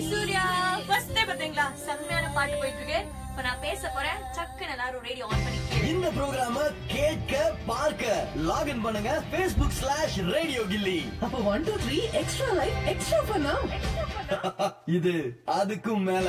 Surya first day பாத்தீங்களா செம்மையான பாட்டு போயிட்டு இருக்கு இப்ப நான் பேச போறேன் சக்குன்னு எல்லாரும் ரேடியோ ஆன் பண்ணி கேளு இந்த ப்ரோக்ராம கேட்க பார்க்க லாகின் பண்ணுங்க Facebook ஸ்லாஷ் ரேடியோ கில்லி அப்ப one two three extra life extra பண்ணா இது அதுக்கும் மேல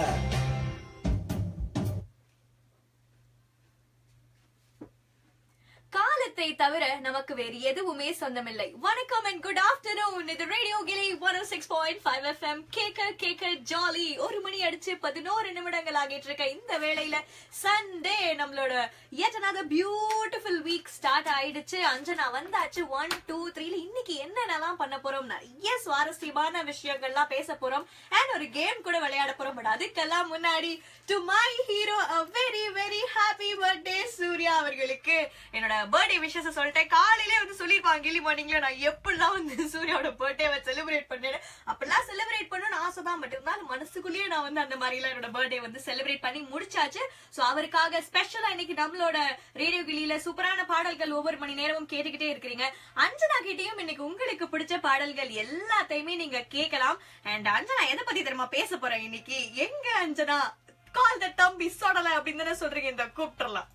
காலத்தை தவிர நமக்கு வேறு எதுவுமே சொந்தமில்லை வணக்கம் அண்ட் குட் ஆஃப்டர்நூன் இது ரேடியோ கிளி one six point five FM கேக்க கேக்க ஜாலி ஒரு மணி அடிச்சு பதினோரு நிமிடங்கள் ஆகிட்டு இருக்க இந்த வேளையில சண்டே நம்மளோட yet another beautiful week start ஆயிடுச்சு அஞ்சனா வந்தாச்சு ஒன் டூ த்ரீல இன்னைக்கு என்னென்னலாம் பண்ண போறோம் நிறைய சுவாரஸ்யமான விஷயங்கள்லாம் பேச போறோம் அண்ட் ஒரு கேம் கூட விளையாட போறோம் பட் அதுக்கெல்லாம் முன்னாடி to my hero a very very happy birthday Suriya அவர்களுக்கு என்னோட பர்த்டே விஷஸ் சொல்லிட்டேன் காலையிலே வந்து சொல்லிருப்பாங்க கிளி மார்னிங்ல நான் எப்படிலாம் வந்து சூர்யாவோட பர்த்டேவை செலிப்ரேட் பண்ணேன் அப்படிலாம் செலிப்ரேட் பண்ணணும்னு ஆசைதான் பட் இருந்தாலும் மனசுக்குள்ளேயே நான் வந்து அந்த மாதிரி எல்லாம் என்னோட பர்த்டே வந்து செலிப்ரேட் பண்ணி முடிச்சாச்சு சோ அவருக்காக ஸ்பெஷலா இன்னைக்கு நம்மளோட ரேடியோ கிளியில சூப்பரான பாடல்கள் ஒவ்வொரு மணி நேரமும் கேட்டுக்கிட்டே இருக்கிறீங்க அஞ்சனா கிட்டயும் இன்னைக்கு உங்களுக்கு பிடிச்ச பாடல்கள் எல்லாத்தையுமே நீங்க கேட்கலாம் அண்ட் அஞ்சனா எதை பத்தி தெரியுமா பேச போறேன் இன்னைக்கு எங்க அஞ்சனா கால் த தம்பி சொடல அப்படின்னு தானே சொல்றீங்க இந்த கூப்பிட்டுறலாம்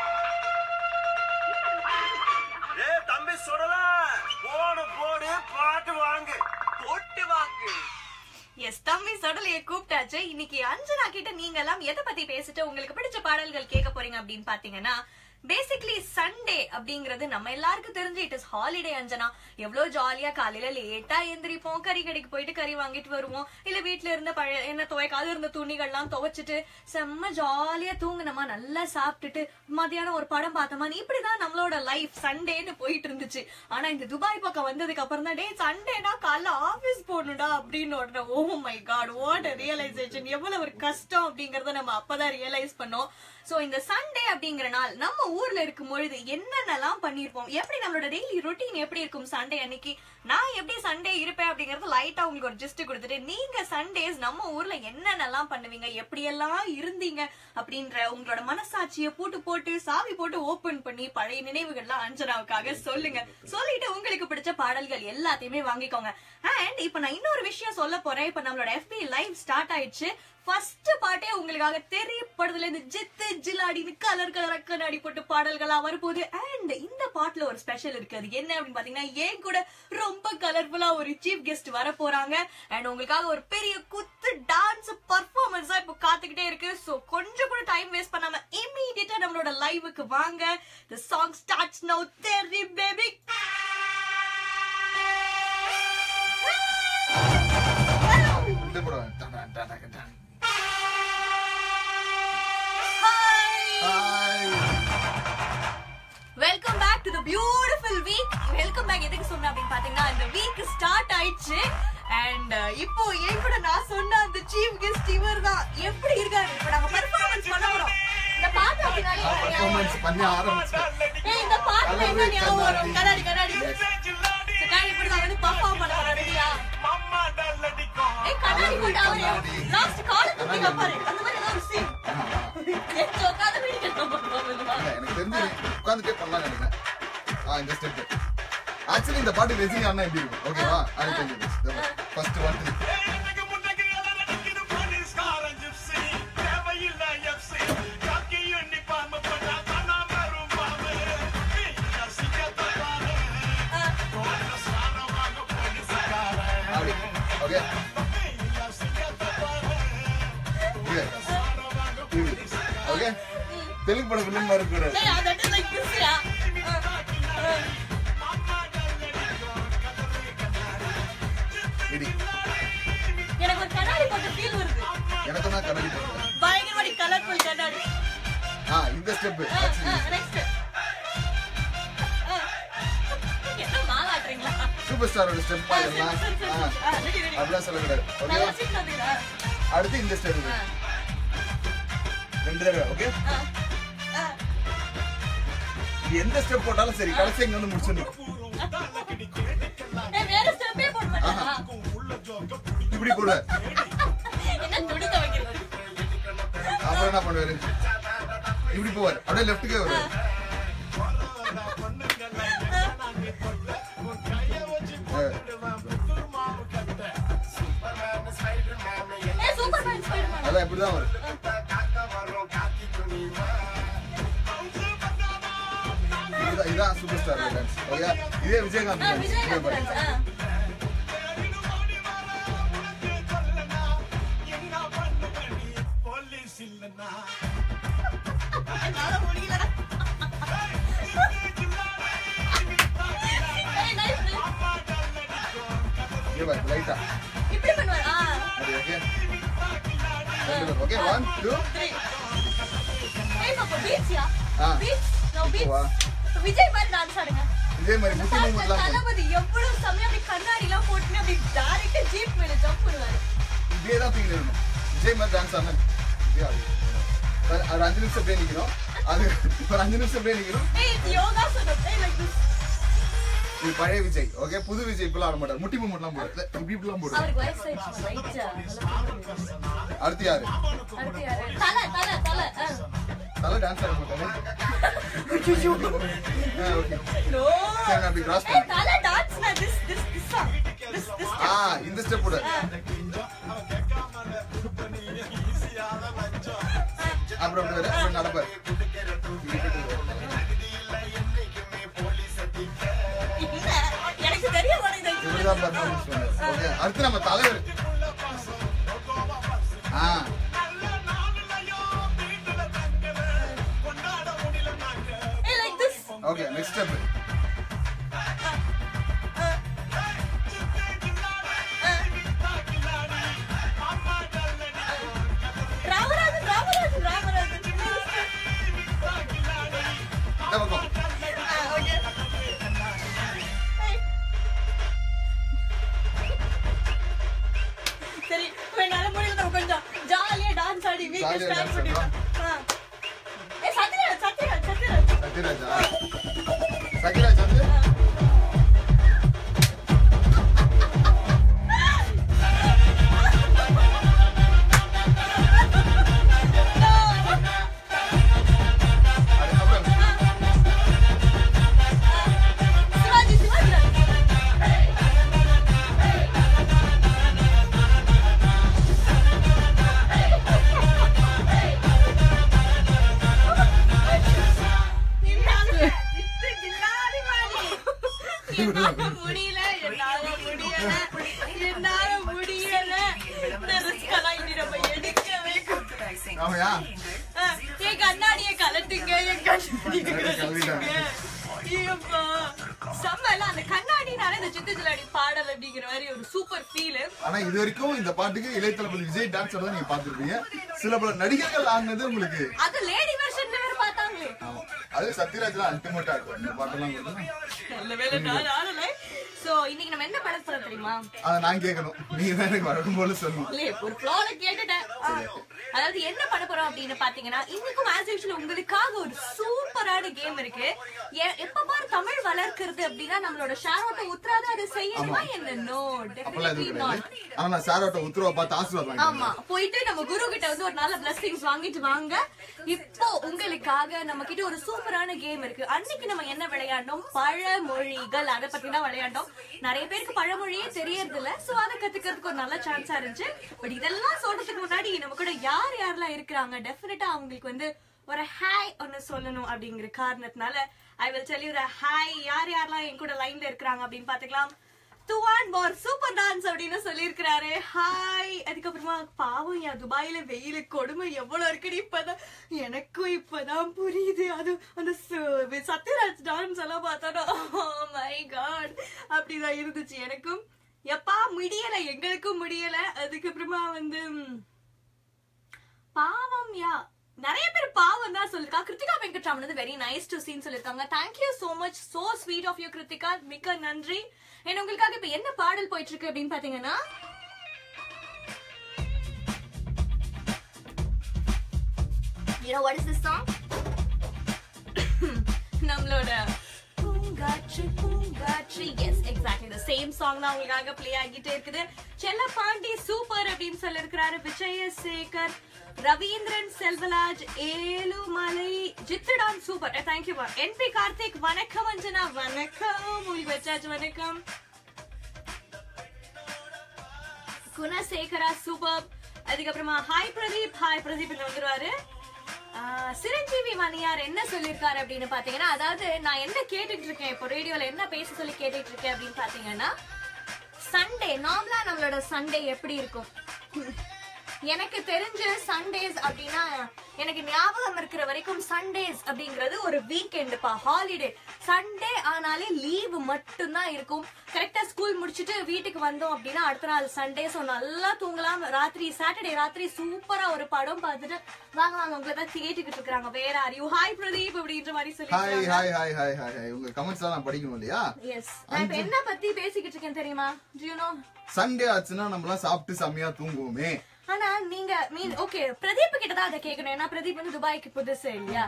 ஏ தம்பி சுடல போடு போடு பாட்டு வாங்கு போட்டு வாங்கு எஸ் தம்பி சொடலைய கூப்பிட்டாச்சு இன்னைக்கு அஞ்சனா கிட்ட நீங்க எல்லாம் எதை பத்தி பேசிட்டு உங்களுக்கு பிடிச்ச பாடல்கள் கேட்க போறீங்க அப்படின்னு பாத்தீங்கன்னா பேசிக்லி சண்டே அப்படிங்கறது நம்ம எல்லாருக்கும் தெரிஞ்சு இட் இஸ் ஹாலிடே அஞ்சனா எவ்வளவு ஜாலியா காலையில லேட்டா எந்திரிப்போம் கறி கடைக்கு போயிட்டு கறி வாங்கிட்டு வருவோம் இல்ல வீட்ல இருந்த பழைய என்ன துவைக்காத இருந்த துணிகள்லாம் துவைச்சிட்டு செம்ம ஜாலியா தூங்குனமா நல்லா சாப்பிட்டுட்டு மதியானம் ஒரு படம் பார்த்தோமா இப்படிதான் நம்மளோட லைஃப் சண்டேன்னு போயிட்டு இருந்துச்சு ஆனா இந்த துபாய் பக்கம் வந்ததுக்கு அப்புறம் தான் டே சண்டேனா காலைல ஆபீஸ் போகணும்டா அப்படின்னு உடனே oh my god what realization எவ்வளவு ஒரு கஷ்டம் அப்படிங்கறத நம்ம அப்பதான் ரியலைஸ் பண்ணோம் சோ இந்த சண்டே அப்படிங்கிற நாள் நம்ம ஊர்ல இருக்கும் பொழுது என்னென்னலாம் பண்ணிருப்போம் எப்படி நம்மளோட டெய்லி ரொட்டீன் எப்படி இருக்கும் சண்டே அன்னைக்கு நான் எப்படி சண்டே இருப்பேன் அப்படிங்கறது லைட்டா உங்களுக்கு ஒரு ஜிஸ்ட் கொடுத்துட்டு நீங்க சண்டேஸ் நம்ம ஊர்ல என்னென்னலாம் பண்ணுவீங்க எப்படியெல்லாம் இருந்தீங்க அப்படின்ற உங்களோட மனசாட்சியை பூட்டு போட்டு சாவி போட்டு ஓபன் பண்ணி பழைய நினைவுகள்லாம் அஞ்சனாவுக்காக சொல்லுங்க சொல்லிட்டு உங்களுக்கு பிடிச்ச பாடல்கள் எல்லாத்தையுமே வாங்கிக்கோங்க அண்ட் இப்ப நான் இன்னொரு விஷயம் சொல்ல போறேன் இப்ப நம்மளோட FB லைவ் ஸ்டார்ட் ஆயிடுச்சு ஃபர்ஸ்ட் பாட்டே உங்களுக்காக தெரியப்படுதுல இந்த ஜித்து ஜிலாடின்னு கலர் கலரா கண்ணாடி போட்டு பாடல்களா வரப்போகுது அண்ட் இந்த பாட்டுல ஒரு ஸ்பெஷல் இருக்கு அது என்ன அப்படின்னு பாத்தீங்கன்னா ஏன் கூட ரொம்ப கலர்ஃபுல்லா ஒரு சீஃப் கெஸ்ட் வர போறாங்க அண்ட் உங்களுக்காக ஒரு பெரிய குத்து டான்ஸ் பர்ஃபார்மன்ஸா இப்போ காத்துக்கிட்டே இருக்கு சோ கொஞ்சம் கூட டைம் வேஸ்ட் பண்ணாம இமீடியட்டா நம்மளோட லைவுக்கு வாங்க தி சாங் ஸ்டார்ட்ஸ் நவ தெரி பேபி இந்த படம் டன், டன், டன், டன், டன். Hi. Welcome back to the beautiful week welcome back எதுக்கு சொன்னேன் அப்படின்னு பாத்தீங்கன்னா இந்த வீக் ஸ்டார்ட் ஆயிடுச்சு அண்ட் இப்போ என் கூட நான் சொன்ன அந்த சீஃப் கெஸ்ட் இவர் தான் எப்படி இருக்காரு இப்ப நாங்க பெர்ஃபார்மன்ஸ் பண்ண போறோம் இந்த பாட்டு அப்படின்னாலே நான் என்ன ஞாபகம் performance வரும்? பண்ணி ஆரம்பிச்சேன். ஏய், இந்த பாட்டுல என்ன கண்ணாடி, ஞாபகம் வரும் கண்ணாடி கண்ணாடி Yes. கண்ணாடி இப்படி நான் வந்து பெர்ஃபார்ம் பண்ண போறேன் ரெடியா மம்மா டல்லடிக்கும் ஏய் கண்ணாடி போட்டு அவரே கண்ணாடி. லாஸ்ட் கால் குத்தி கண்ணாடி. கப்பாரு அந்த மாதிரி ஏதாவது சீன் உட்காந்து வீடியோ இல்ல, எனக்கு தெரிஞ்சு உட்கார்ந்துட்டே பண்ணலாம் நினைக்கிறேன் ஆ, இந்த step. Actually, இந்த பாட்டு ரஜினி அண்ணா எப்படி இருக்கும் ஓகேவா ஃபர்ஸ்ட் ஒன் எனக்கு முன்னக்கு அலறடிக்குது போலீஸ்காரன் ஜிப்ஸி தேவையில்ல எஃப்சி காக்கி யூனிஃபார்ம் போட்டா தானா வரும் பாம்பு ரசிக்கத்தை பாரு சாரமாக போலீஸ்காரன் அப்படி ஓகே ரசிக்கத்தை பாரு ஓகே ஓகே தெலுங்கு படம் வில்லன் மாதிரி கூட ஏய் அது வந்து லைக் கிஸ்யா இடி எனக்கு ஒரு கண்ணாடி போட்ட ஃபீல் வருது எனக்கு தான் கண்ணாடி போடுறேன் பயங்கரமாடி கலர்ஃபுல் கண்ணாடி ஆ இந்த ஸ்டெப் நெக்ஸ்ட் என்ன மாலாட்டுறீங்களா சூப்பர் ஸ்டாரோட ஸ்டெப் அதெல்லாம் ஆ அப்படிலாம் சொல்லக்கூடாது ஓகே நல்லா சீக்கிரம் அடுத்து இந்த ஸ்டெப் ரெண்டு தடவை ஓகே இது எந்த ஸ்டெப் போட்டாலும் சரி கடைசி இங்க வந்து முடிச்சிடணும் வேற ஸ்டெப்பே போட மாட்டாங்க இப்படி கூட என்ன துடிக்க வைக்கிறது அப்புறம் என்ன பண்ணுவாரு இப்படி போவார் அப்படியே லெஃப்ட்டுக்கே வருவார் ஏய் அதான் இப்படிதான் வரும் இதுதான் இதான் சூப்பர் ஸ்டார் டான்ஸ் ஓகே இதே விஜயகாந்த் ஆ, dance. இதே விஜயகாந்த் பாரு. dance, ஆ. போலீஸ் இல்லைன்னா என்னால முடியல. ஏய், nice, nice. இங்க பாரு லைட்டா இப்படி பண்ணுவாரு. ஆ, அது ஓகே ரெண்டு பேரும் ஓகே ஒன் டூ three. ஏய், பாப்பா, beats யா? ஆ. Beats. No, beats. வா. விஜய் மாதிரி டான்ஸ் ஆடுங்க இதே மாதிரி முட்டி மூமெண்ட்லாம் பண்ணு. தளபதி எவ்வளவு செம்மையா அப்படி கண்ணாடி எல்லாம் போட்டுன்னு அப்படி டைரக்டா ஜீப் மேல ஜம்ப் பண்ணுவாரு இப்படியே தான் தூக்கி நிற்கணும் விஜய் மாதிரி டான்ஸ் ஆனா இப்படியே ஆடு. அது ஒரு அஞ்சு நிமிஷம் அப்படியே நிற்கணும் அது ஒரு அஞ்சு நிமிஷம் அப்படியே நிற்கணும் ஏய் இது யோகா சொன்னோம் ஏய் லைக் திஸ் இது பழைய விஜய் ஓகே புது விஜய் இப்பெல்லாம் ஆட மாட்டார் முட்டி மூமெண்ட்லாம் போடுறது இப்படி இப்படிலாம் போடுறது அவருக்கு வயசாயிடுச்சு ரைட்டா அடுத்து யாரு அடுத்து யாரு தல தல தல தலை டான்ஸ் ஆட மாட்டாரு ஆ, ஓகே நோ சரி நான் அப்படி கிராஸ் ஏய் பண்ணேன் தல டான்ஸ் நா this this this song this this ஆ இந்த ஸ்டெப் போடு அப்புறம் அப்படி வர அப்புறம் நடப்பாரு இல்ல எனக்கு தெரிய மாட்டேங்குது இப்படிதான் பர்ஃபார்மன்ஸ் பண்ணுது ஓகே அடுத்து நம்ம தலைவர் ஆ ஏய் like this okay next step Ramarajan Ramarajan Ramarajan இந்த பக்கம் ஓகே சரி என்னால முடியல நம்ம கொஞ்சம் ஜாலியா டான்ஸ் ஆடி வீட்ல Jolly ஆ ஸ்டார்ட் dance பண்ணிடலாம் ஆ. ஏய் சத்யராஜ் சத்யராஜ் சத்யராஜ் சத்யராஜா சத்யராஜ் வந்து அது அப்புறம் சிவாஜி சிவாஜி என்னால முடியல என்னால முடியல என்னால முடியல இந்த risk எல்லாம் இனி நம்ம எடுக்கவே கூடாது. ஆமையா ஆ, என் கண்ணாடியை கலட்டுங்க என் கண்ணாடியை கலட்டிட்டேன். கலட்டுங்க ஐயப்பா. செம்ம இல்ல, அந்த கண்ணாடினால இந்த சித்து ஜிலாடி பாடல் அப்படிங்கிற மாதிரி ஒரு சூப்பர் ஃபீல் ஆனா இது வரைக்கும் இந்த பாட்டுக்கு இளைய தளபதி விஜய் டான்ஸ் ஆடுறத நீங்க பாத்துருப்பீங்க சில பல நடிகர்கள் ஆடினது உங்களுக்கு அது லேடி வெர்ஷன்ல வேற பார்த்தாங்களே ஆமா. அது சத்யராஜ்லாம் அல்டிமேட்டா இருக்கும் இந்த பாட்டெல்லாம் கொடுத்தா நல்ல வேலை நான் ஆடல சோ இன்னைக்கு நம்ம என்ன படம் சொல்ல தெரியுமா அதை நான் கேட்கணும் நீங்க தான் எனக்கு வழக்கம் போல சொல்லணும் இல்லையே ஒரு ஃப்ளோல கேட்டுட்டேன் ஆ. அதாவது என்ன பண்ண போறோம் அப்படின்னு பாத்தீங்கன்னா இன்னைக்கும் ஆஸ் யூஷுவல் உங்களுக்காக ஒரு சூப்பரான கேம் இருக்கு எ- எப்ப பாரு தமிழ் வளர்க்கிறது அப்படின்னா நம்மளோட ஷேரோட்ட உத்தராத அது செய்யணுமா என்ன நோ அப்பெல்லாம் டெஃபினெட்லி எதுவும் நாட் கிடையாது ஆனா நான் சாரோட்ட உத்தரவை பார்த்து ஆசீர்வாதம் வாங்கிக்கிறேன். ஆமா போயிட்டு நம்ம குரு கிட்ட வந்து ஒரு நல்ல பிளஸிங்ஸ் வாங்கிட்டு வாங்க இப்போ உங்களுக்காக நம்ம கிட்ட ஒரு சூப்பரான கேம் இருக்கு அன்னைக்கு நம்ம என்ன விளையாண்டோம் பழமொழிகள் அதை பத்தி தான் விளையாண்டோம் நிறைய பேருக்கு பழமொழியே தெரியறது இல்ல சோ அதை கத்துக்கிறதுக்கு ஒரு நல்ல சான்ஸா இருந்துச்சு பட் இதெல்லாம் சொல்றதுக்கு முன்னாடி நம்ம கூட யார் யாரெல்லாம் இருக்கிறாங்க டெஃபினட்டா அவங்களுக்கு வந்து ஒரு ஹாய் ஒன்னு சொல்லணும் அப்படிங்கிற காரணத்தினால I will tell you the hi யார் யாரெல்லாம் என் கூட லைன்ல இருக்கிறாங்க அப்படின்னு பாத்துக்கலாம் துவான் பார் சூப்பர் டான்ஸ் அப்படின்னு சொல்லியிருக்கிறாரு ஹாய் அதுக்கப்புறமா பாவம் யா துபாயில வெயில கொடுமை எவ்வளவு இருக்குன்னு இப்பதான் எனக்கும் இப்பதான் புரியுது அது அந்த சு- சத்யராஜ் டான்ஸ் எல்லாம் பார்த்தோன்னா மை காட் அப்படிதான் இருந்துச்சு எனக்கும் எப்பா முடியல எங்களுக்கும் முடியல அதுக்கப்புறமா வந்து ம், பாவம் யா நிறைய பேர் பாவம் தான் சொல்லிருக்கா கிருத்திகா வெங்கட்ராமன் வந்து வெரி நைஸ் டு சீன் சொல்லிருக்காங்க thank you so much so sweet of you Kiruthika மிக்க நன்றி என்ன உங்களுக்காக இப்ப என்ன பாடல் போயிட்டு இருக்கு அப்படின்னு பாத்தீங்கன்னா You know what is this song? நம்மளோட Poongatru Poongatru yes exactly the same song தான் உங்களுக்காக ப்ளே ஆகிட்டே இருக்குது செல்ல பாண்டி சூப்பர் அப்படின்னு சொல்லிருக்கிறாரு விஜயசேகர் ரவீந்திரன் செல்வராஜ் ஏழுமலை ஜித்துடான் சூப்பர் தேங்க்யூ என்பி கார்த்திக் வணக்கம் அஞ்சனா வணக்கம் உங்களுக்கு வச்சாச்சு வணக்கம் குணசேகரா சூப்பர் அதுக்கப்புறமா ஹாய் பிரதீப் ஹாய் பிரதீப் இங்க வந்துருவாரு ஆஹ் சிரஞ்சீவி மணியார் என்ன சொல்லிருக்காரு அப்படின்னு பாத்தீங்கன்னா அதாவது நான் என்ன கேட்டுட்டு இருக்கேன் இப்போ ரேடியோல என்ன பேச சொல்லி கேட்டுட்டு இருக்கேன் அப்படின்னு பாத்தீங்கன்னா சண்டே நார்மலா நம்மளோட சண்டே எப்படி இருக்கும் எனக்கு தெரிஞ்ச சண்டேஸ் அப்படின்னா எனக்கு ஞாபகம் இருக்கிற வரைக்கும் சண்டேஸ் அப்படிங்கிறது ஒரு வீக்கெண்டுப்பா ஹாலிடே சண்டே ஆனாலே லீவு மட்டும்தான் இருக்கும் கரெக்டா ஸ்கூல் முடிச்சுட்டு வீட்டுக்கு வந்தோம் அப்படின்னா அடுத்த நாள் சண்டே ஸோ நல்லா தூங்கலாம் ராத்திரி சாட்டர்டே ராத்திரி சூப்பரா ஒரு படம் பார்த்துட்டு வாங்க வாங்க உங்களை தான் கேட்டுக்கிட்டு இருக்காங்க வேற அறிவு ஹாய் பிரதீப் அப்படின்ற மாதிரி ஹாய் சொல்லி hi hi hi hi hi உங்க கமெண்ட்ஸ் எல்லாம் நான் படிக்கணும் இல்லையா எஸ் நான் இப்ப என்ன பத்தி பேசிக்கிட்டு இருக்கேன் தெரியுமா Do you know சண்டே ஆச்சுன்னா நம்ம எல்லாம் சாப்பிட்டு செம்மையா தூங்குவோமே ஆனா நீங்க மீன் ஓகே பிரதீப் கிட்ட தான் அதை கேட்கணும் ஏன்னா பிரதீப் வந்து துபாய்க்கு புதுசு இல்லையா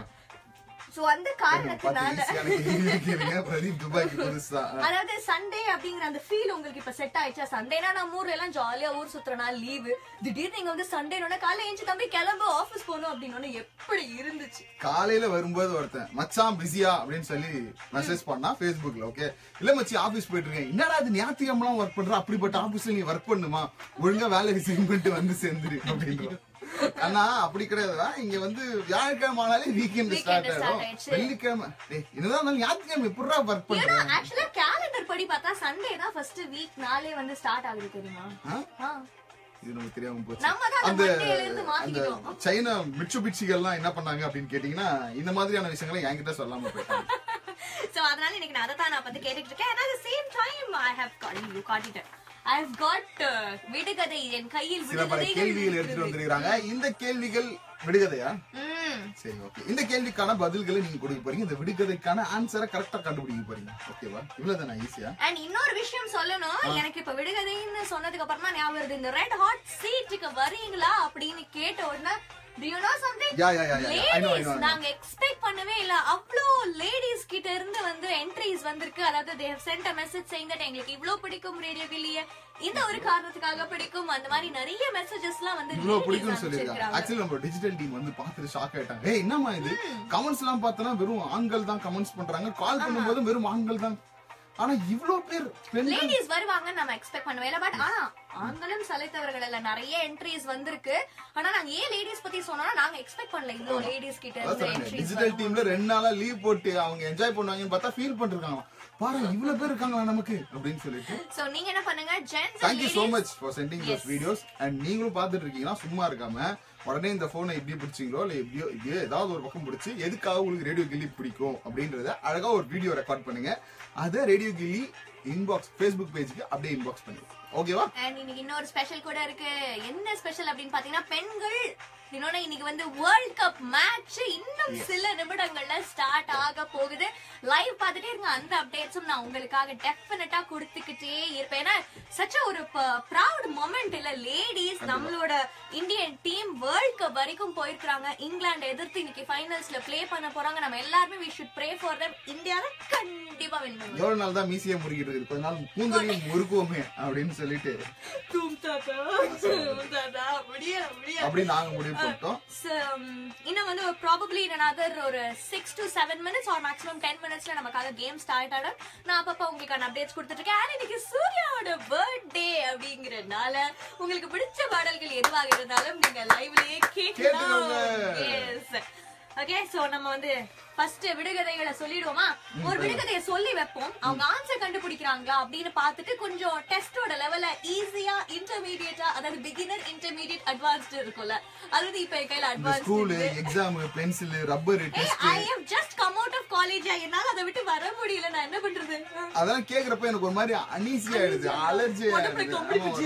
சோ அந்த பார்த்து காரணத்தினால ஈஸியான கேள்வி கேளுங்க பிரதீப் துபாய்க்கு புதுசா அதாவது சண்டே அப்படிங்கிற அந்த ஃபீல் உங்களுக்கு இப்ப செட் ஆயிடுச்சா சண்டேனா நம்ம ஊர்ல எல்லாம் ஜாலியா ஊர் சுத்துற நாள் லீவு திடீர்னு நீங்க வந்து சண்டேனோட காலையில ஏஞ்சி தம்பி கிளம்பு ஆபீஸ் போகணும் அப்படின்னு எப்படி இருந்துச்சு காலையில வரும்போது ஒருத்தன் மச்சான் பிஸியா அப்படின்னு சொல்லி மெசேஜ் பண்ணா Facebookல ஓகே இல்ல மச்சி ஆபீஸ் போயிட்டு இருக்கேன் என்னடா அது ஞாயிற்றுக்கிழமெல்லாம் ஒர்க் பண்ற அப்படிப்பட்ட ஆபீஸ்ல நீ ஒர்க் பண்ணுமா ஒழுங்கா வேலை ரிசைன் பண்ணிட்டு வந்து சேர்ந்துரு அப்படின்றோம் ஆனா அப்படி கிடையாதுடா இங்க வந்து வியாழக்கிழமை ஆனாலே வீக்கெண்ட் Weekend ஸ்டார்ட் start ஆயிடும் ஆயிடுச்சு. வெள்ளிக்கிழமை டேய், என்னதான் இருந்தாலும் ஞாயிற்றுக்கிழமை எப்படிடா ஒர்க் ஏன்னா பண்ற ஆக்சுவலா கேலண்டர் படி பார்த்தா சண்டே தான் ஃபர்ஸ்ட் வீக் நாளே வந்து ஸ்டார்ட் ஆகுது தெரியுமா ஆ? ஆ. இது நமக்கு தெரியாம போச்சு நம்ம தான் அந்த அந்த மண்டேல இருந்து அந்த மாத்திக்கிட்டோம் சைனா மிட்சுபிட்சிகள்லாம் என்ன பண்ணாங்க அப்படின்னு கேட்டீங்கன்னா இந்த மாதிரியான விஷயங்களை என்கிட்ட சொல்லாம போயிட்டாங்க சோ அதனால இன்னைக்கு நான் அதை தான் நான் வந்து கேட்டுட்டு இருக்கேன் and at the same time I have got you got it I have got uh, விடுகதை என் கையில் சில பல விடுகதைகள் கேள்விகள் எடுத்துட்டு வந்திருக்காங்க இந்த கேள்விகள் விடுகதையா ம் சரி ஓகே இந்த கேள்விக்கான பதில்களை நீங்க கொடுக்க போறீங்க இந்த விடுகதைக்கான ஆன்சரை கரெக்டா கண்டுபிடிக்க போறீங்க ஓகேவா இவ்வளவுதானா ஈஸியா அண்ட் இன்னொரு விஷயம் சொல்லணும் எனக்கு இப்ப விடுகதைன்னு சொன்னதுக்கு அப்புறமா ஞாபகம் வருது இந்த ரெட் ஹாட் சீட்டுக்கு வரீங்களா அப்படின்னு கேட்ட உடனே do you know something yeah yeah yeah yeah I know I ladies no நாங்க எக்ஸ்பெக்ட் பண்ணவே இல்ல அவ்ளோ லேடிஸ் கிட்ட இருந்து வந்து என்ட்ரிஸ் வந்திருக்கு அதாவது they have sent a message saying that எங்களுக்கு இவ்ளோ பிடிக்கும் ரேடியோ கில்லிய இந்த ஒரு காரணத்துக்காக பிடிக்கும் அந்த மாதிரி நிறைய மெசேஜஸ் எல்லாம் வந்து இவ்வளவு ladies பிடிக்கும்னு சொல்லிருக்காங்க அனுப்பிச்சிருக்காங்க. ஆக்சுவலி நம்ம டிஜிட்டல் டீம் வந்து பார்த்துட்டு ஷாக் ஆயிட்டாங்க ஏய் என்னம்மா இது கமெண்ட்ஸ் எல்லாம் பார்த்தோன்னா வெறும் ஆண்கள் தான் கமெண்ட்ஸ் பண்றாங்க கால் பண்ணும்போது வெறும் ஆண்கள் தான் ஆனா இவ்ளோ பேர் பெண்கள் லேடிஸ் வருவாங்கன்னு நம்ம எக்ஸ்பெக்ட் பண்ணவே இல்ல பட் ஆனா ஆண்களும் சலைத்தவர்கள் இல்ல நிறைய என்ட்ரிஸ் வந்திருக்கு ஆனா நாங்க ஏன் லேடிஸ் பத்தி சொன்னோம்னா நாங்க எக்ஸ்பெக்ட் பண்ணல இவ்ளோ லேடிஸ் கிட்ட இருந்து என்ட்ரிஸ் டிஜிட்டல் டீம்ல ரெண்டு நாளா லீவ் போட்டு அவங்க என்ஜாய் பண்ணுவாங்கன்னு பார்த்தா ஃபீல் பண்ணிருக்காங்க பாரு இவ்வளவு பேர் இருக்காங்களா நமக்கு அப்படின்னு சொல்லிட்டு சோ நீங்க என்ன பண்ணுங்க gents thank you so much for sending those videos and நீங்களும் பார்த்துட்டு இருக்கீங்கன்னா சும்மா இருக்காம உடனே இந்த போனை எப்படி பிடிச்சிங்களோ இல்ல எப்படியோ இப்படியோ ஏதாவது ஒரு பக்கம் பிடிச்சி எதுக்காக உங்களுக்கு ரேடியோ கில்லி பிடிக்கும் அப்படின்றத அழகா ஒரு வீடியோ ரெக்கார்ட் பண்ணுங்க அதை ரேடியோ கில்லி இன்பாக்ஸ் ஃபேஸ்புக் பேஜ்க்கு அப்படியே இன்பாக்ஸ் பண்ணுங்க ஓகேவா அண்ட் இன்னைக்கு இன்னொரு ஸ்பெஷல் கூட இருக்கு என்ன ஸ்பெஷல் அப்படின்னு பாத்தீங்கன்னா பெண்கள் இன்னொன்னு இன்னைக்கு வந்து வேர்ல்ட் கப் மேட்ச் இன்னும் சில நிமிடங்கள்ல ஸ்டார்ட் ஆக போகுது லைவ் பார்த்துட்டே இருங்க அந்த அப்டேட்ஸும் நான் உங்களுக்காக டெஃபினட்டா கொடுத்துக்கிட்டே இருப்பேன் ஏன்னா சச்ச ஒரு ப்ரௌட் மொமெண்ட் இல்ல லேடிஸ் நம்மளோட இந்தியன் டீம் வேர்ல்ட் கப் வரைக்கும் போயிருக்காங்க இங்கிலாந்து எதிர்த்து இன்னைக்கு ஃபைனல்ஸ்ல ப்ளே பண்ண போறாங்க நம்ம எல்லாருமே we should pray for them இந்தியாவை கண்டிப்பா வின் பண்ணுவோம் எவ்வளவு நாள் தான் மீசியை முறுக்கிட்டு இருக்குது கொஞ்ச நாள் கூந்தலையும் முறுக்குவோமே அப்படின்னு சொல்லிட்டு தூம் தாத்தா தூம் தாத்தா அப்படியே அப்படியே அப்படி நாங்க முடிவு பண்ணிட்டோம் So, um, இன்னும் வந்து ப்ராபப்ளி இன் another ஒரு six to seven minutes or maximum ten மினிட்ஸ்ல நமக்காக கேம் ஸ்டார்ட் ஆடும் நான் அப்பப்போ உங்களுக்கான அப்டேட்ஸ் கொடுத்துட்டு இருக்கேன் And இன்னைக்கு சூர்யாவோட பர்த்டே அப்படிங்கறதுனால உங்களுக்கு பிடிச்ச பாடல்கள் எதுவாக இருந்தாலும் நீங்க லைவ்லயே கேட்கலாம் கேட்டுக்கோங்க. எஸ் ஓகே சோ நம்ம வந்து ஃபர்ஸ்ட் விடுகதைகளை சொல்லிடுவோமா ஒரு விடுகதையை சொல்லி வைப்போம் அவங்க ஆன்சர் கண்டுபிடிக்கிறாங்களா அப்படின்னு பார்த்துட்டு கொஞ்சம் டெஸ்டோட லெவல்ல ஈஸியா இன்டர்மீடியட்டா அதாவது பிகினர் இன்டர்மீடியட் அட்வான்ஸ்டு இருக்கும்ல அதாவது இப்ப என் கையில இந்த school advanced exam pencil rubber test I have just come out of college என்னால அதை விட்டு வர முடியல நான் என்ன பண்றது அதெல்லாம் கேக்குறப்ப எனக்கு ஒரு மாதிரி அனீசி ஆயிடுது அலர்ஜி உடம்புல கம்பளி பூச்சி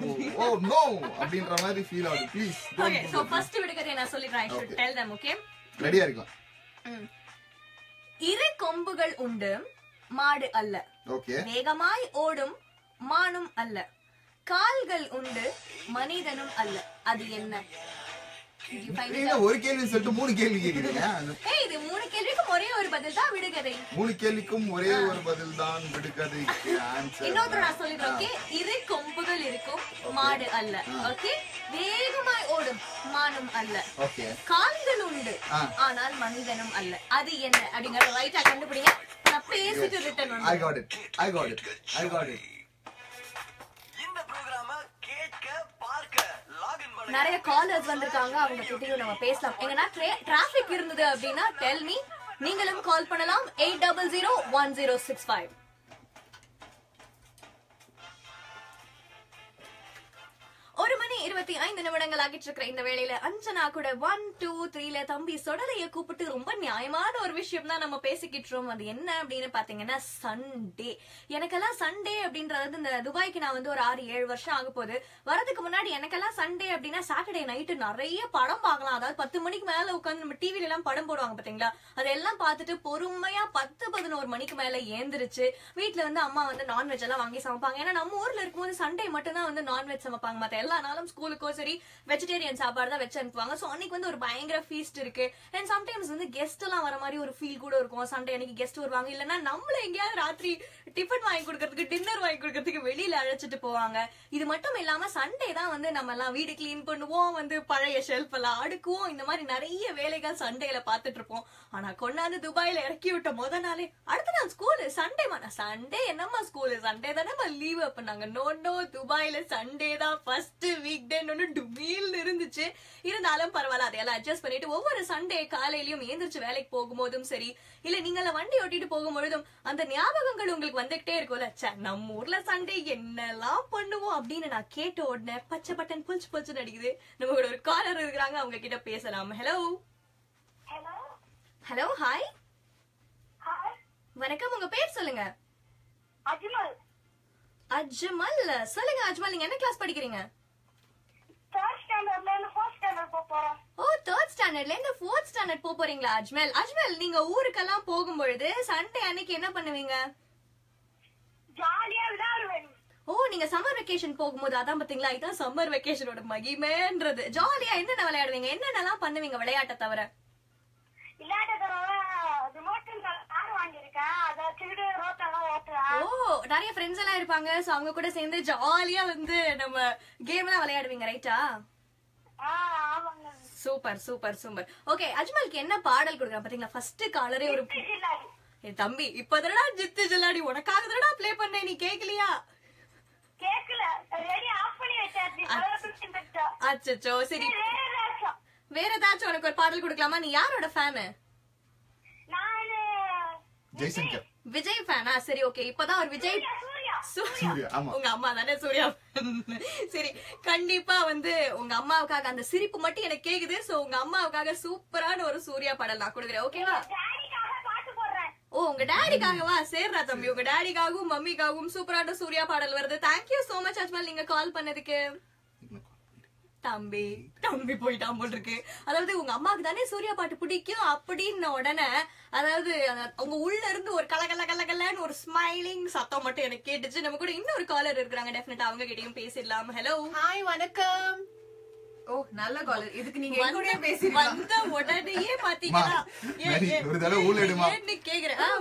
ஓ நோ அப்படின்ற மாதிரி ஃபீல் ஆகுது ப்ளீஸ் ஓகே சோ ஃபர்ஸ்ட் விடுகதையை நான் சொல்லிடுறேன் I should Okay. Tell them okay ரெடியா இருக்கலாம் இரு கொம்புகள் உண்டு மாடு அல்ல ஓகே வேகமாய் ஓடும் மானும் அல்ல கால்கள் உண்டு மனிதனும் அல்ல அது என்ன Did you find it நீங்க out? ஒரு கேள்வி சொல்லிட்டு மூணு கேள்வி கேக்குறீங்க அந்த ஏய் இது மூணு கேள்விக்கும் ஒரே ஒரு பதில் தான் விடுகதை மூணு கேள்விக்கும் ஒரே ஒரு பதில் தான் விடுக்கதைக்கு ஆன்சர் இன்னொருத்தர் நான் சொல்லிடுறேன் ஓகே இரு கொம்புகள் இருக்கும் மாடு அல்ல ஓகே வேகமாய் ஓடும் மானும் அல்ல ஓகே கால்கள் உண்டு ஆ. ஆனால் மனிதனும் அல்ல அது என்ன அப்படிங்கறத ரைட்டா கண்டுபிடிங்க நான் பேசிட்டு ரிட்டர்ன் ஐ வந்து got it I got it I got it இந்த ப்ரோக்ராம கேட்க பார்க்க லாகின் பண்ண நிறைய காலர்ஸ் வந்திருக்காங்க அவங்க கிட்டயும் நம்ம பேசலாம் எங்கன்னா டிராபிக் இருந்தது அப்படின்னா டெல் மீ நீங்களும் கால் பண்ணலாம் eight double zero one zero six five ஒரு மணி இருபத்தி ஐந்து நிமிடங்கள் ஆகிட்டு இருக்கிற இந்த வேளையில அஞ்சனா கூட ஒன் டூ த்ரீல தம்பி சொடலைய கூப்பிட்டு ரொம்ப நியாயமான ஒரு விஷயம் தான் நம்ம பேசிக்கிட்டு இருக்கோம் அது என்ன அப்படின்னு பாத்தீங்கன்னா சண்டே எனக்கெல்லாம் சண்டே அப்படின்றது இந்த துபாய்க்கு நான் வந்து ஒரு ஆறு ஏழு வருஷம் ஆக போகுது வரதுக்கு முன்னாடி எனக்கெல்லாம் சண்டே அப்படின்னா சாட்டர்டே நைட்டு நிறைய படம் பார்க்கலாம் அதாவது பத்து மணிக்கு மேல உட்காந்து நம்ம டிவில எல்லாம் படம் போடுவாங்க பாத்தீங்களா அதெல்லாம் பார்த்துட்டு பொறுமையா பத்து பதினோரு மணிக்கு மேல ஏந்திரிச்சு வீட்ல வந்து அம்மா வந்து நான்வெஜ் எல்லாம் வாங்கி சமைப்பாங்க ஏன்னா நம்ம ஊர்ல இருக்கும்போது சண்டே மட்டும் தான் வந்து நான்வெஜ் சமைப்பாங்க மத்த எல்லா நாளும் ஸ்கூலுக்கோ சரி வெஜிடேரியன் சாப்பாடு தான் வச்சு அனுப்புவாங்க சோ அன்னைக்கு வந்து ஒரு பயங்கர ஃபீஸ்ட் இருக்கு அண்ட் சம்டைம்ஸ் வந்து கெஸ்ட் எல்லாம் வர மாதிரி ஒரு ஃபீல் கூட இருக்கும் சண்டே அன்னைக்கு கெஸ்ட் வருவாங்க இல்லன்னா நம்மள எங்கேயாவது ராத்திரி டிஃபன் வாங்கி கொடுக்கறதுக்கு டின்னர் வாங்கி கொடுக்கறதுக்கு வெளியில அழைச்சிட்டு போவாங்க இது மட்டும் இல்லாம சண்டே தான் வந்து நம்ம எல்லாம் வீடு கிளீன் பண்ணுவோம் வந்து பழைய ஷெல்ஃப் எல்லாம் அடுக்குவோம் இந்த மாதிரி நிறைய வேலைகள் சண்டேல பாத்துட்டு இருப்போம் ஆனா கொண்டாந்து துபாயில இறக்கி விட்ட முத நாளே அடுத்த நாள் ஸ்கூலு சண்டே மா சண்டே என்னம்மா ஸ்கூலு சண்டே தானே லீவ் பண்ணாங்க நோ நோ துபாயில சண்டே தான் ஃபர்ஸ்ட் வீக் டேன்னு டுமீல் இருந்துச்சு இருந்தாலும் பரவாயில்ல அதையெல்லாம் அட்ஜஸ்ட் பண்ணிட்டு ஒவ்வொரு சண்டே காலையிலயும் ஏந்திரிச்சு வேலைக்கு போகும்போதும் சரி இல்ல நீங்கள வண்டி ஓட்டிட்டு போகும்பொழுதும் அந்த ஞாபகங்கள் உங்களுக்கு வந்துகிட்டே இருக்கும்ல ச்சே, நம்ம ஊர்ல சண்டே என்னெல்லாம் பண்ணுவோம் அப்படின்னு நான் கேட்ட உடனே பச்சை பட்டன் புல்ச்சு புல்ச்சு நடிக்குது நம்ம கூட ஒரு காலர் இருக்கிறாங்க அவங்க கிட்ட பேசலாம் hello hello hello hi hi வணக்கம் உங்க பேர் சொல்லுங்க அஜ்மல் அஜ்மல் சொல்லுங்க அஜ்மல் நீங்க என்ன கிளாஸ் படிக்கிறீங்க தேர்ட் ஸ்டாண்டர்ட்ல இருந்து ஃபோர்த் ஸ்டாண்டர்ட் போக போறேன் ஓ தேர்ட் ஸ்டாண்டர்ட்ல இருந்து ஃபோர்த் ஸ்டாண்டர்ட் போக போறீங்களா அஜ்மல் அஜ்மல் நீங்க ஊருக்கெல்லாம் போகும்பொழுது சண்டே அன்னைக்கு என்ன பண்ணுவீங்க ஜாலியா விளையாடுவேன் ஓ நீங்க சம்மர் வெக்கேஷன் போகும்போது அதான் பாத்தீங்களா இதான் சம்மர் வெக்கேஷனோட மகிமைன்றது ஜாலியா என்னென்ன விளையாடுவீங்க என்னென்னலாம் பண்ணுவீங்க விளையாட்டை தவிர விளையாட்ட தடவை ரிமோட் கார் வாங்கியிருக்கேன் அதை வச்சுக்கிட்டு ரோட்டெல்லாம் ஓட்டுவேன் ஓ நிறைய ஃப்ரெண்ட்ஸ் எல்லாம் இருப்பாங்க சோ அவங்க கூட சேர்ந்து ஜாலியா வந்து நம்ம கேம் எல்லாம் விளையாடுவீங்க ரைட்டா ஆ ஆமாங்க சூப்பர் சூப்பர் சூப்பர் ஓகே அஜ்மலுக்கு என்ன பாடல் கொடுக்குறேன் பாத்தீங்களா ஃபர்ஸ்ட் காலரே ஒரு இல்லாது ஏ தம்பி இப்பதடா ஜித்து ஜில்லாடி உனக்காக தடா ப்ளே பண்ணேன் நீ கேக்கலையா கேக்கல ரெடி ஆஃப் பண்ணி வச்சாச்சு அச்சச்சோ சரி வேற ஏதாச்சும் வேற ஏதாச்சும் உனக்கு ஒரு பாடல் கொடுக்கலாமா நீ யாரோட ஃபேனு நானு ஜெய்சங்கர் விஜய் ஃபேனா சரி ஓகே இப்பதான் ஒரு விஜய் சூர்யா சூர்யா சூர்யா, ஆமா. உங்க அம்மா தானே சூர்யா சரி கண்டிப்பா வந்து உங்க அம்மாவுக்காக அந்த சிரிப்பு மட்டும் எனக்கு கேக்குது சோ உங்க அம்மாவுக்காக சூப்பரான ஒரு சூர்யா பாடல் நான் கொடுக்குறேன் ஓகேவா டேடிக்காக பாட்டு போடுறேன் ஓ உங்க டேடிக்காகவா சேர்றா தம்பி உங்க டேடிக்காகவும் மம்மிக்காகவும் சூப்பரான சூர்யா பாடல் வருது தேங்க்யூ சோ மச் அஜ்மல் நீங்க கால் பண்ணதுக்கு தம்பி தம்பி போயிட்டான் போல் இருக்கு அதாவது உங்க அம்மாக்கு தானே சூர்யா பாட்டு பிடிக்கும் அப்படின்னு உடனே அதாவது அந்த- அவங்க உள்ள இருந்து ஒரு கல கல கல கலன்னு ஒரு ஸ்மைலிங் சத்தம் மட்டும் எனக்கு கேட்டுச்சு நம்ம கூட இன்னொரு காலர் இருக்கிறாங்க டெஃபினட்டா அவங்க கிட்டயும் பேசிடலாம் ஹலோ ஹாய் வணக்கம் ஓ நல்ல காலர் இதுக்கு நீங்க என் கூடயே பேசிருக்கலாம் வந்த உடனேயே பாத்தீங்கன்னா மா, ஏன், நரி, ஏன், ஒரு தடவை ஊழ எடுமா. ஏன்னு கேக்குறேன் ஆ,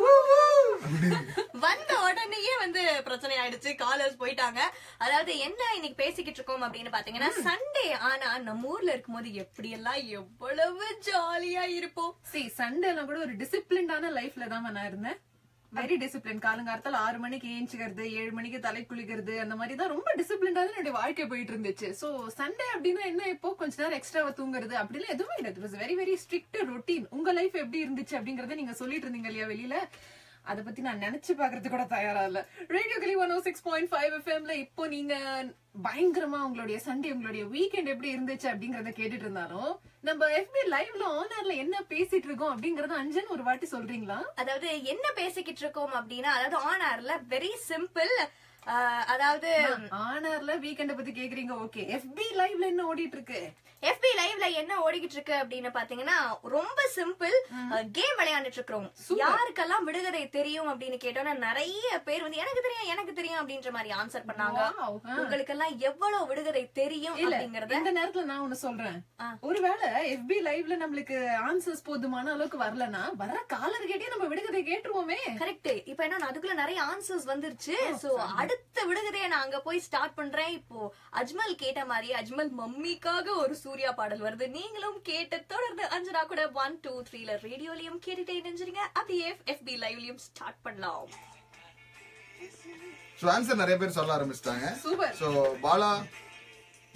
வந்த உடனேயே வந்து பிரச்சனை ஆயிடுச்சு காலர்ஸ் போயிட்டாங்க அதாவது என்ன இன்னைக்கு பேசிக்கிட்டு இருக்கோம் அப்படின்னு பாத்தீங்கன்னா சண்டே ஆனா நம்ம ஊர்ல இருக்கும்போது எப்படி எல்லாம் எவ்வளவு ஜாலியா இருப்போம் சி சண்டேலாம் கூட ஒரு டிசிப்ளின்டான லைஃப்ல தான் நான் இருந்தேன் வெரி டிசிப்ளின் காலங்காலத்துல ஆறு மணிக்கு ஏஞ்சுக்கிறது ஏழு மணிக்கு தலை குளிக்கிறது அந்த மாதிரி தான் ரொம்ப டிசிப்ளின்டா தான் என்னுடைய வாழ்க்கை போயிட்டு இருந்துச்சு சோ சண்டே அப்படின்னா என்ன இப்போ கொஞ்ச நேரம் எக்ஸ்ட்ராவா தூங்குறது அப்படிலாம் எதுவுமே இல்லை it very very strict routine உங்க லைஃப் எப்படி இருந்துச்சு அப்படிங்கறத நீங்க சொல்லிட்டு இருந்தீங்க இல்லையா வெளியில அத பத்தி நான் நினைச்சு பாக்குறது கூட தயாரா இல்ல ரேடியோ கிளி ஒன் ஓ சிக்ஸ் பாயிண்ட் ஃபைவ் எஃப்எம்ல இப்போ நீங்க பயங்கரமா உங்களுடைய சண்டே உங்களுடைய வீக்கெண்ட் எப்படி இருந்துச்சு அப்படிங்கறத கேட்டுட்டு இருந்தாலும் நம்ம எஃபி லைவ்ல ஆனர்ல என்ன பேசிட்டு இருக்கோம் அப்படிங்கறத அஞ்சன் ஒரு வாட்டி சொல்றீங்களா அதாவது என்ன பேசிக்கிட்டு இருக்கோம் அப்படின்னா அதாவது ஆன் ஏர்ல வெரி சிம்பிள் அதாவது ஆனர்ல வீக்கெண்ட பத்தி கேக்குறீங்க ஓகே எஃபி லைவ்ல என்ன ஓடிட்டு இருக்கு எஃபி லைவ்ல என்ன ஓடிக்கிட்டு இருக்கு அப்படின்னு பாத்தீங்கன்னா ரொம்ப சிம்பிள் கேம் விளையாண்டுட்டு இருக்கிறோம் யாருக்கெல்லாம் விடுகதை தெரியும் அப்படின்னு கேட்டோம்னா நிறைய பேர் வந்து எனக்கு தெரியும் எனக்கு தெரியும் அப்படின்ற மாதிரி ஆன்சர் பண்ணாங்க Wow, ஆ. உங்களுக்கெல்லாம் எவ்வளவு விடுகதை தெரியும் இல்ல அப்படிங்கறத இந்த நேரத்துல நான் ஒண்ணு சொல்றேன் ஆ. ஒருவேளை எஃபி லைவ்ல நம்மளுக்கு ஆன்சர்ஸ் போதுமான அளவுக்கு வரலனா வர காலர் கேட்டே நம்ம விடுகதை கேட்டுருவோமே கரெக்ட் இப்ப என்ன அதுக்குள்ள நிறைய ஆன்சர்ஸ் வந்துருச்சு சோ அடுத்த விடுகதையை நான் அங்க போய் ஸ்டார்ட் பண்றேன் இப்போ அஜ்மல் கேட்ட மாதிரி அஜ்மல் மம்மிக்காக ஒரு சூர்யா பாடல் வருது நீங்களும் கேட்டு தொடர்ந்து அஞ்சனா கூட ஒன் டூ த்ரீல ரேடியோலயும் கேட்டுட்டே நினைச்சிருங்க அப்படியே எஃபி லைவ்லயும் ஸ்டார்ட் பண்ணலாம் சோ ஆன்சர் நிறைய பேர் சொல்ல ஆரம்பிச்சிட்டாங்க சூப்பர் சோ பாலா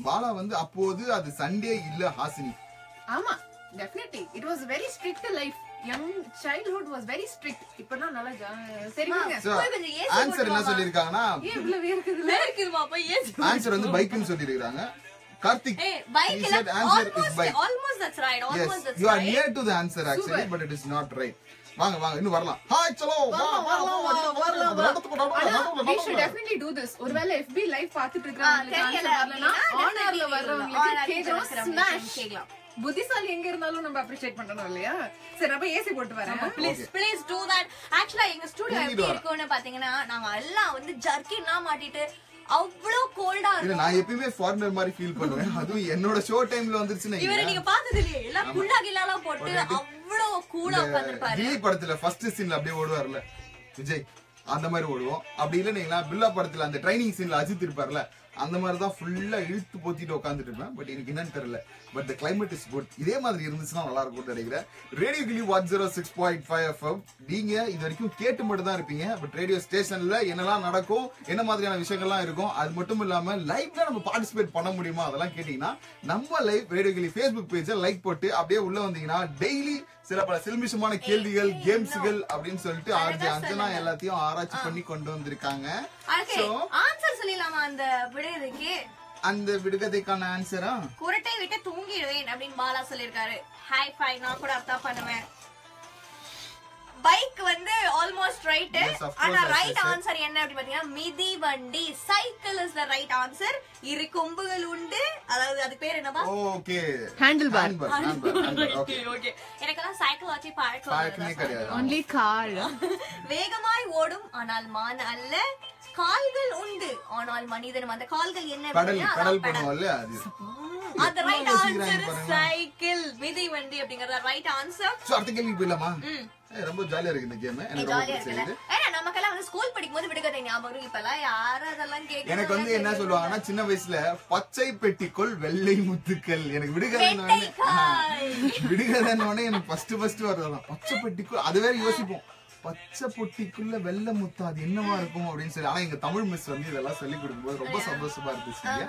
பாலா வந்து அப்போது அது சண்டே இல்ல ஹாசினி ஆமா definitely it was very strict life young childhood was very strict இப்பதான் நல்லா ஜா- சரி விடுங்க. So, போய் கொஞ்சம் AC ஆன்சர் என்ன போட்டு சொல்லிருக்காங்கன்னா ஏன் இவ்வளவு வேர்க்குதுல? இருக்குதுமா போய் ஏசி ஆன்சர் வந்து பைக்னு சொல்லிருக்காங்க கார்த்திக் ஏய் பைக் he இல்ல said answer is almost bike almost that's right yes almost that's you are right near to the answer actually but it is not right வாங்க வாங்க இன்னும் வரலாம் ஹாய் சலோ வா வரலாம் வரலாம் ஆனா, we should வரலாம் definitely do this. ஒருவேளை FB live பார்த்துட்டு இருக்கிறவங்களுக்கு தெரியல answer வரலனா, அப்படின்னா on airல definitely வர்றவங்களுக்கு on air கேட்கணும், இருக்கிறவங்களுக்கு smash. கேட்கலாம். புத்திசாலி எங்க இருந்தாலும் நம்ம அப்ரிஷியேட் பண்ணணும் இல்லையா சரி நான் போய் ஏசி போட்டு வரேன் ப்ளீஸ் ப்ளீஸ் டூ தட் ஆக்சுவலா எங்க ஸ்டுடியோ தூங்கிட்டு எப்படி வரேன். இருக்கும்னு பாத்தீங்கன்னா நாங்க எல்லாம் வந்து ஜர்க்கின்னா மாட்டிட்டு அவ்வளவு கோல்டா இல்ல இருக்கும் நான் எப்பயுமே ஃபாரினர் மாதிரி ஃபீல் பண்ணுவேன் அதுவும் என்னோட ஷோ டைம்ல வந்துருச்சுன்னு இவரை வைங்களேன். நீங்க பார்த்தது இல்லையே எல்லாம் குள்ளா கில்லாலாம் போட்டு போட்டுட்டு அவ்வளவு கூலா இந்த உட்காந்துருப்பாரு கில்லி படத்துல ஃபர்ஸ்ட் சீன்ல அப்படியே ஓடுவார்ல விஜய் அந்த மாதிரி ஓடுவோம் அப்படி இல்லைன்னா பில்லா படத்துல அந்த ட்ரைனிங் சீன்ல அஜித் இருப்பார்ல அந்த மாதிரி தான் ஃபுல்லா இழுத்து போத்திட்டு உட்காந்துட்டு இருப்பேன் பட் எனக்கு என்னன்னு தெரியல but the climate is good இதே மாதிரி இருந்துச்சுன்னா நல்லா இருக்கும்னு நினைக்கிறேன் ரேடியோ கிளி one zero six point five FM நீங்க இது வரைக்கும் கேட்டு மட்டும் தான் இருப்பீங்க பட் ரேடியோ ஸ்டேஷன்ல என்னெல்லாம் நடக்கும் என்ன மாதிரியான விஷயங்கள்லாம் இருக்கும் அது மட்டும் இல்லாம லைவ்ல நம்ம பார்ட்டிசிபேட் பண்ண முடியுமா அதெல்லாம் கேட்டீங்கன்னா நம்ம லைவ் ரேடியோ கிளி ஃபேஸ்புக் பேஜை லைக் போட்டு அப்படியே உள்ள வந்தீங்கன்னா டெய்லி சில பல சில்மிஷமான கேள்விகள் கேம்ஸ்கள் அப்படின்னு சொல்லிட்டு ஆர்ஜி அஞ்சனா எல்லாத்தையும் ஆராய்ச்சி பண்ணி கொண்டு வந்திருக்காங்க ஓகே So, ஆன்சர் சொல்லிடலாமா அந்த விடையதுக்கு அந்த விடுகதைக்கான ஆன்சரா குரட்டை விட்டு தூங்கிடுவேன் அப்படின்னு பாலா சொல்லிருக்காரு ஹாய் ஃபை நான் கூட அர்த்தம் பண்ணுவேன் பைக் வந்து almost right Yes, of course, ஆனா as I right said. Answer என்ன அப்படி பாத்தீங்கன்னா மிதி வண்டி cycle is the right answer இரு கொம்புகள் உண்டு அதாவது அது பேர் என்னவா ஓகே Handlebar. ஓகே ஓகே எனக்கெல்லாம் சைக்கிள் வச்சு பழக்கம் பழக்கமே இல்ல. கிடையாது ஒன்லி கார் வேகமாய் ஓடும் ஆனால் மான் அல்ல கால்கள் உண்டு ஆனால் மனிதனும் அந்த கால்கள் என்ன கடல் அப்படின்னா, கடல் அதான் பெடல். பண்ணுவோம்ல அது அந்த ரைட் யோசிக்கிறாங்க ஆன்சர் பாருங்க. சைக்கிள் மிதி வண்டி அப்படிங்கறத ரைட் ஆன்சர் சோ அடுத்த கேள்வி போயிடலாமா ஏய், ரொம்ப ஜாலியா இருக்கு இந்த கேம் எனக்கு ரொம்ப ஜாலியா இருக்குல்ல பிடிச்சிருக்கு ஏன்னா நமக்கெல்லாம் வந்து ஸ்கூல் படிக்கும்போது விடுகதை ஞாபகம் இருக்கும். இப்பெல்லாம் யாரும் அதெல்லாம் கேட்க எனக்கு வந்து என்ன சொல்லுவாங்கன்னா சின்ன வயசுல பச்சை பெட்டிக்குள் வெள்ளை முத்துக்கள் எனக்கு விடுகதை விடுகதைன்னு உடனே எனக்கு ஃபர்ஸ்ட் ஃபர்ஸ்ட் வர்றதுதான் பச்சை பெட்டிக்குள் அது வேற யோசிப்போம் பச்சை பொட்டிக்குள்ள வெள்ளை முத்து அது என்னவா இருக்கும் அப்படின்னு சொல்லி ஆனா எங்க தமிழ் மிஸ் வந்து இதெல்லாம் சொல்லி கொடுக்கும்போது ரொம்ப சந்தோஷமா இருந்துச்சு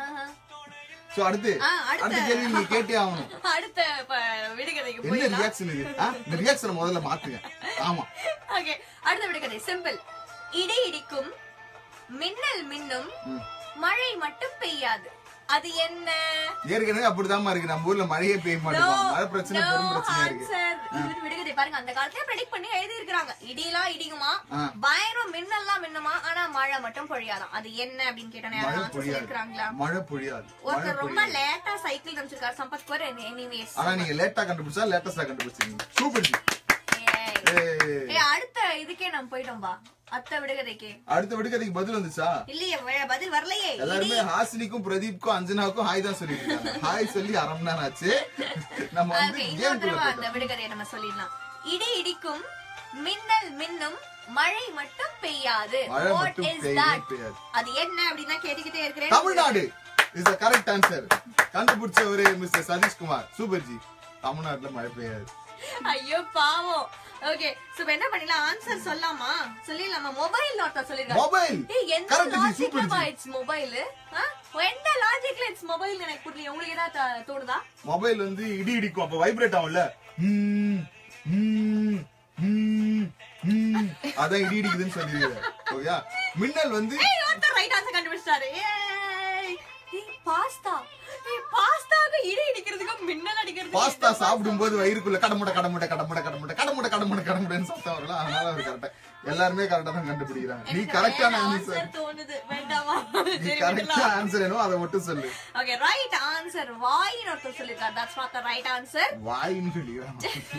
சோ அடுத்து ஆ, அடுத்த- அடுத்த கேள்வி நீங்க கேட்டே ஆகணும் அடுத்த ப- விடுகதைக்கு என்ன போயிடலாம் ரியாக்ஷன் இது ஆ? இந்த ரியாக்ஷனை முதல்ல மாத்துங்க ஆமா ஓகே அடுத்த விடுகதை சிம்பிள் இடி இடிக்கும் மின்னல் மின்னும் மழை மட்டும் பெய்யாது அது என்ன ஏற்கனவே அப்படிதாம்மா இருக்கு நம்ம ஊர்ல மழையே பெய்ய மாட்டேங்குது மழை பிரச்சனை பெரும் பிரச்சனையா இருக்கு ஆன்சர் இது வந்து விடுகதை பாருங்க அந்த காலத்துல ப்ரெடிக்ட் பண்ணி எழுதி இருக்காங்க இடிலாம் இடிக்குமா ஆ. பயங்கரம் மின்னல்லாம் மின்னுமா ஆனா மழை மட்டும் பொழியாதாம் அது என்ன அப்படின்னு கேட்டோன்னே மழை யாராவது ஆன்சர் பொழியாது சொல்லிருக்காங்களா மழை பொழியாது மழை ஒருத்தர் ரொம்ப பொழியாது லேட்டா சைக்கிள் காமிச்சிருக்காரு சம்பத் குமார் எனிவேஸ் ஆனா நீங்க லேட்டா கண்டுபிடிச்சா லேட்டஸ்டா கண்டுபிடிச்சீங்க சூப்பர் ஜி ஏய். ஏ அடுத்த இதுக்கே நம்ம போயிட்டோம் பா அத்த விடுகதைக்கு அடுத்த விடுகதைக்கு பதில் வந்துச்சா இல்லையே வே- பதில் வரலையே எல்லாருமே ஹாசினிக்கும் பிரதீப்க்கும் அஞ்சனாவுக்கும் ஹாய் தான் சொல்லிட்டு இருக்காங்க ஹாய் சொல்லி அரை மணி நேரம் ஆச்சு நம்ம வந்து ஓகே கேம் இன்னொரு குள்ள தடவை அந்த போயிட்டோம் விடுகதையை நம்ம சொல்லிடலாம் இடி இடிக்கும் மின்னல் மின்னும் மழை மட்டும் பெய்யாது மழை What மட்டும் is பெய்யவே that? பெய்யாது. அது என்ன அப்படின்னு தான் கேட்டுக்கிட்டே இருக்கிறேன் Tamil Nadu is the correct answer கண்டுபிடிச்சவரு மிஸ்டர் சதீஷ்குமார் சூப்பர் ஜி தமிழ்நாட்டுல மழை பெய்யாது ஐயோ பாவம் ஓகே சோ இப்ப என்ன பண்ணலாம் ஆன்சர் சொல்லலாமா சொல்லிடலாமா மொபைல் ஒருத்தர் சொல்லிருக்காரு மொபைல் ஏய் எந்த கரெக்ட் ஜி லாஜிக்ல சூப்பர் ஜி இட்ஸ் மொபைல் எந்த லாஜிக்ல இட்ஸ் மொபைல் எனக்கு புரியல உங்களுக்கு ஏதாவது த- தோணுதா மொபைல் வந்து இடி இடிக்கும் அப்ப வைப்ரேட் ஆகும்ல ம், ம், ம், ம். அதான் இடி இடிக்குதுன்னு சொல்லிருக்காரு ஓகேயா மின்னல் வந்து ஏய் ஒருத்தர் ரைட் ஆன்சர் கண்டுபிடிச்சாரு ஏய் ஏய் பாஸ்தா ஏய் பாஸ்தாக்கு இடி இடிக்கிறதுக்கு மின்னல் அடிக்கிறதுக்கு பாஸ்தா என்ன சாப்பிடும் போது வயிறுக்குள்ள கடமுட கடமுட கடமுட கடமுட கடமுட கடமுட கடமுடன்னு சத்தம் வரலாம் அதனால அவர் கரெக்டா எல்லாருமே கரெக்டா தான் கண்டுபிடிக்கிறாங்க நீ எனக்கு கரெக்டான வேற ஆன்சர் answer தோணுது வேண்டாமா நீ கரெக்டா ஆன்சர் என்னவோ அதை மட்டும் சொல்லு ஓகே ரைட் ஆன்சர் வாயின்னு ஒருத்தர் சொல்லிருக்காரு that's not the right answer வாயின்னு சொல்லிக்கிறான்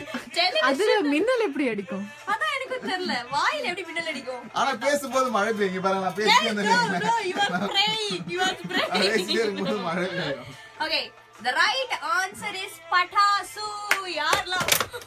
அது மின்னல் எப்படி அடிக்கும் அதான் எனக்கு தெரியல வாயில எப்படி மின்னல் அடிக்கும் ஆனா பேசும்போது மழை பெய்யும் பாருங்க நான் பேசிட்டே No, இருந்தேன் no, you are praying. You are நான் praying. பேசிட்டே இருக்கும்போது மழை பெய்யும் Okay, the right answer is பட்டாசு யாரெல்லாம்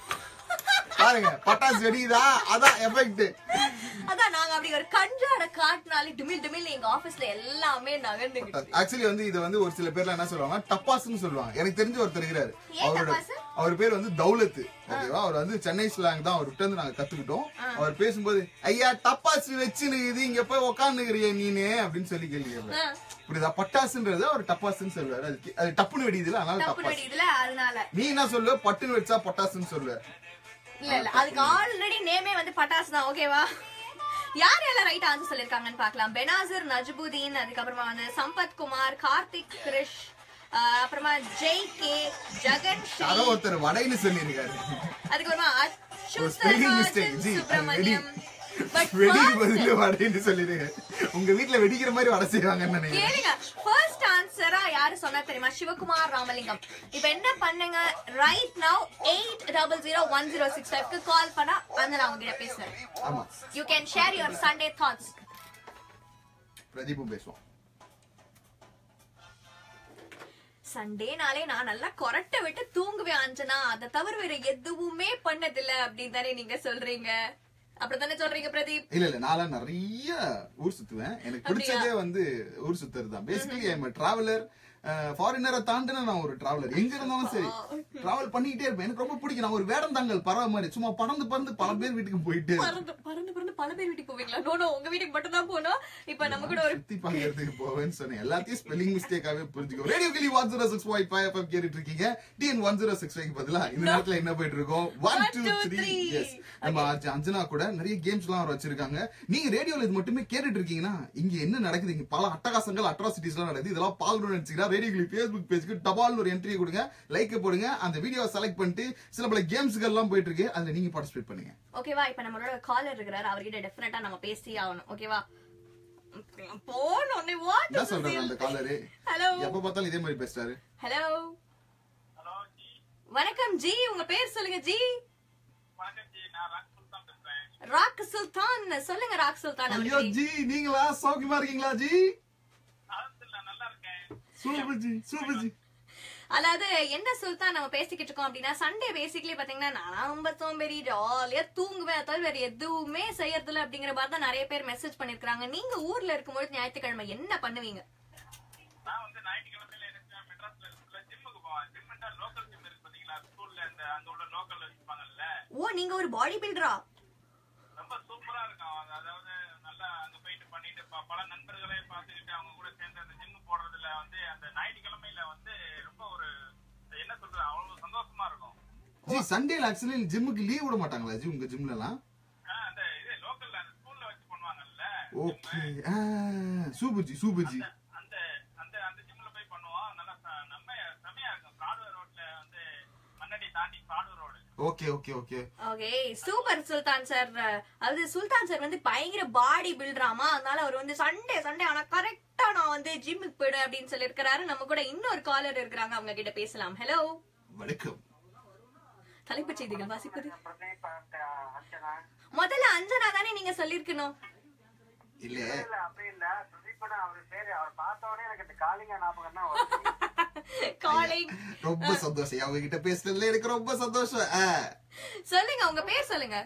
பாருங்க பட்டாசு வெடிக்குதா அதான் எஃபெக்ட் அதான் நாங்க அப்படி ஒரு கஞ்சாட காட்டினாலே டிமில் டிமில் எங்க ஆபீஸ்ல எல்லாமே நகர்ந்துகிட்டு ஆக்சுவலி வந்து இது வந்து ஒரு சில பேர்ல என்ன சொல்லுவாங்க டப்பாஸ்னு சொல்லுவாங்க எனக்கு தெரிஞ்ச ஒருத்தர் இருக்கிறாரு ஏன் அவரோட டப்பாசு? அவர் பேர் வந்து தௌலத் ஓகேவா அவர் வந்து சென்னை ஸ்லாங் தான் அவர்கிட்ட இருந்து நாங்க கத்துக்கிட்டோம் அவர் பேசும்போது ஐயா டப்பாசு வச்சுனுக்குது இங்க போய் உக்காந்துக்கிறிய நீனு அப்படின்னு சொல்லி கேள்வி கேட்பாரு புரியுதா பட்டாசுன்றது அவர் டப்பாசுன்னு சொல்லுவாரு அது கி- அது டப்புன்னு வெடியுதுல அதனால தப்பு டப்பாசு நடிதுல அதனால நீ என்ன சொல்லுவ பட்டுன்னு வச்சா பட்டாசுன்னு சொல்லுவ இல்ல இல்ல அதுக்கு ஆல்ரெடி நேமே வந்து பட்டாசு தான் ஓகேவா யார் யாரெல்லாம் ரைட் ஆன்சர் சொல்லிருக்காங்கன்னு பார்க்கலாம் பெனாசிர் நஜ்புதீன் அதுக்கப்புறமா வந்து சம்பத் குமார் கார்த்திக் கிரிஷ் ஆஹ் அப்புறமா ஜெய் கே ஜெகன் ஸ்ரீ யாரோ ஒருத்தர் வடைன்னு சொல்லியிருக்காரு அதுக்கப்புறமா ஒரு spelling mistake, அச்சுதராஜன் ஜி, அது சுப்பிரமணியம் பட் வெடிக்கு பதிலு வடைன்னு சொல்லிருங்க உங்க வீட்டுல வெடிக்கிற மாதிரி வடை செய்வாங்கன்னு நினைக்கிறேன் கேளுங்க ஃபர்ஸ்ட் ஆன்சரா யாரு சொன்னா தெரியுமா சிவகுமார் ராமலிங்கம் இப்ப என்ன பண்ணுங்க right now eight double zero one zero six ஃபைவ்க்கு கால் பண்ணா அந்த நான் உங்ககிட்ட பேசுறேன் ஆமா you can share your Sunday thoughts பிரதீப்பும் பேசுவோம் சண்டேனாலே நான் நல்லா கொரட்டை விட்டு தூங்குவேன் அஞ்சனா அதை தவிர வேற எதுவுமே பண்ணதில்ல அப்படின்னு தானே நீங்க சொல்றீங்க அப்படித்தானே சொல்றீங்க பிரதீப் இல்ல இல்ல நான் நிறைய ஊர் சுத்துவேன் எனக்கு பிடிச்சதே வந்து ஊர் சுத்துறது தான் பேசிக்கலி ஐம் டிராவலர் ஃபாரினரை தாண்டின நான் ஒரு டிராவலர் எங்க இருந்தாலும் சரி டிராவல் பண்ணிக்கிட்டே இருப்பேன் எனக்கு ரொம்ப பிடிக்கும் நான் ஒரு வேடம் தாங்கல் பறவை மாதிரி சும்மா பறந்து பறந்து பல பேர் வீட்டுக்கு போயிட்டே இருப்பேன். பறந்து பறந்து பறந்து பல பேர் வீட்டுக்கு போவீங்களா நோ நோ உங்க வீட்டுக்கு மட்டும் தான் போனோம் இப்ப நம்ம கூட ஒரு சுத்தி பாக்கிறதுக்கு போவேன்னு சொன்னேன் எல்லாத்தையும் ஸ்பெல்லிங் மிஸ்டேக்காவே புரிஞ்சுக்கோ ரேடியோ கிளி one zero six five five FM கேட்டுட்டு இருக்கீங்க TN one zero six five பதிலா இந்த நேரத்துல என்ன போயிட்டு இருக்கோம் one One, two two, three three. Yes நம்ம அஞ்ச- அஞ்சனா கூட நிறைய கேம்ஸ் எல்லாம் அவர் வச்சிருக்காங்க நீங்க ரேடியோல இது மட்டுமே கேட்டுட்டு இருக்கீங்கன்னா இங்க என்ன நடக்குது இங்க பல அட்டகாசங்கள் அட்ராசிட்டிஸ் எல்லாம் நடக்குது இதெல்லாம் பாக்கணும்னு நினைச்சீங்கன்னா ரேடியோ கிளி ஃபேஸ்புக் பேஜ்க்கு டபால் ஒரு என்ட்ரி கொடுங்க லைக் போடுங்க அந்த வீடியோவை செலக்ட் பண்ணிட்டு சில பல கேம்ஸ்கள் எல்லாம் போயிட்டு இருக்கு அதுல நீங்க பார்ட்டிசிபேட் பண்ணுங்க ஓகேவா இப்ப நம்மளோட காலர் இருக்கிறாரு அவர்கிட்ட டெஃபினட்டா நம்ம பேசி ஆகணும் ஓகேவா போனோடனே என்ன சொல்றாரு அந்த வாட் காலரு ஹலோ எப்ப பார்த்தாலும் இதே மாதிரி பேசுறாரு ஹலோ வணக்கம் ஜி உங்க பேர் சொல்லுங்க ஜி ராக் சுல்தான் சொல்லுங்க ராக் சுல்தான் ஐயோ அவர்களே. ஜி நீங்களா சௌக்கியமா இருக்கீங்களா ஜி சூப்பர் ஜி சூப்பர் ஜி அதாவது என்ன சுல்தான் நம்ம பேசிக்கிட்டு இருக்கோம் அப்படின்னா சண்டே பேசிக்கலி பாத்தீங்கன்னா நான் ரொம்ப சோம்பேறி ஜாலியா தூங்குவேன் அதாவது வேற எதுவுமே செய்யறதில்ல அப்படிங்கிற மாதிரி தான் நிறைய பேர் மெசேஜ் பண்ணிருக்காங்க நீங்க ஊர்ல இருக்கும்போது ஞாயிற்றுக்கிழமை என்ன பண்ணுவீங்க நான் வந்து ஞாயிற்றுக்கிழமையில எனக்கு மெட்ராஸ்ல இருக்கிற ஜிம்முக்கு போவேன் ஜிம்னா லோக்கல் ஜிம் இருக்கு பாத்தீங்களா ஸ்கூல்ல இந்த அங்க உள்ள லோக்கல்ல வச்சுப்பாங்கல்ல ஓ நீங்க ஒரு பாடி பில்டரா ரொம்ப சூப்பரா இருக்கும் அவங்க அதாவது நல்லா அங்க போயிட்டு பண்ணிட்டு ப- பல நண்பர்களை பார்த்துக்கிட்டு அவங்க கூட சேர்ந்து அந்த ஜிம் போடுறதுல வந்து அந்த ஞாயிற்றுக்கிழமையில வந்து ரொம்ப ஒரு என்ன சொல்றது அவ்வளவு சந்தோஷமா இருக்கும் ஜி சண்டேல ஆக்சுவலி ஜிம்முக்கு லீவ் விட மாட்டாங்களா ஜி உங்க ஜிம்ல எல்லாம் ஆஹ் அந்த இது லோக்கல்ல அந்த ஸ்கூல்ல வச்சு பண்ணுவாங்கல்ல okay super ji super ji அந்த அந்த அந்த ஜிம்ல போய் பண்ணுவோம் நல்லா ச- நம்ம செமையா இருக்கும் காடுவர் ரோட்ல வந்து மண்ணடி தாண்டி காடுவர் road okay okay okay okay super Sultan sir அதாவது சுல்தான் சார் வந்து பயங்கர பாடி பில்டராமா அதனால அவர் வந்து சண்டே சண்டே ஆனா கரெக்டா நான் வந்து ஜிம்முக்கு போயிடுவேன் அப்படின்னு சொல்லி இருக்கிறாரு நம்ம கூட இன்னொரு காலர் இருக்கிறாங்க அவங்க கிட்ட பேசலாம் ஹலோ வணக்கம் தலைப்புச் செய்திகள் வாசிப்பது பிரதீப் and, uh, அர்ச்சனா முதல்ல அஞ்சனா தானே நீங்க சொல்லிருக்கணும் இல்ல இல்ல அப்படி இல்ல பிரதீப்னா அவரு பேரு அவர் பார்த்த உடனே எனக்கு இந்த காளிங்க ஞாபகம் தான் வருது காலிங் ரொம்ப சந்தோஷம் அவங்க கிட்ட பேசுறதுல எனக்கு ரொம்ப சந்தோஷம் ஆ. சொல்லுங்க உங்க பேர் சொல்லுங்க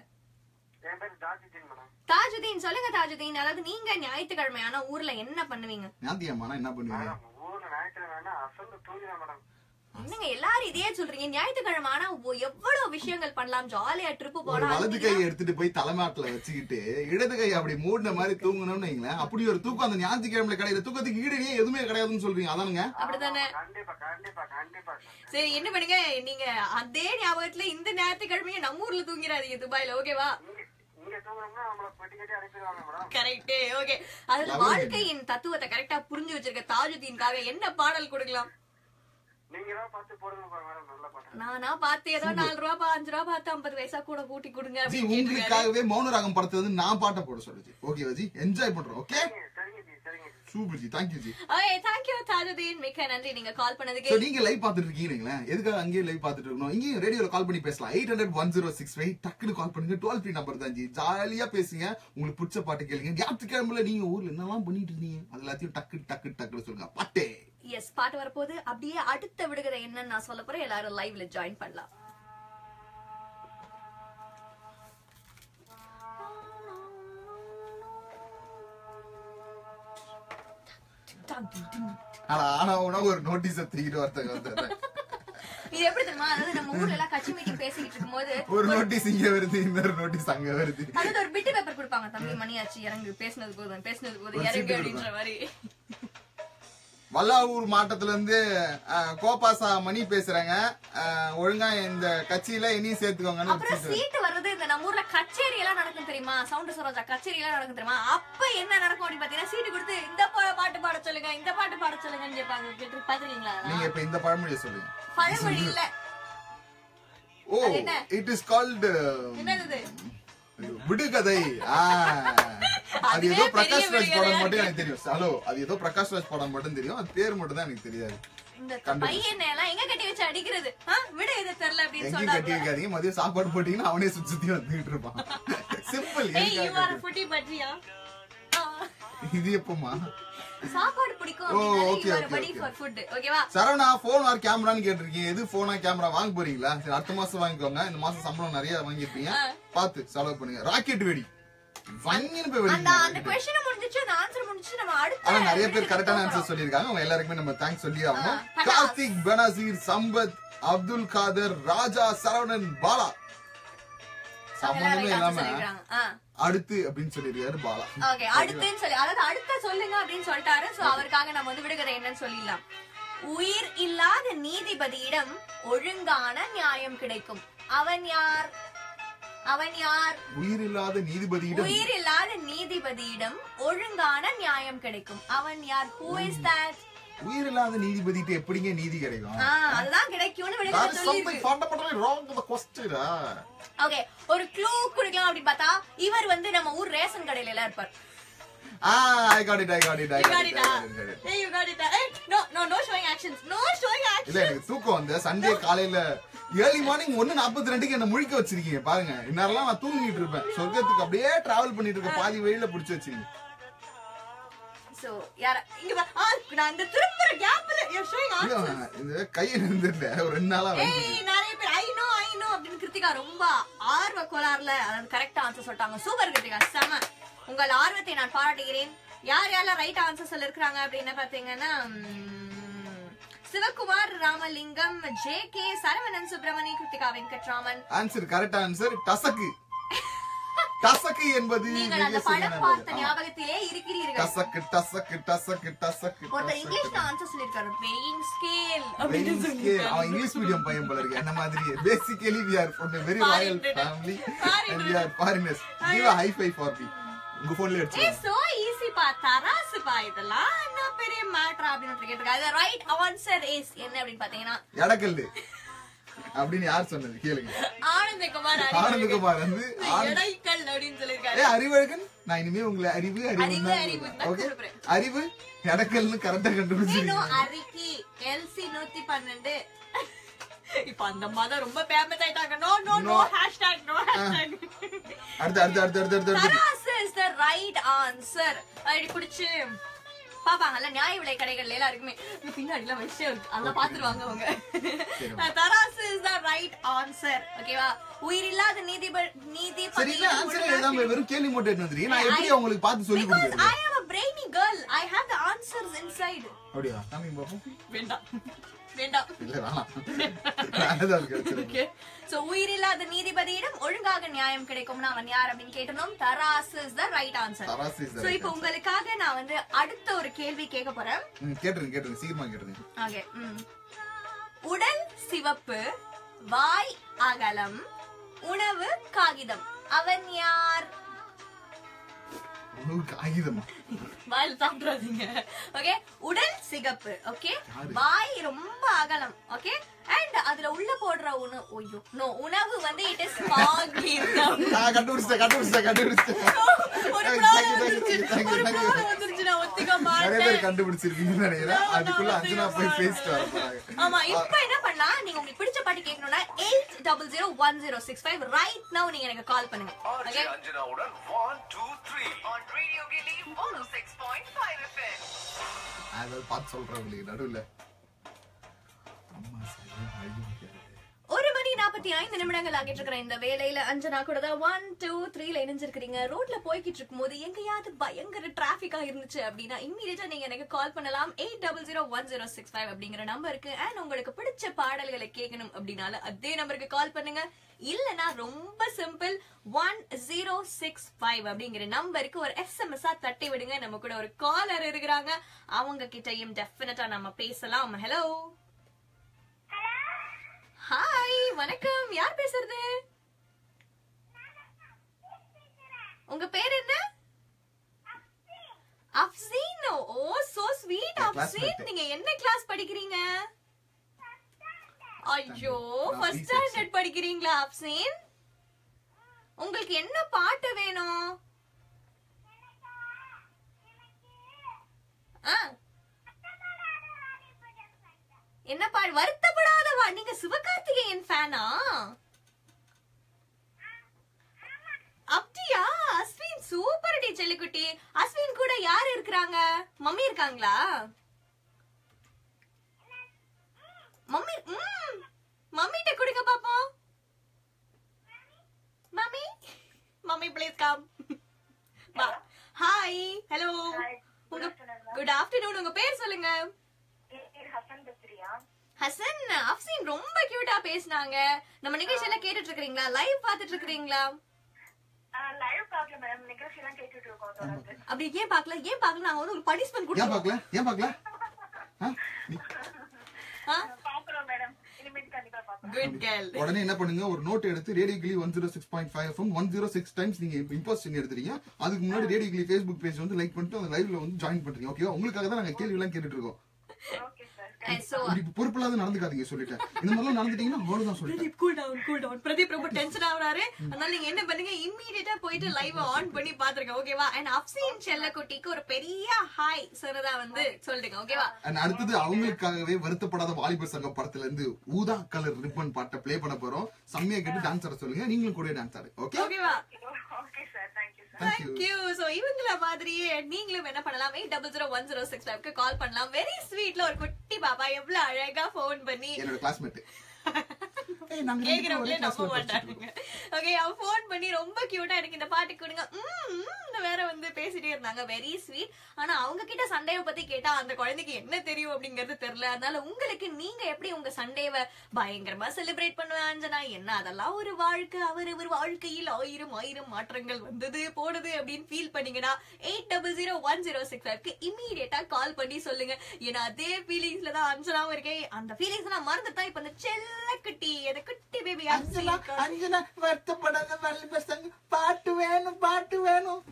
என் பேரு ஜார்ஜிஜின் மேடம் தாஜுதீன் சொல்லுங்க தாஜுதீன் அதாவது நீங்க ஞாயிற்றுக்கிழமை ஆனா ஊர்ல என்ன பண்ணுவீங்க ஞாத்தியம்மானா என்ன பண்ணுவீங்க மேடம் ஊர்ல ஞாயிற்றுக்கிழமை அசந்து தூங்கினேன் மேடம் என்னங்க எல்லாரும் இதையே சொல்றீங்க ஞாயிற்றுக்கிழமை ஆனா ஒ- எவ்வளவு விஷயங்கள் பண்ணலாம் ஜாலியா ட்ரிப் ஒரு போலாம் வலது கையை எடுத்துட்டு போய் தலைமாட்டுல வச்சுக்கிட்டு இடது கை அப்படி மூடின மாதிரி தூங்கணும்னு வைங்களேன் அப்படி ஒரு தூக்கம் அந்த ஞாயிற்றுக்கிழமை கிடையாது தூக்கத்துக்கு ஈடுனே எதுவுமே கிடையாதுன்னு சொல்றீங்க அதானுங்க அப்படித்தானே கண்டிப்பா கண்டிப்பா கண்டிப்பா சரி என்ன பண்ணுங்க நீங்க அதே ஞாபகத்துல இந்த ஞாயிற்றுக்கிழமையும் நம்ம ஊர்ல தூங்கிறாதீங்க துபாய்ல ஓகேவா இங்க இங்க தூங்குறோம்னா நம்மள பெட்டி கட்டி அனுப்பிடுவாங்க மேடம் கரெக்ட் ஓகே அதுல வாழ்க்கையின் தத்துவத்தை கரெக்டா புரிஞ்சு வச்சிருக்க தாஜுதீன்காக என்ன பாடல் கொடுக்கலாம் நீங்க தான் பார்த்து போடுங்க பாருங்க மேடம் நல்ல பாட்டு நானா பார்த்து ஏதோ நாலு ரூபா பா- அஞ்சு ரூபா பார்த்து ஐம்பது வயசா கூட கூட்டி கொடுங்க ஜி அப்படின்னு கேட்டிருக்காரு. உங்களுக்காகவே மௌனராகம் படத்தை வந்து நான் பாட்டை போட சொல்லுச்சு ஓகேவா ஜி என்ஜாய் பண்றோம் ஓகே சரிங்க சரிங்க ஜி சரிங்க ji super ji thank you ji okay thank you Tajudeen மிக்க நன்றி நீங்க கால் சோ பண்ணதுக்கு நீங்க லைவ் பாத்துட்டு இருக்கீங்களா எதுக்காக அங்கேயே லைவ் பாத்துட்டு இருக்கணும் இங்கேயும் ரேடியோல கால் பண்ணி பேசலாம் eight hundred one zero six five டக்குனு கால் பண்ணுங்க டுவெல் ஃப்ரீ நம்பர் தான் ஜி ஜாலியா பேசுங்க உங்களுக்கு பிடிச்ச பாட்டு கேளுங்க ஞாயிற்றுக்கிழமையில நீங்க ஊர்ல என்னெல்லாம் பண்ணிட்டு இருந்தீங்க அது எல்லாத்தையும் டக்கு டக்கு டக்குன்னு சொல்லுங்க பாட்டே எஸ் பாட்டு வரப்போது அப்படியே அடுத்த விடுகிற என்னன்னு நான் சொல்ல போறேன் எல்லாரும் லைவ்ல ஜாயின் பண்ணலாம் ஆனா ஆனா உனக்கு ஒரு நோட்டீஸ தூக்கிட்டு வரதுக்கு வந்துடுறேன் இது எப்படி தெரியுமா அதாவது நம்ம ஊர்ல எல்லாம் கட்சி மீட்டிங் பேசிக்கிட்டு இருக்கும்போது ஒரு நோட்டீஸ் இங்க வருது இன்னொரு நோட்டீஸ் அங்க வருது அதாவது ஒரு பிட்டு பேப்பர் கொடுப்பாங்க தம்பி மணியாச்சு இறங்கு பேசுனது போதும் பேசுனது போதும் ஒரு இறங்கு சீட்டு அப்படின்ற மாதிரி வல்லாவூர் மாவட்டத்துல இருந்து அஹ், கோபாசா மணி பேசுறாங்க அஹ், ஒழுங்கா இந்த கட்சியில இனியும் சேர்த்துக்கோங்கன்னு அப்புறம் வச்சுட்டு. சீட்டு வர்றது இந்த நம்ம ஊர்ல கச்சேரி எல்லாம் நடக்கும் தெரியுமா சவுண்ட் சரோஜா கச்சேரி எல்லாம் நடக்கும் தெரியுமா அப்ப என்ன நடக்கும் அப்படின்னு பாத்தீங்கன்னா சீட்டு கொடுத்து இந்த பா- பாட்டு பாட சொல்லுங்க இந்த பாட்டு பாட சொல்லுங்கன்னு கேட்பாங்க கேட்டு பாத்துருக்கீங்களா நீங்க இப்ப இந்த பழமொழியை சொல்லுங்க பழமொழி இல்ல ஓ அது என்ன? இட் இஸ் கால்டு என்னது விடுகதை ஆ. அது அதுவே ஏதோ பெரிய பிரகாஷ் ராஜ் விடுகதையா படம் மட்டும் இருக்கு. எனக்கு தெரியும் ஹலோ அது ஏதோ பிரகாஷ் ராஜ் படம் மட்டும் தெரியும் அது பேர் மட்டும் தான் எனக்கு தெரியாது இந்த கண்டுபிடிச்சு. பையனை எல்லாம் எங்க கட்டி வச்சு அடிக்கிறது ஆ, விடு இது தெரியல அப்படின்னு எங்கேயும் கட்டி சொல்றாங்க வைக்காதீங்க மதியம் சாப்பாடு போட்டீங்கன்னா அவனே சுத்தி சுத்தி வந்துகிட்டு இருப்பான் சிம்பிள் ஏய் யூ ஆர் ஃபுட்டி பட்ரியா இது எப்பமா சாப்பாடு பிடிக்கும் ஓ, அப்படின்னா okay, யூ ஆர் okay, படி okay. ஃபார் ஃபுட் ஓகேவா சரவணா போன் ஆர் கேமரான்னு கேட்டிருக்கீங்க எது போனா கேமரா வாங்க போறீங்களா சரி அடுத்த மாசம் வாங்கிக்கோங்க இந்த மாசம் சம்பளம் நிறைய வாங்கிருப்பீங்க பார்த்து செலவு பண்ணுங்க ராக்கெட் வெடி வங்கின்னு போய் அந்த அந்த வெடிக்கணும் கொஸ்டின் முடிஞ்சிச்சு அந்த ஆன்சர் முடிஞ்சிச்சு நம்ம அடுத்த ஆனா நிறைய பேர் வீட்டுக்கு கரெக்டான போறோம். ஆன்சர் சொல்லியிருக்காங்க அவங்க எல்லாருக்குமே நம்ம தேங்க்ஸ் சொல்லி ஆகணும் ஆ, கார்த்திக் பெனாசீர் சம்பத் அப்துல் காதர் ராஜா சரவணன் பாலா அவங்க எல்லாம் சம்பந்தமே right answer இல்லாம சொல்லிருக்காங்க. ஆ. அடுத்து அப்படின்னு சொல்லியிருக்காரு பாலா ஓகே அடுத்துன்னு சொல்லி அதாவது அடுத்த சொல்லுங்க அப்படின்னு சொல்லிட்டாரு சோ அவருக்காக நம்ம வந்து விடுகதை என்னன்னு சொல்லிடலாம் உயிர் இல்லாத நீதிபதியிடம் ஒழுங்கான நியாயம் கிடைக்கும் அவன் யார் அவன் யார் உயிர் இல்லாத நீதிபதியிடம் உயிர் இல்லாத நீதிபதியிடம் ஒழுங்கான நியாயம் கிடைக்கும் அவன் யார் ஹூ இஸ் தட் உயிர் இல்லாத நீதிபதிட்டு எப்படிங்க நீதி கிடைக்கும் அதுதான் கிடைக்கும்னு That விடுகதை is something சொல்லிருக்கு fundamentally wrong with the question. ah. Okay ஒரு க்ளூ குடுக்கலாம் அப்படின்னு பார்த்தா இவர் வந்து நம்ம ஊர் ரேஷன் கடையில எல்லாம் இருப்பார் Ah, I got it, I got it, I You got got it, it, I ah? got it, I got it. Hey, you got it. ah? Hey, no, no, no showing actions. No showing இல்ல actions. எனக்கு தூக்கம் வந்து Sunday காலையில early morning ஒன்னு நாற்பத்தி ரெண்டுக்கு என்ன முழிக்க வச்சிருக்கீங்க பாருங்க இந்நேரம்லாம் நான் தூங்கிட்டு இருப்பேன் சொர்க்கத்துக்கு அப்படியே டிராவல் பண்ணிட்டு இருக்க பாதி வழியில புடிச்சு வச்சிருக்கீங்க So, யார இங்க வா. ஆ, நான் இந்த திரும்புற கேப்ல you're showing இல்ல, answers. இந்த கையை நின்றுல ஒரு ரெண்டு நாளா வந்து ஏய், நிறைய பேர் ஐ நோ ஐ நோ அப்படின்னு கிருத்திகா ரொம்ப ஆர்வ கோளாறுல அதாவது கரெக்டா ஆன்சர் சொல்லிட்டாங்க சூப்பர் கிருத்திகா செம உங்கள் ஆர்வத்தை நான் பாராட்டுகிறேன் யார் யாரெல்லாம் ரைட் ஆன்சர் சொல்லிருக்காங்க அப்படின்னு பாத்தீங்கன்னா ம், Sivakumar Ramalingam J K Saravanan Subramani Krithika Venkatraman answer correct answer டசக்கு டசக்கு என்பது நீங்கள் அந்த மிக சரியான படம் பார்த்த பதில். ஆமா. ஞாபகத்திலே இருக்கிறீர்கள் டசக்கு டசக்கு டசக்கு டசக்கு ஒருத்தர் இங்கிலீஷ்ல ஆன்சர் சொல்லிருக்காரு வெயிங் ஸ்கேல் Weighing scale. அவன் இங்கிலீஷ் மீடியம் பையன் போல இருக்கு என்ன மாதிரி basically we are from very royal Foreign family Foreign and we are foreigners give a high five for me உங்க போன்ல ஏ எடுத்து சோ ஈஸி பா தராசு பா இதெல்லாம் என்ன பெரிய மேட்டர் அப்படின்னு கேட்டிருக்காங்க ரைட் ஆன்சர் இஸ் என்ன அப்படின்னு பாத்தீங்கன்னா எடக்கல்லு அப்படின்னு யார் சொன்னது கேளுங்க ஆனந்தகுமார் ஆனந்தகுமார் வந்து ஆனந்த்- எடைக்கல் அப்படின்னு ஏ சொல்லிருக்காரு அறிவழகன் நான் இனிமே உங்களை அறிவு அறிவு அறிவு, அறிவு தான் ஓகே கூப்பிடுறேன். அறிவு எடக்கல்னு கரெக்டா இன்னும் கண்டுபிடிச்சிருக்கீங்க அரிக்கி எல்சி நூத்தி பன்னெண்டு இப்ப அந்த மாதிரி ரொம்ப ஃபேமஸ் ஆயிட்டாங்க no no no No. Hashtag no hashtag அடுத்து அடுத்து அடுத்து அடுத்து அடுத்து அடுத்து தராசு இஸ் த ரைட் ஆன்சர் அப்படி குடிச்சு பாப்பாங்கல்ல நியாய விலை கடைகள்ல எல்லாம் இருக்குமே இங்க பின்னாடி எல்லாம் வச்சு அதெல்லாம் பாத்துருவாங்க அவங்க தராசு இஸ் த ரைட் ஆன்சர் ஓகேவா உயிர் இல்லாத நீதிபதி நீதி சரி இல்ல ஆன்சர் எழுதாம வெறும் கேள்வி மட்டும் எடுத்து வந்துருக்கீங்க நான் எப்படி உங்களுக்கு பார்த்து சொல்லி Because கொடுக்குறது I am a brainy girl. I have the answers inside. அப்படியா காமிங்க பாப்போம் வேண்டாம் வேண்டாம் இல்ல வேணாம் வேற ஏதாவது கிடைச்சிருக்கு Okay. So, உயிரில்லாத நீதிபதியிடம் ஒழுங்காக நியாயம் கிடைக்கும்னா அவன் யார் அப்படின்னு கேட்டணும் தராசு இஸ் த ரைட் ஆன்சர் தராசு is the சோ right இப்போ answer. உங்களுக்காக நான் வந்து அடுத்த ஒரு கேள்வி கேட்க போறேன் ம், கேட்டுருங்க கேட்டுருங்க சீக்கிரமா கேட்டுருங்க ஓகே உடல் சிவப்பு வாய் அகலம் உணவு காகிதம் அவன் யார் உணவு காகிதமா வாயில் சாப்பிடாதீங்க ஓகே உடல் சிகப்பு ஓகே யாரு? வாய் ரொம்ப அகலம் ஓகே அண்ட் அதுல உள்ள போடுற உணவு ஐயோ நோ உணவு வந்து இட் இஸ் காகிதம் நான் கண்டுபிடிச்சிட்டேன் கண்டுபிடிச்சிட்டேன் கண்டுபிடிச்சிட்டேன் ஒரு Thank you, problem thank you, வந்துருச்சு thank you, ஒரு thank you. ப்ராப்ளம் வந்துருச்சு நான் ஒத்துக்க நிறைய பேர் மாட்டேன் கண்டுபிடிச்சிருக்கீங்கன்னு நினைக்கிறேன் No, அதுக்குள்ள நான் அஞ்சனா போய் பேசிட்டு வர போறாங்க ஆமா இப்ப என்ன பண்ணலாம் நீங்க உங்களுக்கு பிடிச்ச பாட்டு கேட்கணும்னா eight double zero one zero six five right now நீங்க எனக்கு கால் பண்ணுங்க ஓகே அஞ்சனாவுடன் one two three on Radio Gilly 106.5 FM. அதாவது பார்த்து சொல்றேன் உங்களுக்கு நடுவுல அம்மா சரியா அழுகி வைக்காது. ஒரு மணி நாற்பத்தி ஐந்து நிமிடங்கள் ஆகிட்டு இருக்கிற இந்த வேலையில அஞ்சனா கூட தான் ஒன் டூ த்ரீல இணைஞ்சிருக்கிறீங்க ரோட்ல போய்கிட்டு இருக்கும் போது எங்கேயாவது பயங்கர டிராபிக்கா இருந்துச்சு அப்படின்னா இம்மீடியட்டா நீங்க எனக்கு கால் பண்ணலாம் eight double zero one zero six five அப்படிங்கிற நம்பருக்கு அண்ட் உங்களுக்கு பிடிச்ச பாடல்களை கேட்கணும் அப்படின்னால அதே நம்பருக்கு கால் பண்ணுங்க இல்லனா ரொம்ப simple one zero six five அப்படிங்கிற நம்பருக்கு ஒரு எஸ்எம்எஸ் தட்டி விடுங்க நம்ம கூட ஒரு காலர் இருக்கிறாங்க அவங்க கிட்டயும் டெஃபினட்டா நம்ம பேசலாம் ஹலோ ஹாய் வணக்கம் யார் பேசுறது உங்க பேர் என்ன Afsheen oh so sweet Afsheen classmate. நீங்க என்ன கிளாஸ் படிக்கிறீங்க ஐயோ நான் ஃபர்ஸ்ட் B section. ஸ்டாண்டர்ட் படிக்கிறீங்களா அப்சீன் உங்களுக்கு என்ன பாட்டு வேணும் ஆ என்ன பாடு வருத்தப்படாதவா நீங்க சிவகார்த்திகேயன் ஃபேனா அப்படியா அஸ்வின் சூப்பர் டி செல்லிக்குட்டி அஸ்வின் கூட யார் இருக்கிறாங்க மம்மி இருக்காங்களா மம்மி ம் மம்மிட்ட கொடுங்க பாப்போம் mummy mummy please come hi hello உங்க குட் ஆஃப்டர்நூன் உங்க பேர் சொல்லுங்க ஹசன் பேசுறியா ஹசன் அப்சின் ரொம்ப கியூட்டா பேசுனாங்க நம்ம நிகழ்ச்சியில கேட்டுட்டு இருக்கீங்களா லைவ் பாத்துட்டு இருக்கீங்களா லைவ் பார்க்கல மேடம் நிகழ்ச்சி எல்லாம் கேட்டுட்டு இருக்கோம் தொடர்ந்து அப்படி ஏன் பாக்கல ஏன் பாக்கல நாங்க வந்து ஒரு பனிஷ்மெண்ட் ஏன் கொடுத்தோம் பாக்கல ஏன் பாக்கல ஆ? நீ- பாக்குறோம் மேடம் இனிமேட்டு கண்டிப்பா பாக்குறோம் குட் கேர்ள் உடனே என்ன பண்ணுங்க ஒரு நோட் எடுத்து ரேடியோ கிளி one zero six point five FM one zero six times நீங்க இம்போஸ்டிங் எடுத்துறீங்க அதுக்கு முன்னாடி ரேடியோ கிளி ஃபேஸ்புக் பேஜ் வந்து லைக் பண்ணிட்டு அந்த லைவ்ல வந்து ஜாயின் பண்றீங்க ஓகேவா உங்களுக்காக தான் நாங்க கேள்வி எல்லாம் கேட்டுட்டு இருக்கோம் ஓகே சார் சோ இப்படி பொறுப்பில்லாத நடந்துக்காதீங்க சொல்லிட்டேன் இந்த மாதிரிலாம் நடந்துட்டீங்கன்னா அவ்வளவுதான் சொல்லிட்டேன் Pradeep cool down cool down Pradeep ரொம்ப டென்ஷன் ஆகுறாரு அதனால நீங்க என்ன பண்ணுங்க இம்மீடியட்டா போயிட்டு லைவ் ஆன் பண்ணி பாத்துருங்க ஓகேவா அண்ட் அப்சின் செல்லக்குட்டிக்கு ஒரு பெரிய ஹாய் சொன்னதா வந்து சொல்லுங்க ஓகேவா அண்ட் அடுத்தது அவங்களுக்காகவே வருத்தப்படாத வாலிபர் சங்க படத்துல இருந்து ஊதா கலர் ரிப்பன் பாட்டை ப்ளே பண்ண போறோம் செம்மையா கேட்டு டான்ஸ் ஆட சொல்லுங்க நீங்களும் கூட டான்ஸ் ஆடு ஓகே ஓகேவா okay sir thank you sir thank you thank you so இவங்கள மாதிரியே நீங்களும் என்ன பண்ணலாம் eight double zero one zero six ஃபைவ்க்கு கால் பண்ணலாம் வெரி ஸ்வீட்ல ஒரு குட்டி பாப்பா எவ்வளவு அழகா ஃபோன் பண்ணி என்னோட கிளாஸ்மேட் கேக்குறவங்களே நம்ப மாட்டாங்க ஓகே அவ ஃபோன் பண்ணி ரொம்ப கியூட்டா எனக்கு இந்த பாட்டு கொடுங்க ம், ம், வேற வந்து பேசிட்டே இருந்தாங்க வெரி ஸ்வீட் ஆனா அவங்க கிட்ட சண்டையை பத்தி கேட்டா அந்த குழந்தைக்கு என்ன தெரியும் அப்படிங்கறது தெரியல அதனால உங்களுக்கு நீங்க எப்படி உங்க சண்டேவை பயங்கரமா செலிப்ரேட் பண்ணுவேன் அஞ்சனா என்ன அதெல்லாம் ஒரு வாழ்க்கை அவர் ஒரு வாழ்க்கையில் ஆயிரம் ஆயிரம் மாற்றங்கள் வந்தது போனது அப்படின்னு ஃபீல் பண்ணீங்கன்னா eight double zero one zero six ஃபைவ்க்கு இமீடியட்டா கால் பண்ணி சொல்லுங்க ஏன்னா அதே ஃபீலிங்ஸ்ல தான் அஞ்சனாவும் இருக்கேன் அந்த ஃபீலிங்ஸ் நான் மறந்துட்டா இப்ப அந்த செல்ல குட்டி அந்த குட்டி பேபி அஞ்சனா அஞ்சனா வருத்தப்படாத வாலிபர் சங்க பாட்டு வேணும் பாட்டு வேணும்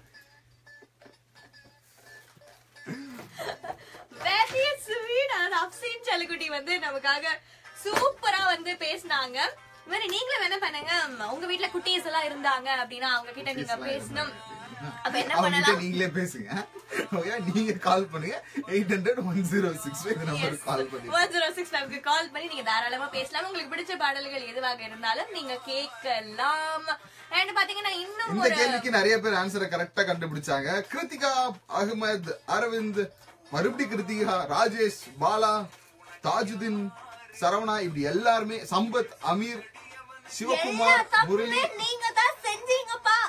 வெரி ஸ்வீட் அந்த அப்சீன் செல்லக்குட்டி வந்து நமக்காக சூப்பரா வந்து பேசினாங்க வேற நீங்களும் என்ன பண்ணுங்க உங்க வீட்ல குட்டீஸ் எல்லாம் இருந்தாங்க அப்படின்னா அவங்க கிட்ட நீங்க பேசணும் அப்ப என்ன அவங்க கிட்ட பண்ணலாம் நீங்களே பேசுங்க ஓகே நீங்க கால் பண்ணுங்க eight hundred one zero six இந்த நம்பருக்கு கால் பண்ணி ஒன் ஜீரோ சிக்ஸ் ஃபைவ்க்கு கால் பண்ணி நீங்க தாராளமா பேசலாம் உங்களுக்கு பிடிச்ச பாடல்கள் எதுவாக இருந்தாலும் நீங்க கேட்கலாம் அண்ட் பாத்தீங்கன்னா இன்னும் இந்த ஒரு கேள்விக்கு நிறைய பேர் ஆன்சரை கரெக்டா கண்டுபிடிச்சாங்க கிருத்திகா அகமது அரவிந்த் மறுபடி கிருத்திகா ராஜேஷ் பாலா தாஜுதீன் சரவணா இப்படி எல்லாருமே சம்பத் அமீர் எல்லா சிவகுமார் முரளி தப்புமே நீங்க தான் செஞ்சீங்கப்பா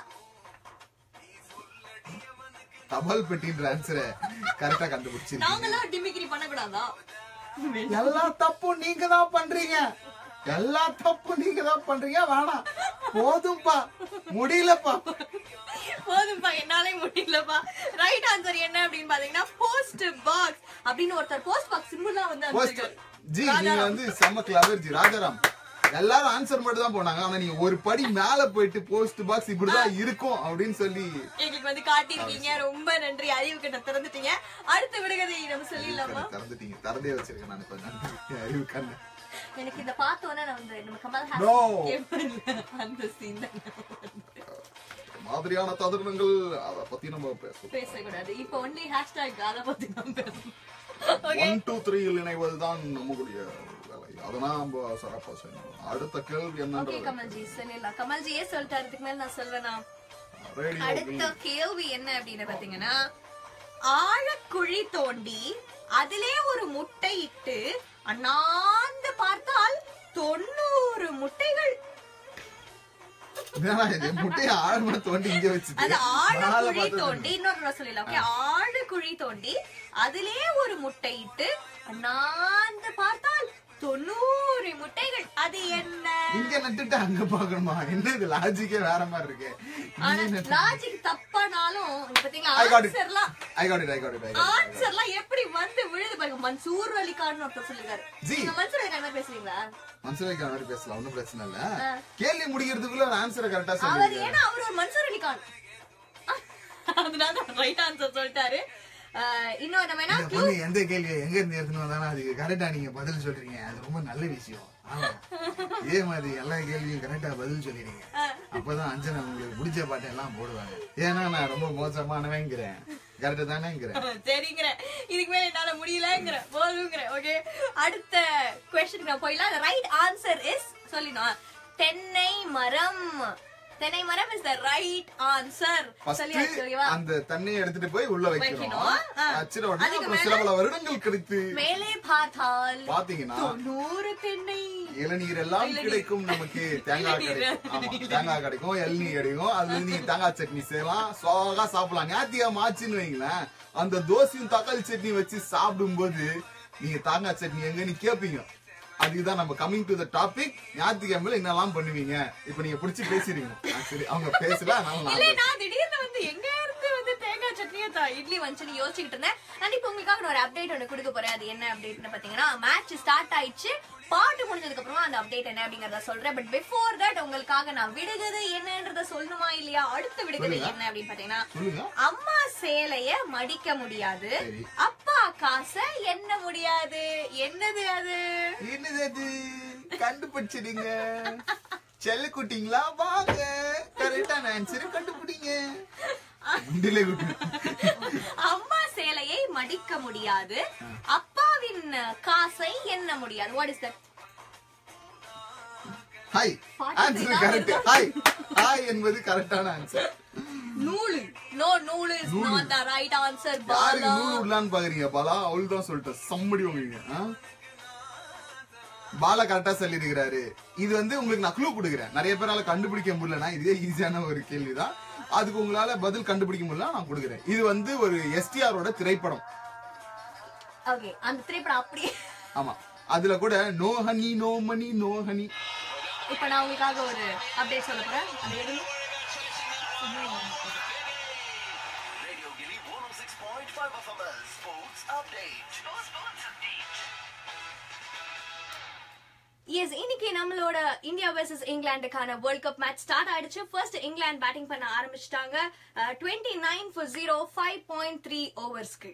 தபால் பெட்டின்ற ஆன்சரை கரெக்டா கண்டுபிடிச்சிருக்கீங்க நாங்களாம் டிமிக்ரி பண்ணக்கூடாதா எல்லா தப்பும் நீங்க தான் பண்றீங்க எல்லா தப்பும் நீங்க தான் பண்றீங்க வேணாம் போதும்பா முடியலப்பா போதும்பா என்னாலே முடியலப்பா ரைட் ஆன்சர் என்ன அப்படின்னு பாத்தீங்கன்னா போஸ்ட் பாக்ஸ் அப்படின்னு ஒருத்தர் போஸ்ட் பாக்ஸ் சிம்பிளா வந்து போஸ்ட் அனுப்பிச்சிருக்காரு. ஜி நீங்க வந்து செம்ம கிளவர் ஜி ராஜாராம் எல்லாரும் ஆன்சர் மட்டும் தான் போனாங்க ஆனா நீங்க ஒரு படி மேல போயிட்டு போஸ்ட் பாக்ஸ் இப்படிதான் இருக்கும் அப்படின்னு சொல்லி எங்களுக்கு வந்து காட்டியிருக்கீங்க ரொம்ப நன்றி அறிவு கிட்ட திறந்துட்டீங்க அடுத்த விடுகதை நம்ம சொல்லிடலாமா திறந்துட்டீங்க திறந்தே வச்சிருக்கேன் நான் இப்ப நன்றி அறிவு கண்ணு எனக்கு இந்த பார்த்தோன்னே நான் வந்து நம்ம கமல் No. ஹாசன் அந்த சீன் மாதிரியான தருணங்கள் அத பத்தி நம்ம பேசுவோம் பேசக்கூடாது இப்போ ஒன்லி ஹேஷ்டாக் அதை பத்தி நம்ம பேசணும் ஓகே ஒன் டூ த்ரீயில் இணைவதுதான் நம்மளுடைய வேலை அதெல்லாம் நம்ம சிறப்பா செய்யணும் அடுத்த கேள்வி ஓகே என்னன்றது கமல்ஜி சொல்லிடலாம் கமல்ஜியே சொல்லிட்டாரு இதுக்கு மேல நான் சொல்வேனா ரேடியோ அடுத்த கேள்வி என்ன அப்படின்னு பாத்தீங்கன்னா ஆழக்குழி தோண்டி அதிலே ஒரு முட்டை இட்டு அண்ணாந்து பார்த்தால் தொண்ணூறு முட்டைகள் என்னடா இது முட்டையை ஆழமா தோண்டி இங்க வச்சுட்டு அது ஆழ மேல குழி பார்த்து தோண்டி இன்னொரு தடவை சொல்லிடலாம் ஓகே ஆழ குழி தோண்டி அதிலே ஒரு முட்டை இட்டு அண்ணாந்து பார்த்தால் தொண்ணூறு முட்டைகள் அது என்ன இங்க நட்டுட்டு அங்க பாக்கணுமா என்ன இது லாஜிக்கே வேற மாதிரி இருக்கு ஆனா லாஜிக் தப்பானாலும் இங்க பாத்தீங்களா I got it. ஆன்சர்லாம் I got it I got it I got ஆன்சர்லாம் எப்படி வந்து விழுது பாருங்க மன்சூர் அலிகான் ஒருத்தர் சொல்லிருக்காரு ஜி. நீங்க மன்சூர் அலிகான் மாதிரி பேசுறீங்களா மனசுலைக்கு மாதிரி பேசலாம் ஒண்ணும் பிரச்சனை இல்ல கேள்வி முடிக்கிறதுக்குள்ள ஒரு ஆன்சரை கரெக்டா அவர் சொல்லிருக்காரு ஏன்னா அவர் ஒரு மன்சூர் அலிகான் அதனால ரைட் ஆன்சர் சொல்லிட்டாரு அஹ், இன்னும் நம்ம என்ன இந்த பொண்ணு எந்த கேள்வி எங்க இருந்து எடுத்துன்னு வந்தாலும் அதுக்கு கரெக்டா நீங்க பதில் சொல்றீங்க அது ரொம்ப நல்ல விஷயம் ஆமா இதே மாதிரி எல்லா கேள்வியும் கரெக்டா பதில் சொல்லிடுங்க அப்பதான் அஞ்சனா உங்களுக்கு பிடிச்ச பாட்டை எல்லாம் போடுவாங்க ஏன்னா நான் ரொம்ப மோசமானவங்கிறேன் கரெக்டா தானேங்கிறேன் சரிங்கிற இதுக்கு மேல என்னால முடியலங்கிற போதுங்கிற ஓகே அடுத்த கொஸ்டின் நான் போயிடலாம் ரைட் ஆன்சர் இஸ் சொல்லினோம் தென்னை மரம் தென்னை மரம் இஸ் த ரைட் ஆன்சர் சொல்லியாச்சு ஃபர்ஸ்ட் ஓகேவா அந்த தண்ணியை எடுத்துட்டு போய் உள்ள வைக்கணும் வைக்கணும். ஆ. வச்சிட உடனே அதுக்கு அப்புறம் மேல- சில பல வருடங்கள் கழித்து மேலே பார்த்தால் பாத்தீங்கன்னா தொண்ணூறு தென்னை இளநீர் எல்லாம் இளநீர். கிடைக்கும் நமக்கு தேங்காய் இளநீர். கிடைக்கும் ஆமா தேங்காய் கிடைக்கும் இளநீர் கிடைக்கும் அதுல இருந்து நீங்க தேங்காய் சட்னி செய்யலாம் சோகா சாப்பிடலாம் ஞாத்தியா ஆச்சுன்னு வைங்களேன் அந்த தோசையும் தக்காளி சட்னி வச்சு சாப்பிடும்போது நீங்க தேங்காய் சட்னி எங்கன்னு கேப்பீங்க அதுதான் நம்ம கமிங் டு த டாபிக் ஞாயிற்றுக்கிழமையில என்னெல்லாம் பண்ணுவீங்க இப்ப நீங்க பிடிச்சி பேசுறீங்க சரி அவங்க பேசல அதனால நான் இல்ல பேசுறேன். நான் திடீர்னு வந்து எங்க இருந்து வந்து தேங்காய் சட்னியை த- இட்லி வந்துச்சுன்னு யோசிச்சுக்கிட்டு இருந்தேன் நான் இப்ப உங்களுக்காக நான் ஒரு அப்டேட் ஒண்ணு கொடுக்க போறேன் அது என்ன அப்டேட்னு பாத்தீங்கன்னா மேட்ச் ஸ்டார்ட் ஆயிடுச்சு பாட்டு முடிஞ்சதுக்கு அப்புறமா அந்த அப்டேட் என்ன அப்படிங்கறத சொல்றேன் பட் பிஃபோர் தட் உங்களுக்காக நான் விடுகதை என்னன்றத சொல்லணுமா இல்லையா அடுத்த விடுகதை சொல்லுங்க. என்ன அப்படின்னு பாத்தீங்கன்னா சொல்லுங்க அம்மா சேலைய மடிக்க முடியாது சரி. அப்பா காசை எண்ண முடியாது என்னது அது என்னது அது கண்டுபிடிச்சிடுங்க செல்ல குட்டிங்களா வாங்க கரெக்டான ஆன்சர் கண்டுபிடிங்க முண்டிலே குட்டி அம்மா சேலையை மடிக்க முடியாது அப்பாவின் காசை எண்ண முடியாது வாட் இஸ் தட் ஹாய் பாட்டு ஆன்சர் தான் கரெக்ட் வருதா? ஹாய் ஹாய் என்பது கரெக்டான ஆன்சர் நூலு நோ நூலு இஸ் நூலு. நாட் த ரைட் ஆன்சர் யாருக்கு பாலா நூறு விடலான்னு பாக்குறீங்க பாலா அவள் தான் சொல்லிட்டேன் சம்மடி உங்க பாலா கரெக்டா சொல்லியிருக்கிறாரு இது வந்து உங்களுக்கு நான் க்ளூ கொடுக்குறேன் நிறைய பேரால கண்டுபிடிக்க முடியலனா இதே ஈஸியான ஒரு கேள்விதான் அதுக்கு உங்களால பதில் கண்டுபிடிக்க முடியல நான் கொடுக்குறேன் இது வந்து ஒரு எஸ்டிஆரோட திரைப்படம் ஓகே அந்த திரைப்படம் அப்படியே ஆமா அதுல கூட no honey no money no honey இப்ப நான் உங்களுக்காக ஒரு அப்டேட் சொல்ல போறேன் அது எதுவும் Radio Gilly 106.5 FM Sports Update. Sports update. Yes இன்னைக்கு நம்மளோட இந்தியா வெர்சஸ் இங்கிலாந்துக்கான வேர்ல்ட் கப் மேட்ச் ஸ்டார்ட் ஆயிடுச்சு ஃபர்ஸ்ட் இங்கிலாந்து பேட்டிங் பண்ண ஆரம்பிச்சிட்டாங்க twenty nine for zero five point three ஓவர்ஸ்க்கு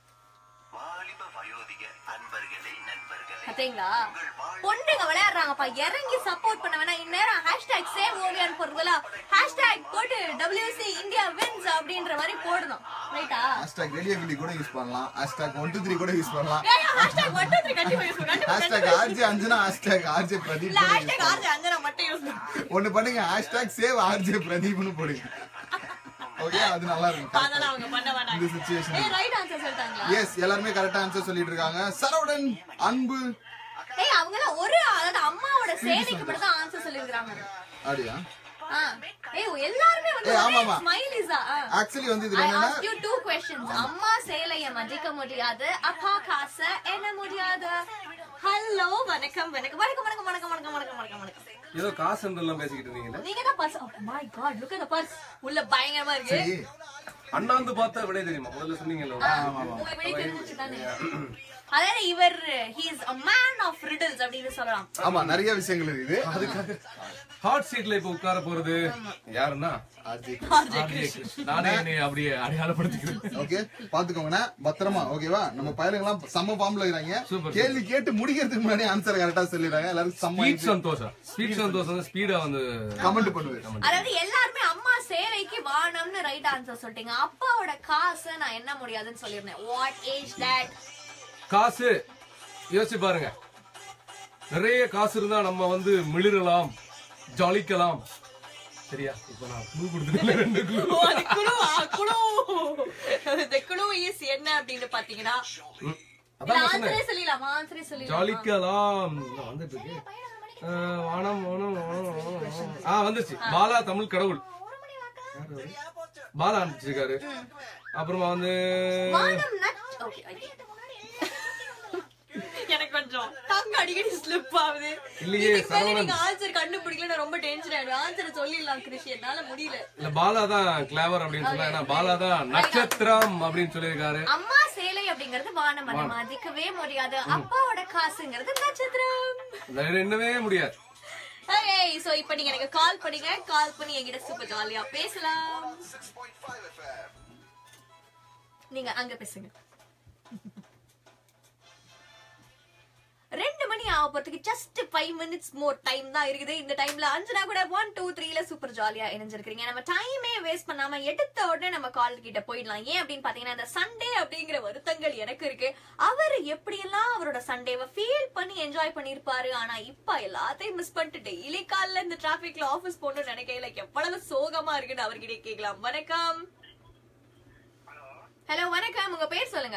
வாலிப வயோதிக அன்பர்களே நண்பர்களே பாத்தீங்களா பொண்ணுங்க விளையாடுறாங்கப்பா இறங்கி சப்போர்ட் பண்ண வேணா இந்நேரம் ஹேஷ்டாக் சேவ் ஓவியான்னு போடுறதுல ஹேஷ்டாக் போட்டு டபிள்யூசி இந்தியா வின்ஸ் அப்படின்ற மாதிரி போடணும் ரைட்டா ஹேஷ்டாக் ரேடியோ கிளி கூட யூஸ் பண்ணலாம் ஹேஷ்டாக் ஒன் டூ த்ரீ கூட யூஸ் பண்ணலாம் ஹேஷ்டாக் ஒன் டூ த்ரீ கண்டிப்பா யூஸ் பண்ணுங்க hashtag RJ Anjana hashtag RJ Pradeep இல்ல கூட use ஹேஷ்டாக் ஆர்ஜி அஞ்சனா மட்டும் யூஸ் பண்ணுங்க ஒண்ணு பண்ணுங்க ஹேஷ்டாக் சேவ் ஆர்ஜே பிரதீப்னு போடுங்க ஓகே அது நல்லா இருக்கும் அதெல்லாம் அவங்க பண்ண இந்த மாட்டாங்க சுச்சுவேஷன் ஏய் ரைட் ஆன்சர் சொல்லிட்டாங்களா எஸ் எல்லாருமே கரெக்டா ஆன்சர் சொல்லிட்டு இருக்காங்க சரவடன் அன்பு ஏய் அவங்க எல்லாம் ஒரு அதாவது அம்மாவோட சேவைக்கு மட்டும் தான் ஆன்சர் சொல்லிருக்காங்க அப்படியா ஏய் எல்லாருமே வந்து ஏய், ஆமா, ஆமா. ஸ்மைலிஸா ஆக்சுவலி வந்து இதுல I என்னன்னா asked you two questions. அம்மா சேலைய மதிக்க முடியாது அப்பா காச என்ன முடியாது ஹலோ வணக்கம் வணக்கம் வணக்கம் வணக்கம் வணக்கம் வணக்கம் வணக்கம் வணக்கம் வணக்கம் ஏதோ காசு எல்லாம் பேசிக்கிட்டு இருந்தீங்களே நீங்க தான் purse my god look at the purse உள்ள பயங்கரமா இருக்கு சரி அண்ணாந்து பார்த்தா விட தெரியுமா முதல்ல சொன்னீங்கல்ல உங்களுக்கு வெளிய தெரிஞ்சுச்சு தானே அதாவது இவர் he is a man of riddles அப்படின்னு சொல்லலாம் ஆமா நிறைய விஷயங்கள் இருக்குது அதுக்காக ஹாட் சீட்ல இப்ப உட்கார போறது யாருன்னா ஆர்ஜே RJ கிருஷ். நானே என்னை அப்படியே அடையாளப்படுத்திக்கிறேன் ஓகே பாத்துக்கோங்கண்ணா பத்திரமா ஓகேவா நம்ம பயிலுங்க எல்லாம் செம்ம ஃபார்ம்ல இருக்கிறாங்க Super. கேள்வி கேட்டு முடிக்கிறதுக்கு முன்னாடி ஆன்சர் கரெக்டா சொல்லிடுறாங்க எல்லாருக்கும் செம்ம ஸ்பீட் சந்தோஷம் ஸ்பீட் சந்தோஷம் வந்து ஸ்பீடா வந்து கமெண்ட் பண்ணுவேன் அதாவது எல்லாருமே அம்மா சேலைக்கு வானம்னு ரைட் ஆன்சர் சொல்லிட்டீங்க அப்பாவோட காசை நான் என்ன முடியாதுன்னு சொல்லிருந்தேன் வாட் ஏஜ் தட் காசு யோசிச்சு பாருங்க நிறைய காசு இருந்தா நம்ம வந்து மிளிரலாம் ஜாலிக்கலாம் சரியா இப்ப நான் clue கொடுத்துட்டேன் ரெண்டு clue. அது குழுவா குழு இந்த குழு இஸ் என்ன அப்படின்னு பாத்தீங்கன்னா ம். இல்ல அதான் நான் ஆன்சரே சொன்னேன் சொல்லிடலாமா ஆன்சரே சொல்லிடலாமா ஜாலிக்கலாம் நான் வந்துட்டு இருக்கு அஹ், வானம் வானம் வானம், வானம், வானம். ஆ வந்துச்சு பாலா தமிழ் கடவுள் யாரு அவரு? பாலா அனுப்பிச்சிருக்காரு அப்புறமா வந்து வானம் நட் ஓகே எனக்கு கொஞ்சம் டங் அடிக்கடி ஸ்லிப் ஆகுது இல்லையே, இதுக்கு மேல சரவணன். நீங்க ஆன்சர் கண்டுபிடிக்கல நான் ரொம்ப டென்ஷன் ஆயிடும் ஆன்சர் சொல்லிடலாம் கிருஷி என்னால முடியல இல்ல பாலா தான் கிளவர் அப்படின்னு சொன்னா ஏன்னா பாலா தான் நட்சத்திரம் அப்படின்னு சொல்லியிருக்காரு அம்மா சேலை அப்படிங்கறது வானம் அதை மதிக்கவே முடியாது அப்பாவோட காசுங்கிறது நட்சத்திரம் வேற என்னவே முடியாது ஏய் சோ இப்போ நீங்க எனக்கு கால் பண்ணீங்க கால் பண்ணி என்கிட்ட சூப்பர் ஜாலியா பேசலாம் நீங்க அங்க பேசுங்க ரெண்டு மணி ஆக போறதுக்கு just five minutes more time தான் இருக்குது இந்த டைம்ல அஞ்சனா கூட ஒன் டூ த்ரீல சூப்பர் ஜாலியா இணைஞ்சிருக்கீங்க நம்ம டைமே வேஸ்ட் பண்ணாம எடுத்த உடனே நம்ம கால் கிட்ட போயிடலாம் ஏன் அப்படின்னு பாத்தீங்கன்னா இந்த சண்டே அப்படிங்கிற வருத்தங்கள் எனக்கு இருக்கு அவர் எப்படியெல்லாம் அவரோட சண்டேவை ஃபீல் பண்ணி என்ஜாய் பண்ணிருப்பாரு ஆனா இப்ப எல்லாத்தையும் மிஸ் பண்ணிட்டு டெய்லி காலைல இந்த டிராபிக்ல ஆபீஸ் போகணும்னு நினைக்கையில எவ்வளவு சோகமா இருக்குன்னு அவர்கிட்ட கேட்கலாம் வணக்கம் ஹலோ வணக்கம் உங்க பேர் சொல்லுங்க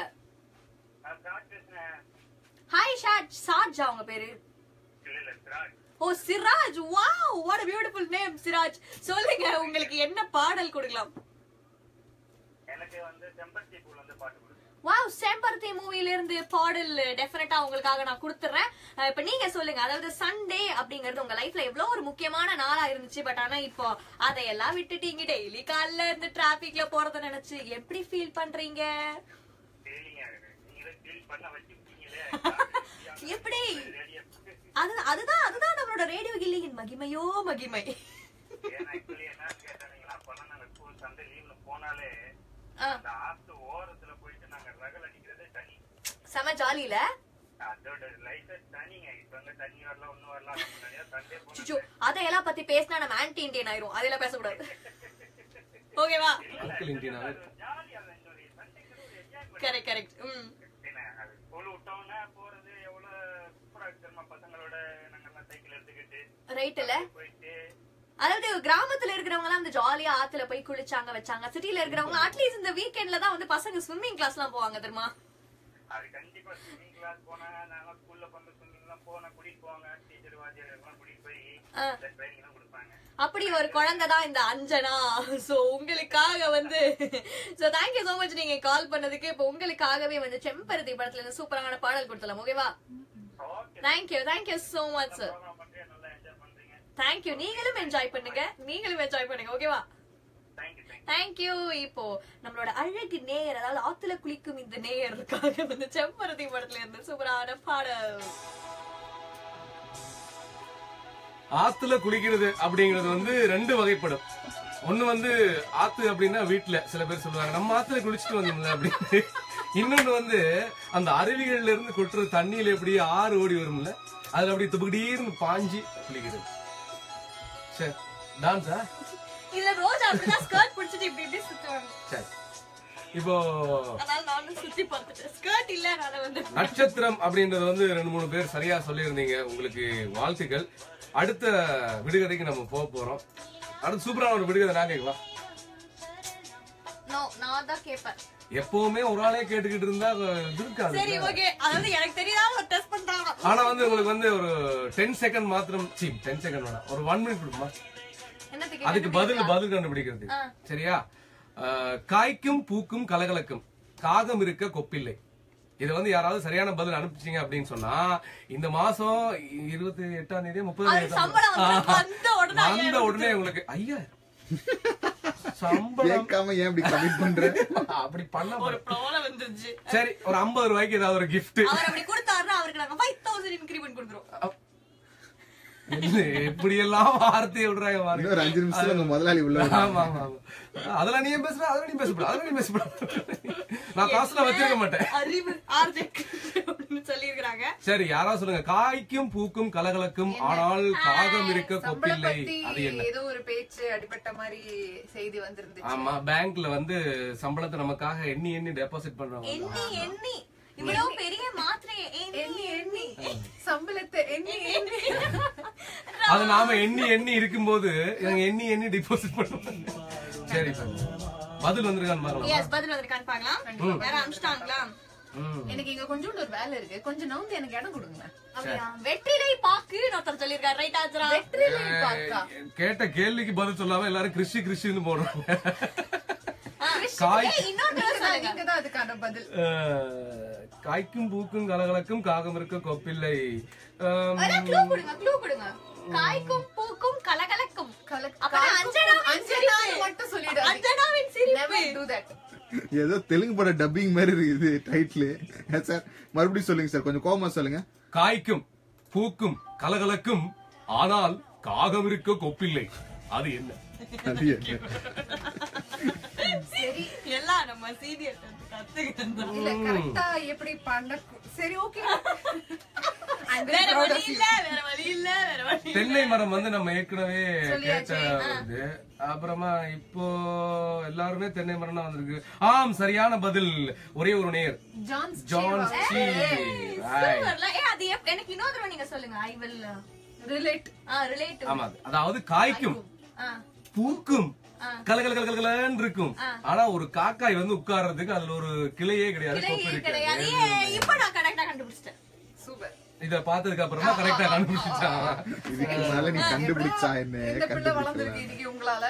ஹாய் ஷாட் ஷாட்ஜா உங்க பேரு ஓ Siraj wow what a beautiful name Siraj சொல்லுங்க உங்களுக்கு என்ன பாடல் கொடுக்கலாம் எனக்கு வந்து செம்பருத்தி பூல் வந்து பாட்டு கொடுங்க வாவ் செம்பருத்தி மூவில இருந்து பாடல் டெஃபினட்டா உங்களுக்காக நான் கொடுத்துறேன் அஹ் இப்ப நீங்க சொல்லுங்க அதாவது சண்டே அப்படிங்கறது உங்க லைஃப்ல எவ்வளவு ஒரு முக்கியமான நாளா இருந்துச்சு பட் ஆனா இப்போ அதையெல்லாம் விட்டுட்டீங்க டெய்லி காலைல இருந்து டிராபிக்ல போறத நினைச்சு எப்படி ஃபீல் பண்றீங்க ஃபீலிங் ஆகுது நீங்களே ஃபீல் பண்ண வச்சுட்டீங்களே எப்படி அது அதுதான் அதுதான் நம்மளோட ரேடியோ கில்லியின் மகிமையோ மகிமை ஏன்னா ஆக்சுவலி என்ன கேட்டீங்கன்னா அப்ப நாங்க ஸ்கூல் சண்டே லீவ்ல போனாலே ஆ, அந்த ஆத்து ஓரத்துல போயிட்டு நாங்க ரகல் அடிக்கிறதே தனி செம ஜாலியில அதோட லைஃபே தனிங்க இப்ப அங்க தண்ணி வரல ஒண்ணும் வரல நம்ம நிறைய சண்டே சிச்சு போனோம் அதையெல்லாம் பத்தி பேசினா நம்ம ஆன்டி இண்டியன் ஆயிரும் அதெல்லாம் பேசக்கூடாது ஓகேவா அங்கிள் இந்தியனாவே ஜாலியா என்ஜாய் சண்டேங்கிறது ஒரு என்ஜாய் கரெக்ட் கரெக்ட் ம் என்ன அது ஸ்கூல் விட்டோம்னா போறது எவ்வளவு சூப்பரா இருக்கு தெரியுமா பசங்களோட நாங்க எல்லாம் சைக்கிள் எடுத்துக்கிட்டு ரைட்ல போயிட்டு அதாவது கிராமத்துல இருக்கிறவங்க எல்லாம் வந்து ஜாலியா ஆத்துல போய் குளிச்சாங்க வச்சாங்க சிட்டில இருக்கிறவங்க அட்லீஸ்ட் இந்த வீக்கெண்ட்ல தான் வந்து பசங்க ஸ்விம்மிங் கிளாஸ் எல்லாம் போவாங்க தெரியுமா அது கண்டிப்பா ஸ்விம்மிங் கிளாஸ் போனா நாங்க ஸ்கூல்ல பண்ண ஸ்விம்மிங் எல்லாம் போனா கூட்டிட்டு போவாங்க டீச்சர் வாத்தியார் எல்லாம் கூட்டிட்டு போய் ஆ. ட்ரைனிங் எல்லாம் கொடுப்பாங்க அப்படி ஒரு குழந்தை தான் இந்த அஞ்சனா சோ உங்களுக்காக வந்து சோ தேங்க்யூ சோ மச் நீங்க கால் பண்ணதுக்கு இப்ப உங்களுக்காகவே வந்து செம்பருத்தி படத்துல இருந்து சூப்பரான பாடல் கொடுத்தலாம் ஓகேவா okay thank you thank you so much sir program பண்றீங்க நல்லா என்ஜாய் பண்றீங்க தேங்க்யூ நீங்களும் என்ஜாய் பண்ணுங்க நீங்களும் என்ஜாய் பண்ணுங்க ஓகேவா தேங்க்யூ தேங்க்யூ தேங்க்யூ இப்போ நம்மளோட அழகு நேயர் அதாவது ஆத்துல குளிக்கும் இந்த நேயருக்காக வந்து செம்பருத்தி படத்துல இருந்து சூப்பரான பாடல் ஆத்துல குளிக்கிறது அப்படிங்கிறது வந்து ரெண்டு வகைப்படும் ஒண்ணு வந்து ஆத்து அப்படின்னா வீட்டுல சில பேர் சொல்லுவாங்க நம்ம ஆத்துல குளிச்சுட்டு வந்தோம்ல அப்படின்னு இன்னொன்னு வந்து அந்த அருவிகள்ல இருந்து கொட்டுற தண்ணியில எப்படி ஆறு ஓடி வரும்ல அதுல அப்படி துபுடீர்னு பாஞ்சி குளிக்கிறது சரி டான்ஸா இதுல ரோஜா அப்படிதான் ஸ்கர்ட் பிடிச்சிட்டு இப்படி இப்படி சுத்துவாங்க சரி இப்போ அதனால நானும் சுத்தி பார்த்துட்டேன் ஸ்கர்ட் இல்ல அதனால வந்து நட்சத்திரம் அப்படின்றது வந்து ரெண்டு மூணு பேர் சரியா சொல்லியிருந்தீங்க உங்களுக்கு வாழ்த்துக்கள் அடுத்த விடுகதைக்கு நம்ம போக போறோம் அடுத்து சூப்பரான ஒரு விடுகதை நான் கேட்கலாம் நோ நான் தான் கேட்பேன் எப்பவுமே ஒரு ஆளே கேட்டுக்கிட்டு இருந்தா இது இருக்காது சரி ஓகே அதாவது எனக்கு தெரியாத ஒரு டெஸ்ட் பண்றாங்க ஆனா வந்து உங்களுக்கு வந்து ஒரு டென் செகண்ட் மாத்திரம் சி டென் செகண்ட் வேணாம் ஒரு ஒன் மினிட் கொடுமா என்னத்துக்கு அதுக்கு பதில் பதில் கண்டுபிடிக்கிறது ஆ. சரியா அஹ், காய்க்கும் பூக்கும் கலகலக்கும் காகம் இருக்க கொப்பில்லை இத வந்து யாராவது சரியான பதில் அனுப்பிச்சீங்க அப்படின்னு சொன்னா இந்த மாசம் இருபத்தி எட்டாம் தேதி முப்பதாம் அது தேதி சம்பளம் வந்து வந்த உடனே வந்த ஐயாயிரம் உடனே உங்களுக்கு ஐயா சம்பளம் கேட்காம ஏன் இப்படி கமிட் பண்ற அப்படி பண்ண ஒரு ப்ராப்ளம் வந்துருச்சு சரி ஒரு ஐம்பது ரூபாய்க்கு ஏதாவது ஒரு gift அவர் அப்படி கொடுத்தாருன்னா அவருக்கு நாங்க ஃபைவ் தௌசண்ட் இன்க்ரிமெண்ட் கொடுக்குறோம் என்ன எப்படி எல்லாம் வார்த்தையை விடுறாங்க பாருங்க. இன்னொரு அஞ்சு நிமிஷத்துல உங்க முதலாளி உள்ள வருவாங்க. ஆமா ஆமா ஆமா அதெல்லாம் நீ ஏன் பேசுற அதெல்லாம் நீ பேசப்படாது அதெல்லாம் நீ பேசப்படாது நான் காசுலாம் வச்சிருக்க மாட்டேன் அறிவு ஆர்ஜெக் அப்படின்னு சொல்லியிருக்கிறாங்க சரி யாராவது சொல்லுங்க காய்க்கும் பூக்கும் கலகலக்கும் ஆனால் காகம் இருக்க சம்பளம் கொப்பில்லை பத்தி அது என்ன ஏதோ ஒரு பேச்சு அடிபட்ட மாதிரி செய்தி வந்திருந்துச்சு ஆமா பேங்க்ல வந்து சம்பளத்தை நமக்காக எண்ணி எண்ணி டெபாசிட் பண்றாங்க எண்ணி எண்ணி இவ்வளவு பெரிய மாத்திரையை எண்ணி எண்ணி சம்பளத்தை எண்ணி எண்ணி அது நாம எண்ணி எண்ணி இருக்கும்போது இவங்க எண்ணி எண்ணி டிபாசிட் பண்ணுவாங்க சரி சார் பதில் வந்திருக்கான்னு பாருங்க எஸ் பதில் வந்திருக்கான்னு பார்க்கலாம் யாரும் அனுப்பிச்சிட்டாங்களா எனக்கு இங்க கொஞ்சோண்டு ஒரு வேலை இருக்கு கொஞ்சம் நவுந்து எனக்கு இடம் கொடுங்க அப்படியா வெற்றிலை பாக்குன்னு ஒருத்தர் சொல்லியிருக்காரு ரைட் ஆன்சரா வெற்றிலை பாக்கா கேட்ட கேள்விக்கு பதில் சொல்லாம எல்லாரும் கிறிஸ்டி கிறிஸ்டின்னு போடுறாங்க காய் இன்னொரு தடவை சொல்லுங்க நீங்க தான் அதுக்கான பதில் அஹ், காய்க்கும் பூக்கும் கலகலக்கும் காகம் இருக்க கொப்பில்லை அம், அதான் க்ளூ கொடுங்க க்ளூ கொடுங்க காய்க்கும் பூக்கும் கலகலக்கும் அப்புறம் அஞ்சனாவின் அஞ்சனா சிரிப்பு. மட்டும் சொல்லிடு அஞ்சனாவின் சிரிப்பு do that ஏதோ தெலுங்கு பட டப்பிங் மாதிரி இருக்குது டைட்டில் சார் மறுபடியும் சொல்லுங்க சார் கொஞ்சம் கோபமா சொல்லுங்க காய்க்கும் பூக்கும் கலகலக்கும் ஆனால் காகம் இருக்க கொப்பில்லை அது என்ன அது என்ன எல்லாம் நம்ம சீனியர் கத்துக்கிட்டு இல்ல கரெக்டா எப்படி பண்ண சரி ஓகே வேற வழி இல்ல வேற வழி இல்ல வேற வழி இல்ல. தென்னை மரம் வந்து நம்ம ஏற்கனவே சொல்லியாச்சு. கேட்ட இது அப்புறமா இப்போ எல்லாருமே தென்னை மரம் தான் வந்திருக்கு ஆம் சரியான பதில் ஒரே ஒரு நேர் ஜான் ஜான் சி Right. சூப்பர்ல ஏ அது எப்- எனக்கு இன்னொரு தடவை நீங்க சொல்லுங்க ஐ வில் ரிலேட் ரிலேட் ஆமா அதாவது காய்க்கும் பூக்கும் கலகல கலகலன்னு இருக்கும் ஆனா ஒரு காக்காய் வந்து உட்கார்றதுக்கு அதுல ஒரு கிளையே கிடையாது கொப்பு கிளை இருக்காது. கிடையாது ஏ, இப்ப நான் கரெக்டா கண்டுபிடிச்சிட்டேன் சூப்பர் இத பார்த்ததுக்கு அப்புறமா கரெக்டா கண்டுபிடிச்சான் இதுக்கு முன்னால நீ கண்டுபிடிச்சா என்ன இந்த பிள்ளை கண்டுபிடிச்சா வளர்ந்துருக்கு இன்னைக்கு உங்களால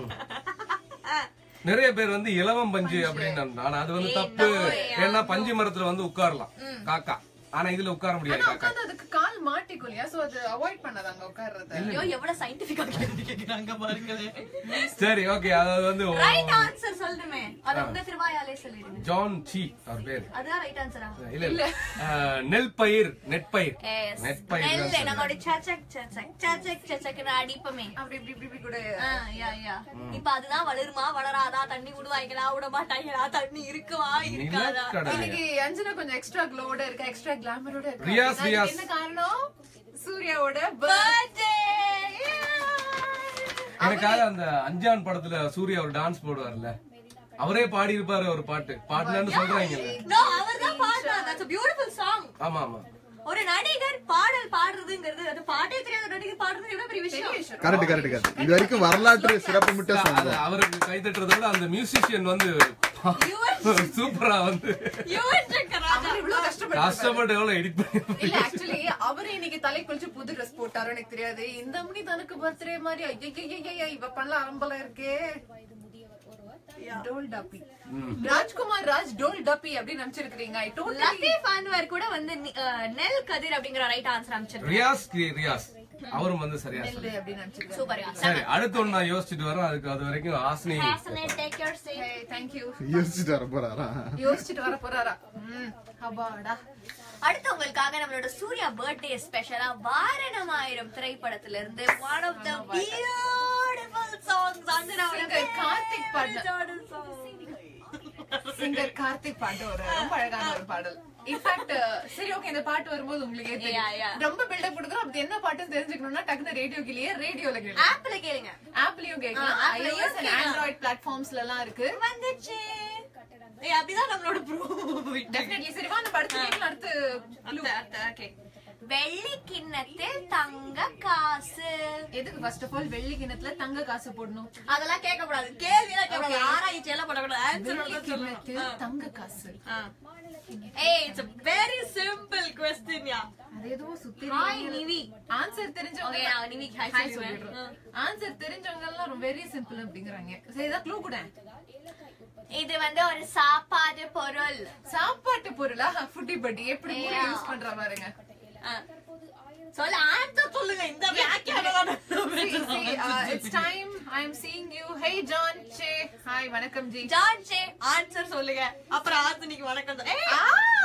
நிறைய பேர் வந்து இலவம் பஞ்சு அப்படின்னு ஆனா அது வந்து தப்பு ஏன்னா பஞ்சு மரத்துல வந்து உட்காரலாம் காக்கா ஆனா இதுல உட்கார முடியாது ஆனா காக்கா உட்கார்ந்து அதுக்கு கால் மாட்டிக்கும் இல்லையா சோ அது அவாய்ட் பண்ணாதாங்க உட்கார்றது ஐயோ எவ்வளவு சயின்டிபிக்கா கேள்வி கேக்குறாங்க பாருங்களேன் சரி ஓகே அதாவது வந்து ரைட் ஆன்சர் சொல்லுமே அத உங்க திருவாயாலே சொல்லிடுங்க ஜான் சி அவர் பேரு அதுதான் ரைட் ஆன்சரா இல்ல இல்ல அஹ், நெல் பயிர் நெற்பயிர் எஸ் நெற்பயிர் தான் நெல் சொல்றேன். நம்மளுடைய சச்சக் சச்சக் சச்சக் சச்சக்னு அடிப்போமே அப்படி இப்படி இப்படி இப்படி கூட ஆ, யா, யா. இப்ப அதுதான் வளருமா வளராதா தண்ணி விடுவாங்களா விட மாட்டாங்களா தண்ணி இருக்குமா இருக்காதா நிலக்கடலை இன்னைக்கு அஞ்சனா கொஞ்சம் எக்ஸ்ட்ரா க்ளோவோட இருக்கா எக்ஸ்ட்ரா கிளாமரோட இருக்கா ரியாஸ், அதுக்கு ரியாஸ். என்ன காரணம் சூர்யாவோட birthday. எனக்காக அந்த அஞ்சான் படத்துல சூர்யா ஒரு டான்ஸ் போடுவார்ல அவரே பாடி இருப்பாரு ஒரு பாட்டு பாட்டுலன்னு சொல்றாங்கல்ல No, அவர்தான் பாடுறார். That's a beautiful song. ஆமா ஆமா ஒரு நடிகர் பாடல் பாடுறதுங்கிறது அது பாட்டே தெரியாத நடிகர் பாடுறது எவ்வளவு பெரிய விஷயம் கரெக்ட் கரெக்ட் கரெக்ட் இது வரைக்கும் வரலாற்று சிறப்பு மிட்ட அது சம்பவம் அவருக்கு கை தட்டுறதை விட அந்த மியூசிஷியன் வந்து சூப்பரா வந்து யுவன் சங்கர் ராஜா. அவர் இவ்வளவு கஷ்டப்பட்டு கஷ்டப்பட்டு எவ்வளவு எடிட் பண்ணி இல்ல ஆக்சுவலி அவரு இன்னைக்கு தலை குளிச்சு புது ட்ரெஸ் போட்டாரோ எனக்கு தெரியாது இந்த மணி தனக்கு பர்த்டே மாதிரி ஐயா இவ பண்ணல அரம்பலம் இருக்கே டோல் டப்பி ராஜ்குமார் ராஜ் டோல் டப்பி அப்படின்னு நினைச்சிருக்கீங்க ஐ டோல் லத்தீப் அன்வர் கூட வந்து நி- அஹ், நெல் கதிர் அப்படிங்கிற ரைட் ஆன்சர் அமைச்சிருக்கேன் ரியாஸ் கி- ரியாஸ் அவரும் வந்து சரியா சொல்லி அப்படின்னு நினைச்சிருக்கேன் சூப்பர் சரி அடுத்து ஒண்ணு நான் யோசிச்சுட்டு வரேன் அதுக்கு அது வரைக்கும் Asini take your safe thank you யோசிச்சுட்டு வர போறாரா யோசிச்சுட்டு வர போறாரா ம் அப்பாடா அடுத்து உங்களுக்காக நம்மளோட சூர்யா பர்த்டே ஸ்பெஷலா வாரணம் ஆயிரம் திரைப்படத்துல இருந்து one of the beautiful songs அஞ்சனாவோட Singer கார்த்திக் பாடின- favorite song. சிங்கர் கார்த்திக் பாட்டு ஒரு ரொம்ப அழகான ஒரு பாடல் இன்ஃபேக்ட் சரி ஓகே இந்த பாட்டு வரும்போது உங்களுக்கே Yeah, தெரியும் yeah. ரொம்ப பில்டப் கொடுக்குறோம் அது என்ன பாட்டுன்னு தெரிஞ்சுக்கணும்னா டக்குனு ரேடியோக்கிலேயே ரேடியோல கேட்கலாம் ஆப்ல கேளுங்க ஆப்லயும் கேட்கலாம் ஆ, Appலயும் iOS and கேட்கலாம். ஆண்ட்ராய்ட் பிளாட்ஃபார்ம்ஸ்ல எல்லாம் இருக்கு வந்துச்சு ஏய் அப்படிதான் நம்மளோட ப்ரூவ் டெஃபினெட்லி சரி வா நம்ம அடுத்து கேட்கலாம் அடுத்து ஓகே வெள்ளி கிண்ணத்தில் தங்க காசு எதுக்கு ஃபர்ஸ்ட் ஆஃப் ஆல் வெள்ளி கிணத்துல தங்க காசு போடணும் அதெல்லாம் கேட்க கூடாது கேள்வி எல்லாம் கேட்க கூடாது ஆராய்ச்சி எல்லாம் பண்ணக்கூடாது ஆன்சர் வெள்ளி மட்டும் சொல்லணும் கிணத்தில் தங்க காசு ஏய் இட்ஸ் a very simple question யா அது எதுவும் சுத்தி ஹாய் நிவி ஆன்சர் தெரிஞ்சவங்க ஓகே நான் நிவிக்கு ஹாய் ஹாய் சொல்லிடுறேன் சொல்லிடுறோம் ஆன்சர் தெரிஞ்சவங்க எல்லாம் வெரி சிம்பிள் அப்படிங்கறாங்க சரி ஏதாவது க்ளூ கூட இது வந்து ஒரு சாப்பாடு பொருள் சாப்பாட்டு பொருளா ஃபுட்டி பட்டி எப்படி Yeah. யூஸ் பண்ற பாருங்க ஆ. சொல்ல ஆன்சர் சொல்லுங்க இந்த வியாக்கியானம் it's time I am seeing you hey John say hi வணக்கம் ஜி ஜான் சே ஆன்சர் சொல்லுங்க அப்புறம் ஆசனிக்கு வணக்கம் சொல்- ஏய்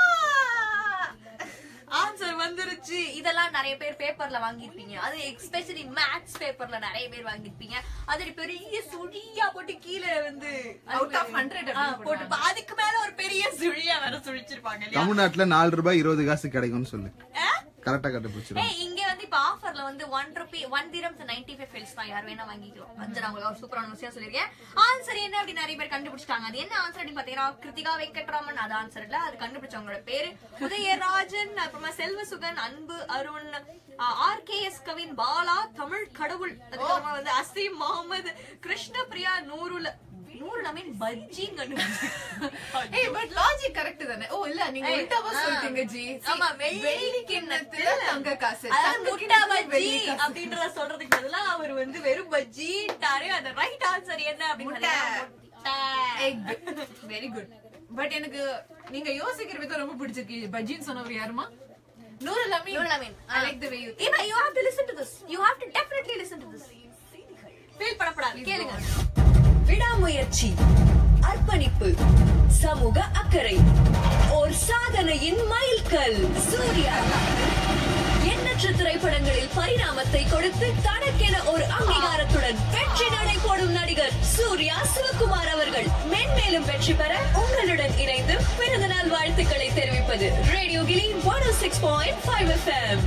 ஆன்சர் வந்துருச்சு இதெல்லாம் நிறைய பேர் பேப்பர்ல வாங்கிருப்பீங்க அது எஸ்பெஷலி மேத்ஸ் பேப்பர்ல நிறைய பேர் வாங்கிருப்பீங்க அது பெரிய சுழியா போட்டு கீழே வந்து Out of 100 ஆ, அப்படின்னு போட்டு பா- அதுக்கு மேல ஒரு பெரிய சுழியா வேற சுழிச்சிருப்பாங்க இல்லையா தமிழ்நாட்டுல நாலு ரூபாய் இருபது காசு கிடைக்கும்னு சொல்லு ஆ? கரெக்டா கண்டுபிடிச்சிருவோம் ஏய் இங்க வந்து இப்ப ஆஃபர்ல வந்து one rupee one dirhams ninety five fils தான் யார் வேணா வாங்கிக்கலாம் அஞ்சு நான் உங்களுக்கு ஒரு சூப்பரான விஷயம் சொல்லிருக்கேன் ஆன்சர் என்ன அப்படி நிறைய பேர் கண்டுபிடிச்சிட்டாங்க அது என்ன ஆன்சர் அப்படின்னு பாத்தீங்கன்னா கிருத்திகா வெங்கட்ராமன் அது ஆன்சர் இல்ல அது கண்டுபிடிச்சவங்களோட பேரு உதயராஜன் அப்புறமா Selvasugan Anbu Arun R K S Kavin Bala தமிழ் கடவுள் அதுக்கப்புறமா வந்து அசீம் முகமது கிருஷ்ணபிரியா நூருல நூறு நவீன் பஜ்ஜிங்க ஏய் பட் லாஜிக் கரெக்ட் தானே ஓ இல்ல நீங்க ஏய், உல்டாவா ஆ. சொல்லிட்டீங்க ஜி ஆமா, வெள்ளி வெள்ளி கிண்ணத்துல தங்க காசு அதாவது தங்க முட்டை கிண்ணத்துல பஜ்ஜி வெள்ளி காசு. அப்படின்றத சொல்றதுக்கு பதிலா அவர் வந்து வெறும் பஜ்ஜிட்டாரு அந்த ரைட் ஆன்சர் என்ன அப்படின்னு முட்டை. முட்டை. எக் வெரி குட் பட் எனக்கு நீங்க யோசிக்கிற விதம் ரொம்ப பிடிச்சிருக்கு பஜ்ஜின்னு சொன்னவர் யாருமா நூறு அமீன் நூறு அமீன். I like the way you Eva, you have to listen to this. You have to definitely listen to this. Feel பண்ணப்படாது. கேளுங்க. விடாமுயற்சி அர்ப்பணிப்பு சமூக அக்கறை ஓர் சாதனையின் மைல்கல் சூர்யா எண்ணற்ற திரைப்படங்களில் பரிணாமத்தை கொடுத்து தனக்கென ஒரு அங்கீகாரத்துடன் வெற்றி நடை போடும் நடிகர் சூர்யா சிவகுமார் அவர்கள் மென்மேலும் வெற்றி பெற உங்களுடன் இணைந்து பிறந்த நாள் வாழ்த்துக்களை தெரிவிப்பது ரேடியோ கிளி one six point five FM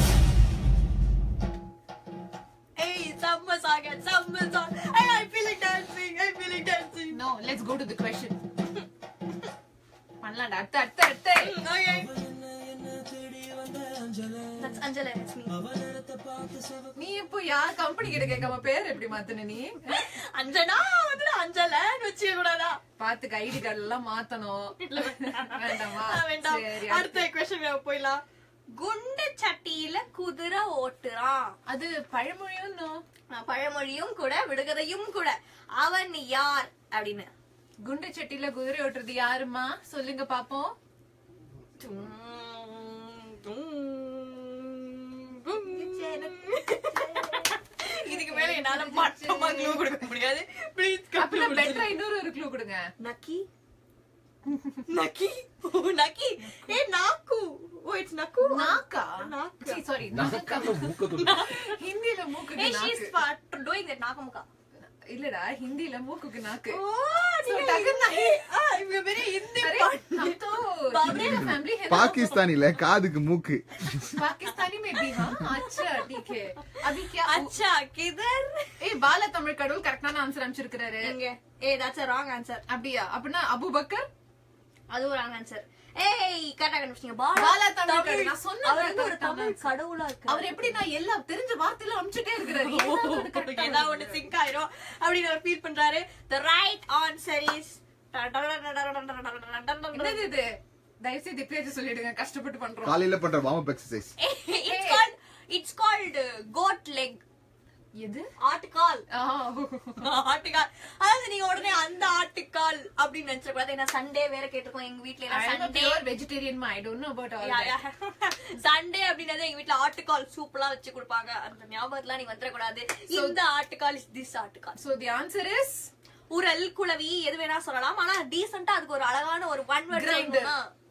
ஏய், செம்ம song, செம்ம song. Hey, I feel like dancing, I feel like dancing. No let's go to the question பண்ணலாம்டா அடுத்து அடுத்து அடுத்து Okay. That's Anjala, it's me. நீ இப்போ யார் கம்பெனி கிட்ட கேட்காம பேர் எப்படி மாத்துன நீ அஞ்சனா வந்து அஞ்சலன்னு வச்சுக்க கூடாதா பாத்துக்க ஐடி கார்டு எல்லாம் மாத்தணும் வேண்டாமா ஆ, வேண்டாம் சரி அடுத்த கொஸ்டின் போயிடலாம் குண்டு சட்டியில குதிரை ஓட்டுறான் அது பழமொழியும் no. ஆ, பழமொழியும் கூட விடுகதையும் கூட அவன் யார் அப்படின்னு குண்டு சட்டில குதிரை ஓட்டுறது யாருமா சொல்லுங்க பாப்போம் இதுக்கு மேல என்னால மட்டமா க்ளூ கொடுக்க முடியாது ப்ளீஸ் அப்படின்னா பெட்டரா இன்னொரு ஒரு க்ளூ கொடுங்க நக்கி நக்கி ஓ நக்கி ஏ நாக்கு ஓ இட்ஸ் நக்கு நாக்கா நாக்கு சாரி ஹிந்தில மூக்குக்கு ஏ ஷீ இஸ் நாக்கு டூயிங் தட் நாக்கு முக்கா இல்லடா ஹிந்தில மூக்குக்கு நாக்கு ஓ So, நீங்க டக்குன்னு ஆ இவங்க பெரிய ஹிந்தி अरे हम तो हिंदी का फैमिली है ना பாகிஸ்தானில காதுக்கு மூக்கு पाकिस्तानी में भी हाँ अच्छा ठीक है अभी क्या அச்சா கிதர் ஏய் பால தமிழ் கடவுள் கரெக்டான ஆன்சர் அனுப்பிச்சிருக்காரு இங்க ஏ தட்ஸ் a wrong answer அப்படியா அப்படின்னா அபு பக்கர் அது ஒரு ராங் ஆன்சர் ஏய் கரெக்டா கண்டுபிடிச்சீங்க பாலா பாலா தமிழ் கடவுள். நான் சொன்னேன் அவர் வந்து ஒரு correct ஆன தமிழ் answer. கடவுளா இருக்கு அவர் எப்படி நான் எல்லா தெரிஞ்ச வார்த்தையில அனுப்பிச்சுட்டே இருக்கிறாரு ஏதாவது ஒண்ணு correct ஆ ஏதாவது ஒண்ணு சிங்க் ஆயிரும் அப்படின்னு அவர் ஃபீல் பண்றாரு த ரைட் ஆன்சர் இஸ் என்னது இது தயவு செய்து இப்பயாச்சும் சொல்லிடுங்க கஷ்டப்பட்டு பண்றோம் காலையில பண்ற warm up exercise it's called it's called goat leg எது ஆட்டுக்கால் ஆ, ஆட்டுக்கால் அதாவது நீங்க உடனே அந்த ஆட்டுக்கால் அப்படின்னு நினைச்சிட கூடாது ஏன்னா சண்டே வேற கேட்டிருக்கோம் எங்க வீட்ல I am a Sunday pure vegetarian ma. I don't know about all that. Sunday அப்படின்னது எங்க வீட்ல ஆட்டுக்கால் சூப்லாம் வச்சு கொடுப்பாங்க அந்த ஞாபகத்துல நீங்க வந்துடக்கூடாது இந்த ஆட்டுக்கால் இஸ் திஸ் ஆட்டுக்கால் So the answer is உரல் குளவி எது வேணா சொல்லலாம் ஆனா டீசெண்டா அதுக்கு ஒரு அழகான ஒரு ஒன் வேர்ட் Grinder.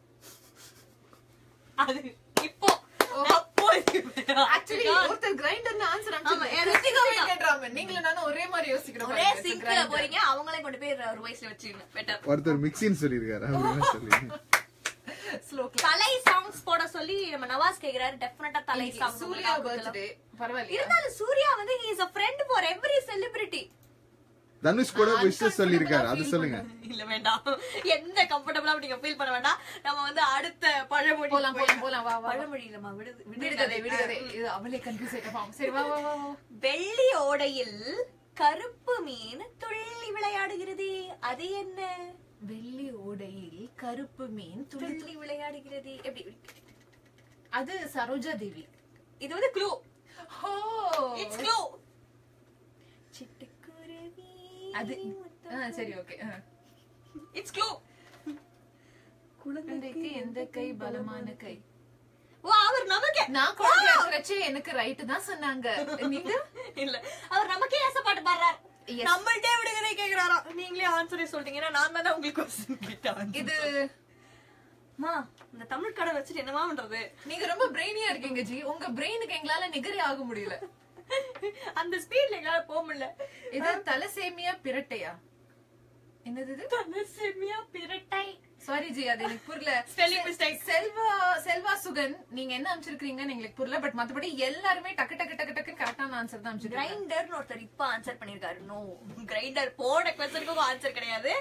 அது இப்போ அப்போ actually ஒருத்தர் கிரைண்டர்னு ஆன்சர் ஆமா, ஏன்னா கிருத்திகாவே கிருத்திகா. கேட்றாங்க நீங்களும் நானும் ஒரே மாதிரி யோசிக்கிறோம் ஒரே பாருங்க. So சிங்க்ல grinder. போறீங்க அவங்களே கொண்டு போய் ஒரு வயசுல வச்சுக்கணும் பெட்டர் ஒருத்தர் மிக்சின்னு சொல்லியிருக்காரு அப்படின்னு சொல்லி Slow clap. தலை சாங்ஸ் போட சொல்லி நம்ம நவாஸ் கேக்குறாரு டெஃபினட்டா தலை இன்னைக்கு சாங் சூர்யா பர்த்டே பரவாயில்லையா இருந்தாலும் சூர்யா வந்து he is a friend for every celebrity Dhanush கூட விஷஸ் சொல்லியிருக்காரு அது சொல்லுங்க இல்ல வேண்டாம் எந்த கம்ஃபர்டபுளா நீங்க ஃபீல் பண்ண வேண்டாம் நம்ம வந்து அடுத்த பழமொழி போலாம் போலாம் போலாம் வா வா வா. பழமொழி நம்ம விடுது விடுகதை விடுகதை இது அவளே கன்ஃபியூஸ் ஆயிட்டா சரி வா வா வா வா. வெள்ளி ஓடையில் கருப்பு மீன் துள்ளி விளையாடுகிறது அது என்ன வெள்ளி ஓடையில் கருப்பு மீன் துளி துள்ளி விளையாடுகிறது எப்படி எப்படி? அது சரோஜா தேவி இது வந்து க்ளூ ஓ இட்ஸ் க்ளூ சிட்டுக்குருவி அது ஆ, சரி ஓகே இட்ஸ் க்ளூ குழந்தைக்கு எந்த கை பலமான கை ஓ அவர் நமக்கே நான் குழந்தை இருக்கிறச்சே எனக்கு ரைட் தான் சொன்னாங்க நீங்க இல்ல அவர் நமக்கே ஏச பாட்டு பாடுறார் Yes. நம்மள்ட்டே விடுகதை கேக்குறாராம் நீங்களே ஆன்சரே சொல்லிட்டீங்கன்னா நான் தானே உங்களுக்கு கொஸ்டின் கேட்டேன் இது மா இந்த தமிழ் கடை வச்சுட்டு என்னமா பண்றது நீங்க ரொம்ப பிரெயினியா இருக்கீங்க ஜி உங்க பிரெயினுக்கு எங்களால நிகரே ஆக முடியல அந்த ஸ்பீட்ல எங்களால போக முடியல இது தலசேமியா பிரட்டையா என்னது இது தனசெமியா பிரட்டை சாரி ஜி அது எனக்கு புரியல Spelling mistake. செல்வா செல்வா சுகன் நீங்க என்ன அமைச்சிருக்கீங்கன்னு எங்களுக்கு புரியல பட் மத்தபடி எல்லாருமே டக்கு டக்கு டக்கு டக்கு கரெக்டான ஆன்சர் தான் அமைச்சிருக்காங்க கிரைண்டர்னு ஒருத்தர் இப்ப ஆன்சர் பண்ணிருக்காரு நோ கிரைண்டர் போன கொஸ்டனுக்கும் ஆன்சர் கிடையாது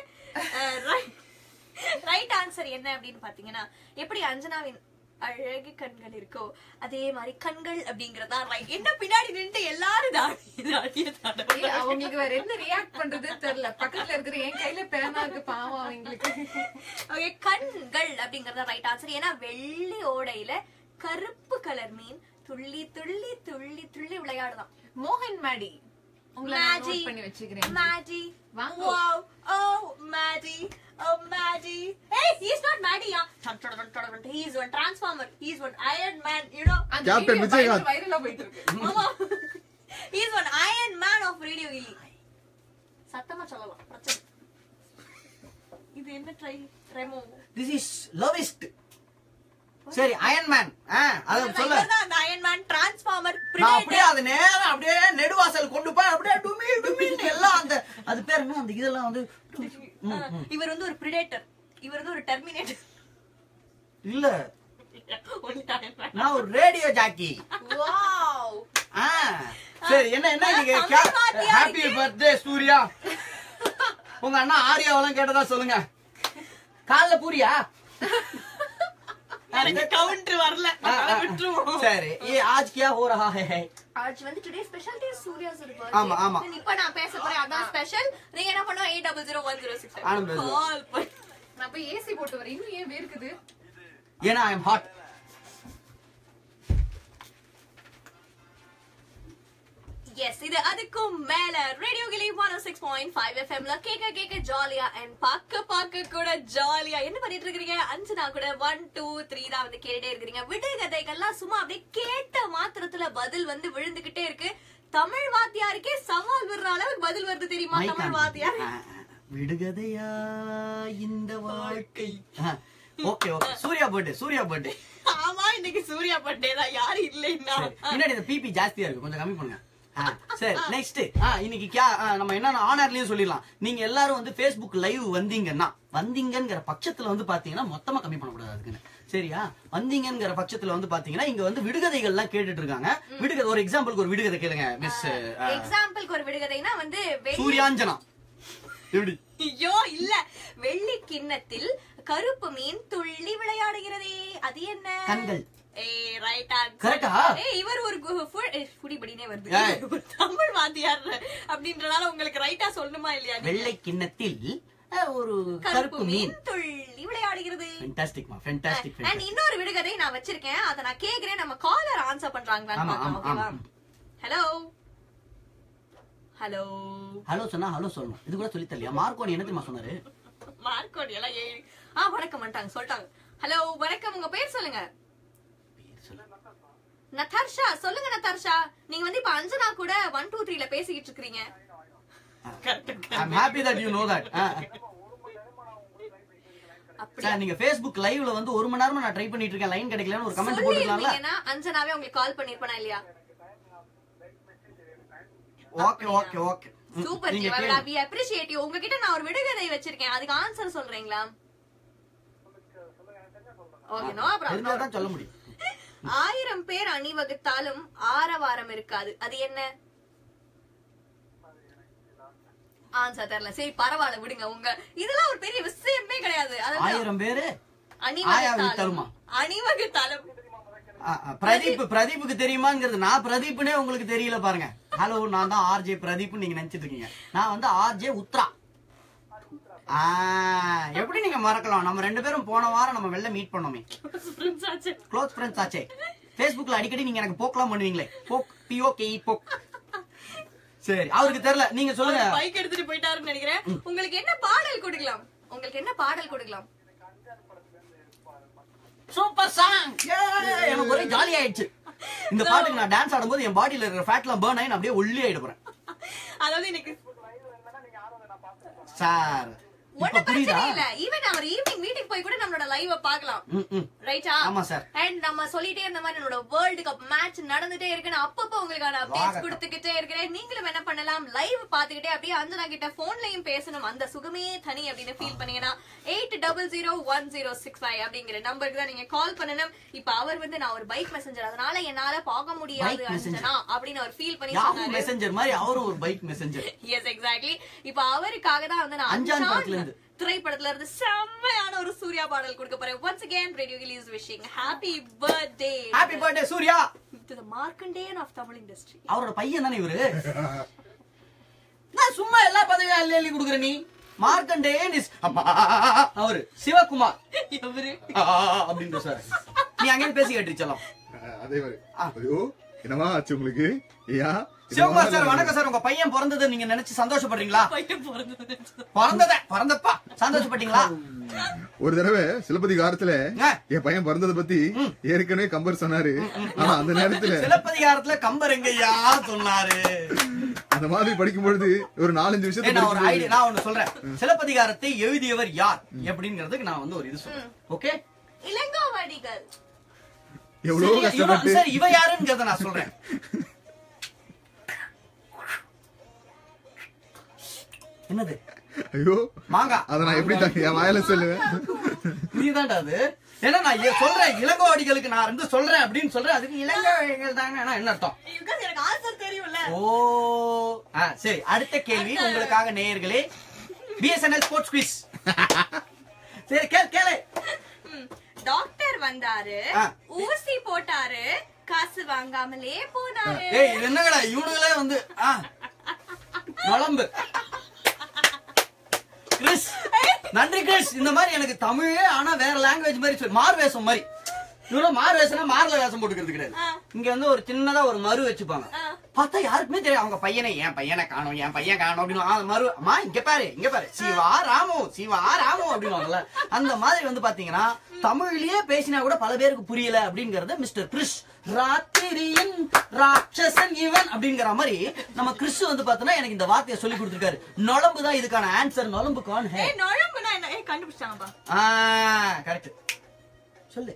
ரைட் ஆன்சர் என்ன அப்படின்னு பாத்தீங்கன்னா எப்படி அஞ்சனாவின் அழகு கண்கள் இருக்கோ அதே மாதிரி கண்கள் அப்படிங்கறதா ரைட் என்ன பின்னாடி நின்று எல்லாரும் தாடி தாடிய தாட ஏய், அவங்க எங்களுக்கு வேற என்ன ரியாக்ட் பண்றது தெரியல பக்கத்துல இருக்கிற என் கையில பேனா இருக்கு பாவம் அவங்களுக்கு ஓகே கண்கள் அப்படிங்கறது ரைட் ஆன்சர் ஏன்னா வெள்ளி ஓடையில கருப்பு கலர் மீன் துள்ளி துள்ளி துள்ளி துள்ளி விளையாடுதான் மோகன் மேடி உங்களை நான் Maddie. note பண்ணி வச்சுக்கிறேன் Maddie. வாங்க. Wow. Oh, Maddie. Oh, Maddie. Hey, he's not Maddie, yeah. Dun, dun, dun, dun, dun. He's one Transformer. He's one Iron Man, you know. அந்த Captain video Vijayakanth. viral- viral ஆ போயிட்டு இருக்கு Mama. he's one Iron Man of Radio Gilly. சத்தமா சொல்லலாம் பிரச்சனை இது என்ன try Remo this is லவிஸ்ட் சரி அயன் மேன் அத சொல்ல அந்த அயன் மேன் டிரான்ஸ்ஃபார்மர் நான் அப்படியே அது நேரம் அப்படியே நெடுவாசல் கொண்டு போய் அப்படியே டுமி டுமின்னு எல்லாம் அந்த அது பேர் என்ன அந்த இதெல்லாம் வந்து ம், ம். இவர் வந்து ஒரு பிரிடேட்டர் இவர் வந்து ஒரு டெர்மினேட்டர் இல்ல நான் ஒரு ரேடியோ ஜாக்கி வாவ் ஆ சரி என்ன என்ன நீங்க தமிழ் வாத்தியாருக்கு. ஹாப்பி பர்த்டே சூர்யா உங்க அண்ணா ஆரியாவெல்லாம் கேட்டதா சொல்லுங்க காலைல பூரியா எனக்கு கவுண்டர் வரல ஆ, ஆ, ஆ. சரி ये आज क्या हो रहा है ஆஜ் வந்து today special day Suriya sir ஆமா, ஆமா. இப்ப நான் பேச போறேன் அதான் ஸ்பெஷல் நீங்க என்ன பண்ணுவோம் eight double zero one zero six Anand பேசுவோம். கால் பண்ணி நான் போய் ஏசி போட்டு வரேன் இன்னும் ஏன் வேர்க்குது ஏன்னா ஐ எம் ஹாட் எஸ் இது அதுக்கும் மேல ரேடியோ கிளி ஒன் சிக்ஸ் பாயிண்ட் ஃபைவ் எஃப்எம்ல கேட்க கேட்க ஜாலியா அண்ட் பார்க்க பார்க்க கூட ஜாலியா என்ன பண்ணிட்டு இருக்கீங்க அஞ்சனா கூட ஒன் டூ த்ரீ தான் வந்து கேட்டுட்டே இருக்கிறீங்க விடுகதைகள்லாம் சும்மா அப்படியே கேட்ட மாத்திரத்துல பதில் வந்து விழுந்துகிட்டே இருக்கு தமிழ் வாத்தியாருக்கே சவால் விடுற அளவுக்கு பதில் வருது தெரியுமா தமிழ் வாத்தியார் விடுகதையா இந்த வாழ்க்கை okay okay Suriya birthday Suriya birthday ஆமா இன்னைக்கு சூர்யா பட்டே தான் யாரும் இல்லைன்னா முன்னாடி இந்த பிபி ஜாஸ்தியா இருக்கு கொஞ்சம் கம்மி பண்ணுங்க ஆ, சரி நெக்ஸ்ட் இன்னைக்கு கியா ஆ, நம்ம என்னன்னா ஆனர்லயும் சொல்லிடலாம் நீங்க எல்லாரும் வந்து Facebook லைவ் வந்தீங்கன்னா வந்தீங்கங்கிற பட்சத்துல வந்து பாத்தீங்கன்னா மொத்தமா கம்மி பண்ணக்கூடாது அதுக்குன்னு சரியா வந்தீங்கங்கிற பட்சத்துல வந்து பாத்தீங்கன்னா இங்க வந்து விடுகதைகள்லாம் கேட்டுட்டு இருக்காங்க விடுகதை ஒரு எக்ஸாம்பிளுக்கு ஒரு விடுகதை கேளுங்க மிஸ் எக்ஸாம்பிளுக்கு ஒரு விடுகதைனா வந்து வெள்ளி- சூர்யாஞ்சனா எப்படி ஐயோ இல்ல வெள்ளி கிண்ணத்தில் கருப்பு மீன் துள்ளி விளையாடுகிறதே அது என்ன கண்கள். ஏய் ரைட் Correct ஆ? ஏய் இவர் ஒரு கு- ஃபு- ஏய், குடிபடினே வருது ஏய். ஒரு தமிழ் வாத்தியார் அப்படின்றனால உங்களுக்கு ரைட்டா சொல்லணுமா இல்லையா நீங்க? வெள்ளை கிண்ணத்தில் ஆ, ஒரு கருப்பு கருப்பு மீன் மீன் துள்ளி விளையாடுகிறது ஃபென்டாஸ்டிக்மா ஃபென்டாஸ்டிக் அண்ட் இன்னொரு விடுகதை நான் வச்சிருக்கேன் அதை நான் கேக்குறேன் நம்ம காலர் ஆன்சர் பண்றாங்களான்னு ஆமா, பார்க்கலாம் ஆமா, ஓகேவா ஆமா. ஹலோ ஹலோ ஹலோ சொன்னா ஹலோ சொல்லணும் இது கூட சொல்லி தரலையா மார்க்கோன் என்ன தெரியுமா சொன்னாரு மார்க்கோடி எல்லாம் ஏழு ஆ வணக்கம் வந்துட்டாங்க சொல்லிட்டாங்க ஹலோ வணக்கம் உங்க பேர் சொல்லுங்க நதர்ஷா சொல்லுங்க நதர்ஷா நீங்க வந்து இப்ப அஞ்சனா கூட ஒன் டூ த்ரீல பேசிக்கிட்டு இருக்கீங்க I'm happy that you know that sir நீங்க Facebook லைவ்ல வந்து ஒரு மணி நேரமா நான் ட்ரை பண்ணிட்டு இருக்கேன் லைன் கிடைக்கலன்னு ஒரு கமெண்ட் போட்டுக்கலாம்ல சொல்லிருந்தீங்கன்னா அஞ்சனாவே உங்களுக்கு கால் பண்ணிருப்பனா இல்லையா ஓகே ஓகே ஓகே சூப்பர் நீங்க ஜீவா கேளுங்க. வி அப்ரிஷியேட் யூ உங்ககிட்ட நான் ஒரு விடுகதை வச்சிருக்கேன் அதுக்கு ஆன்சர் சொல்றீங்களா ஓகே நோ தெரிஞ்சா ப்ராப்ளம் தான் சொல்ல முடியும் ஆயிரம் பேர் அணிவகுத்தாலும் ஆரவாரம் இருக்காது அது என்ன ஆன்சர் தெரியல சரி பரவாயில்ல விடுங்க உங்க இதெல்லாம் ஒரு பெரிய விஷயமே கிடையாது அதாவது ஆயிரம் பேரு ஆயா அணிவகுத்தாலும் வித்தருமா? அணிவகுத்தாலும் ஆ, ஆ, பிரதீப் பிரதீப்புக்கு தெரியுமாங்கிறது நான் பிரதீப்னே உங்களுக்கு தெரியல பாருங்க ஹலோ நான் தான் ஆர்ஜே பிரதீப் நீங்க நினைச்சிட்டு இருக்கீங்க நான் வந்து ஆர்ஜே உத்ரா ஆ, எப்படி நீங்க மறக்கலாம் நம்ம ரெண்டு பேரும் போன வாரம் நம்ம வெளில மீட் பண்ணோமே க்ளோஸ் ஃப்ரெண்ட்ஸ் ஆச்சே Facebookல அடிக்கடி நீங்க எனக்கு போக்லாம் பண்ணுவீங்களே போக் பிஓ கே போக் சரி அவருக்கு தெரியல நீங்க சொல்லுங்க பைக் எடுத்துட்டு போயிட்டாருன்னு நினைக்கிறேன் உங்களுக்கு என்ன பாடல் கொடுக்கலாம் உங்களுக்கு என்ன பாடல் கொடுக்கலாம் சூப்பர் சாங் எனக்கு ஒரே ஜாலி ஆயிடுச்சு இந்த பாட்டுக்கு நான் டான்ஸ் ஆடும்போது என் பாடியில இருக்கிற ஃபேட்லாம் பேர்ன் ஆகி நான் அப்படியே ஒல்லி ஆயிட போறேன் அதாவது எனக்கு சார் இப்ப ஒண்ணும் புரியுதா பிரச்சனை இல்ல ஈவன் அவர் ஈவினிங் வீட்டுக்கு போய் கூட நம்மளோட லைவ பார்க்கலாம் ம், ம். ரைட்டா ஆமா சார். அண்ட் நம்ம சொல்லிட்டே இருந்த மாதிரி நம்மளோட வேர்ல்டு கப் மேட்ச் நடந்துட்டே இருக்கு நான் அப்பப்போ உங்களுக்கான அப்டேட்ஸ் வாகட்டம். கொடுத்துக்கிட்டே இருக்கிறேன் நீங்களும் என்ன பண்ணலாம் லைவ் பாத்துக்கிட்டே அப்படியே அஞ்சனா கிட்ட போன்லயும் பேசணும் அந்த சுகமே தனி அப்படின்னு ஃபீல் பண்ணீங்கன்னா eight double zero one zero six five அப்படிங்கிற நம்பருக்கு தான் நீங்க கால் பண்ணணும் இப்ப அவர் வந்து நான் ஒரு பைக் மெசஞ்சர் அதனால என்னால பார்க்க முடியாது Bike messenger. அஞ்சனா அப்படின்னு அவர் ஃபீல் பண்ணி யாஹூ சொன்னாரு மெசஞ்சர் மாதிரி அவரும் ஒரு பைக் மெசஞ்சர் எஸ் எக்ஸாக்ட்லி இப்ப அவருக்காக தான் வந்து நான் அஞ்சான் அஞ்சான் படத்துல இருந்து. திரைப்படத்துல இருந்து செம்மையான ஒரு சூர்யா பாடல் கொடுக்க போறேன் once again radio is wishing happy birthday happy birthday Suriya to the Markandeyan of Tamil industry அவரோட பையன் தானே இவரு சும்மா எல்லா பதவியும் அள்ளி அள்ளி கொடுக்குற நீ மார்க்கண்டேயன் இஸ் அப்பா அவரு சிவகுமார் எவரு ஆ, அப்படின்னு சார் நீ அங்கே பேசி கேட்டுச்சலாம் அதே மாதிரி ஐயோ என்னவா ஆச்சு உங்களுக்கு ஐயா சிவகுமார் சார் வணக்கம் சார் உங்க பையன் பிறந்ததை நீங்க நினைச்சு சந்தோஷப்படுறீங்களா பையன் பிறந்தது பிறந்தத பிறந்தப்பா சந்தோஷப்பட்டீங்களா ஒரு தடவை சிலப்பதி காலத்துல என் பையன் பிறந்ததை பத்தி ஏற்கனவே கம்பர் சொன்னாரு ஆனா அந்த நேரத்துல சிலப்பதிகாரத்துல கம்பர் எங்கய்யா சொன்னாரு அந்த மாதிரி படிக்கும் பொழுது ஒரு நாலஞ்சு ஏய், விஷயத்தை நான் ஒரு படிக்கும் ஐடியா பொழுது- நான் ஒண்ணு சொல்றேன் சிலப்பதிகாரத்தை எழுதியவர் யார் எப்படிங்கிறதுக்கு நான் வந்து ஒரு இது சொல்றேன் ஓகே இளங்கோவடிகள் எவ்வளவு சரி, கஷ்டப்பட்டு இவ- சரி இவ யாருங்கிறத நான் சொல்றேன் என்னது ஐயோ மாங்கா அத நான் எப்படி தாங்க என் வாயில சொல்லுவேன் நீதான்டா அது ஏன்னா நான் ஏ- சொல்றேன் இளங்கோவடிகளுக்கு நான் வந்து சொல்றேன் அப்படின்னு சொல்றேன் அதுக்கு இளங்கோவடிகள் தாங்க என்ன அர்த்தம் Because எனக்கு ஆன்சர் தெரியும்ல ஓ ஆ சரி அடுத்த கேள்வி உங்களுக்காக நேயர்களே பிஎஸ்என்எல் ஸ்போர்ட்ஸ் குவிஸ் சரி கேள் கேளு டாக்டர் வந்தாரு ஆ. ஊசி போட்டாரு காசு வாங்காமலே போனாரு ஏய் இது என்னங்கடா இவனுங்களே வந்து ஆ நலம்பு கிறிஸ் நன்றி கிறிஸ் இந்த மாதிரி எனக்கு தமிழே ஆனா வேற லாங்குவேஜ் மாதிரி சொல்லு மாறு வேஷம் மாதிரி இவ்வளவு மாறு வேஷம்னா மாறுல வேஷம் போட்டுக்கிறது கிடையாது இங்க வந்து ஒரு சின்னதா ஒரு மறு வச்சுப்பாங்க பார்த்தா யாருக்குமே தெரியும் அவங்க பையனை என் பையனை காணும் என் பையன் காணும் அப்படின்னு ஆ, மறு அம்மா இங்க பாரு இங்க பாரு சிவா ராமு சிவா ராமு அப்படின்னுவாங்கல்ல அந்த மாதிரி வந்து பாத்தீங்கன்னா தமிழ்லயே பேசினா கூட பல பேருக்கு புரியல அப்படிங்கறத மிஸ்டர் கிறிஸ் ராத்திரியின் ராட்சசன் இவன் அப்படிங்கிற மாதிரி நம்ம கிறிஸ் வந்து பாத்தோம்னா எனக்கு இந்த வார்த்தையை சொல்லி கொடுத்திருக்காரு நொளம்பு தான் இதுக்கான ஆன்சர் நொளம்பு கான் ஹே ஏய் நுழம்புனா என்ன ஏய் கண்டுபிடிச்சாங்கப்பா ஆ கரெக்ட் சொல்லு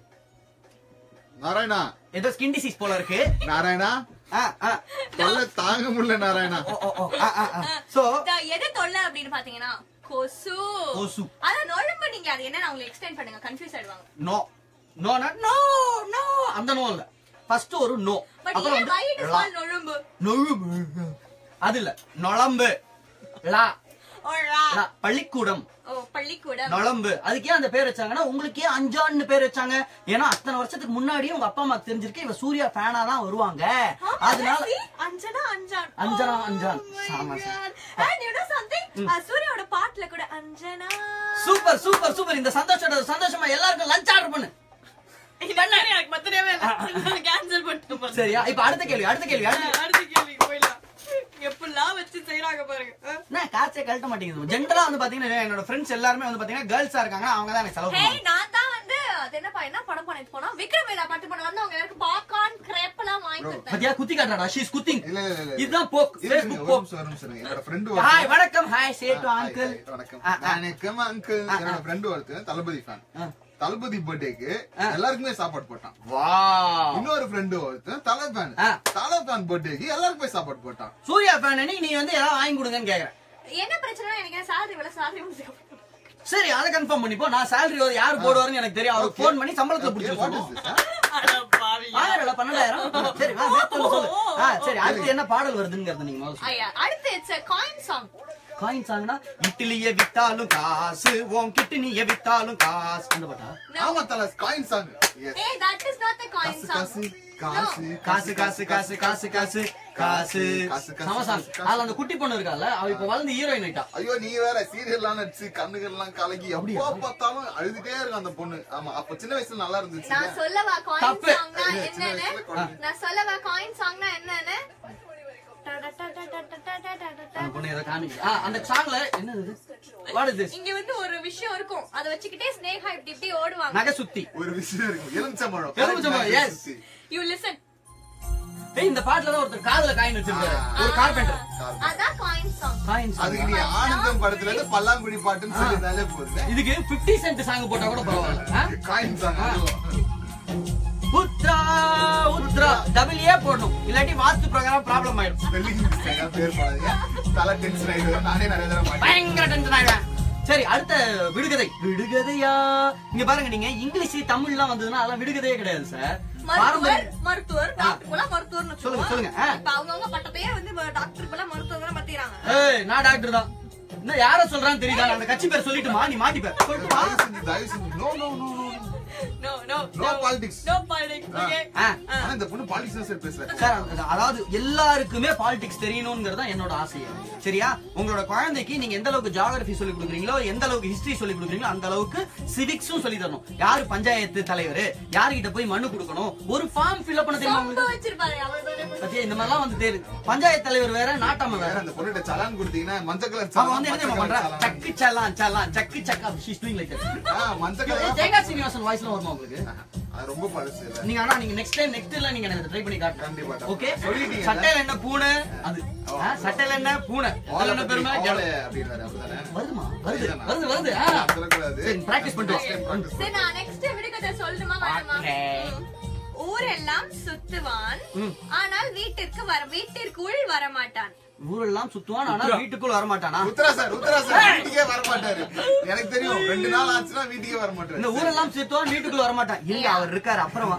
நாராயணா ஏதோ ஸ்கின் டிசீஸ் போல இருக்கு நாராயணா ஆ, ஆ. தொல்லை தாங்க முடியல நாராயணா ஆ, ஆ, ஆ. So, இதா, எது தொல்லை அப்படின்னு பாத்தீங்கன்னா கொசு கொசு. அத நுழம்பு நீங்க அது என்ன உங்களுக்கு எக்ஸ்பிளைன் பண்ணுங்க கன்ஃபியூஸ் ஆயிடுவாங்க நோ நோ நோ நோ அந்த நோ இல்ல ஃபர்ஸ்ட் ஒரு நோ பட் அப்புறம் ஏன் why it is வந்து called நுழம்பு நொழும்பு அது இல்ல நொளம்பு லா Or, ah, லா, பள்ளிக்கூடம் ஓ பள்ளிக்கூடம் நொளம்பு அதுக்கு ஏன் அந்த பேர் வச்சாங்கன்னா உங்களுக்கு ஏன் அஞ்சான்னு பேர் வச்சாங்க ஏன்னா அத்தனை வருஷத்துக்கு முன்னாடியே உங்க அப்பா அம்மாக்கு தெரிஞ்சிருக்கு இவ சூர்யா ஃபேனா தான் வருவாங்க அதனால See, Anjana Anjaan Anjana Oh Anjaan. my ஆமா, sir. God. And you know something? Uh, சூர்யாவோட பாட்டுல கூட அஞ்சனா சூப்பர் சூப்பர் சூப்பர் இந்த சந்தோஷம் சந்தோஷமா எல்லாருக்கும் லஞ்ச் ஆர்டர் பண்ணு எனக்கு பத்திரவே இல்ல கேன்சல் பண்ணிட்டு சரியா இப்ப அடுத்த கேள்வி அடுத்த கேள்வி அடுத்த அடுத்த கேள்விக்கு போயிடலாம் எப்படிலாம் வச்சு செய்யறாங்க பாருங்க ஆ. என்ன காசே கழட்ட மாட்டேங்குது ஜென்ரலா வந்து பாத்தீங்கன்னா என்னோட ஃப்ரெண்ட்ஸ் எல்லாருமே வந்து பாத்தீங்கன்னா கேர்ள்ஸா இருக்காங்க அவங்க தான் எனக்கு செலவு ஹே பண்ணுவாங்க நான் தான் வந்து அது என்னப்பா என்ன படம் பண்ணிட்டு போனா விக்ரம் வேலா பாட்டு பண்ண வந்து அவங்க எனக்கு பாப்கார்ன் கிரேப் எல்லாம் வாங்கி கொடுத்தாங்க பத்தியா குத்தி காட்டுறாடா ஷீஸ் குத்திங் இல்ல இல்ல இல்ல இதுதான் போக் இருங்க, ஃபேஸ்புக் ஒரு போக் நிமிஷம், ஒரு நிமிஷம் இருங்க. என்னோட friend ஹாய் ஒருத்தன் வணக்கம் ஹாய் சே டு அங்கிள் வணக்கம் ஆ, ஆ. வணக்கம் அங்கிள் என்னோட ஃப்ரெண்ட் ஒருத்தன் தளபதி ஃபேன் ஆ. தளபதி பர்த்டேக்கு எல்லாருக்குமே சாப்பாடு போட்டான் வாவ் இன்னொரு ஃப்ரெண்டு ஒருத்தன் தலை ஃபேன் ஆ. தலை ஃபேன் பர்த்டேக்கு எல்லாருக்குமே சாப்பாடு போட்டான் சூர்யா ஃபேன் நீ வந்து ஏதாவது வாங்கி கொடுங்கன்னு கேக்குறேன் என்ன பிரச்சனை எனக்கு salary வேலை salary வந்து சரி அதை கன்ஃபார்ம் பண்ணிப்போ நான் salary ஒரு யாரு போடுவாருன்னு எனக்கு தெரியும் அவருக்கு ஃபோன் பண்ணி சம்பளத்துல Okay, புடிச்சு what is சொல்லுவோம் this, ah? ஆயிரம் இல்ல, பன்னெண்டாயிரம் சரி வா நேத்து ஒண்ணு சொல்லு ஆ, சரி அடுத்து என்ன பாடல் வருதுங்கிறத நீங்க முதல்ல சொல்லுங்க. ஐயா அடுத்து இட்ஸ் காயின் சாங் காயின் சாங்னா இட்லிய வித்தாலும் காசு உன் கிட்னிய வித்தாலும் காசு அந்த பாட்டா ஆமா தல காயின் சாங் ஏய் that is not the coin காசு சாங் காசு காசு காசு காசு காசு காசு காசு காசு காசு, காசு, சமசாங் காசு. அதுல அந்த குட்டி பொண்ணு இருக்கால அவ இப்ப வளர்ந்து ஹீரோயின் ஆயிட்டா ஐயோ நீ வேற சீரியல்லாம் நடிச்சு கண்ணுகள் எல்லாம் கலகி எப்போ பார்த்தாலும் அழுதுட்டே இருக்கும் அந்த பொண்ணு ஆமா அப்ப சின்ன வயசுல நல்லா இருந்துச்சு நான் சொல்லவா காயின் தப்பு. சாங்னா இல்ல, சின்ன என்னன்னு வயசுல குழந்தை. நான் சொல்லவா காயின் சாங்னா என்னன்னு அந்த பொண்ணு ஏதோ காமிக்கு ஆ, அந்த சாங்ல என்னது வாட் இஸ் திஸ் இங்க வந்து ஒரு விஷயம் இருக்கும் அத வச்சுக்கிட்டே ஸ்னேகா இப்படி இப்படி ஓடுவாங்க நகை சுத்தி ஒரு விஷயம் இருக்கு எலுமிச்சம்பழம் எலுமிச்சம்பழம், yes. யூ லிசன் ஏய் இந்த பாட்டுல தான் ஒருத்தர் காதுல காயின் வச்சிருக்காரு ஒரு கார்பெண்டர் அதான் காயின் சாங் காயின் அதுக்கு நீ ஆனந்தம் படத்துல இருந்து பல்லாங்குடி பாட்டுன்னு சொல்லியிருந்தாலே போதும் இதுக்கு 50 சென்ட் சாங் போட்டா கூட பரவாயில்ல ஆ? Coin song Uthra Uthra double A போடணும் இல்லாட்டி வாஸ்து பிரகாரம் ப்ராப்ளம் ஆயிடும் ஸ்பெல்லிங் மிஸ்டேக்கா பேர் போடாதீங்க தலை டென்ஷன் ஆயிடுவேன் நானே நிறைய தடவை மாட்டேன் பயங்கர டென்ஷன் ஆயிடுவேன் சரி அடுத்த விடுகதை விடுகதையா இங்க பாருங்க நீங்க இங்கிலீஷ் தமிழ்லாம் வந்ததுன்னா அதெல்லாம் விடுகதையே கிடையாது சார் மருத்துவர் மருத்துவர் டாக்டர் போல மருத்துவர்னு சொல்லுங்க, சொல்லுங்க, ஆ. இப்ப அவங்கவங்க பட்ட பேர் வந்து டாக்டர் போல மருத்துவங்க மாத்திராங்க ஏய் நான் டாக்டர் தான் இன்னும் யார சொல்றான்னு தெரியுதா நான் அந்த கட்சி பேர் சொல்லிட்டுமா நீ மாட்டிப்ப சொல்லிட்டுமா தயவு செஞ்சு தயவு செஞ்சு no no no no no no, No politics. No politics, okay? ஆ. ஆனா இந்த பொண்ணு பாலிடிக்ஸ் தான் சார் பேசுறேன் சார் அது- அதாவது எல்லாருக்குமே பாலிடிக்ஸ் தெரியணுங்கிறது தான் என்னோட ஆசையா சரியா உங்களோட குழந்தைக்கு நீங்க எந்த அளவுக்கு ஜியாகிரபி சொல்லி கொடுக்குறீங்களோ எந்த அளவுக்கு ஹிஸ்டரி சொல்லி கொடுக்குறீங்களோ அந்த அளவுக்கு சிவிக்ஸும் சொல்லி தரணும் யாரு பஞ்சாயத்து தலைவர் யாருகிட்ட போய் மனு கொடுக்கணும் ஒரு ஃபார்ம் ஃபில் பண்ண தெரியுமா ரொம்ப உங்களுக்கு வச்சிருப்பாரு அவ்வளவுதானே பத்தியா இந்த மாதிரிலாம் வந்து தேரு பஞ்சாயத்து தலைவர் வேற நாட்டாம வேற வேற அந்த பொண்ணுகிட்ட சலான் கொடுத்தீங்கன்னா மஞ்சள் கலர் அவன் வந்து என்ன தெரியுமா பண்றா சக்கு சல்லாம் சல்லாம் சக்கு சக்கா ஷீஸ் டூயிங் லைக் மஞ்சள் கலர் ஜெயகா சீனிவாசன் வாய்ஸ்ல வருமா உங்களுக்கு அது ரொம்ப பழசு இல்ல நீங்க ஆனா நீங்க நெக்ஸ்ட் டைம் நெக்ஸ்ட் எல்லாம் நீங்க எனக்கு ட்ரை பண்ணி காட்டுங்க கண்டிப்பா. ஓகே சொல்லிட்டீங்கல்ல? சட்டையில என்ன பூனை அது ஆ, சட்டையில என்ன பூனை அதுல என்ன பெருமை ஓலை அப்படின்றாரு அப்படிதானே வருதுமா வருது அதுதானா? வருது வருது ஆ. சொல்லக்கூடாது சரி பிராக்டிஸ் பண்ணிட்டு Next time வா. practice சரி நான் நெக்ஸ்ட் விடுகதை சொல்லணுமா வேணுமா Okay. ம். ஊரெல்லாம் சுத்துவான் ம். ஆனால் வீட்டிற்கு வர வீட்டிற்குள் வரமாட்டான் ஊரெல்லாம் சுத்துவான் ஆனா வீட்டுக்குள்ள வர மாட்டானா உத்தரா சார் உத்தரா சார் வீட்டுக்கே வர மாட்டாரு எனக்கு தெரியும் ரெண்டு நாள் ஆச்சுன்னா வீட்டுக்கே வர மாட்டாரு இந்த ஊரெல்லாம் சுத்துவான் வீட்டுக்குள்ள வர மாட்டான் இல்ல அவர் இருக்காரு அப்புறமா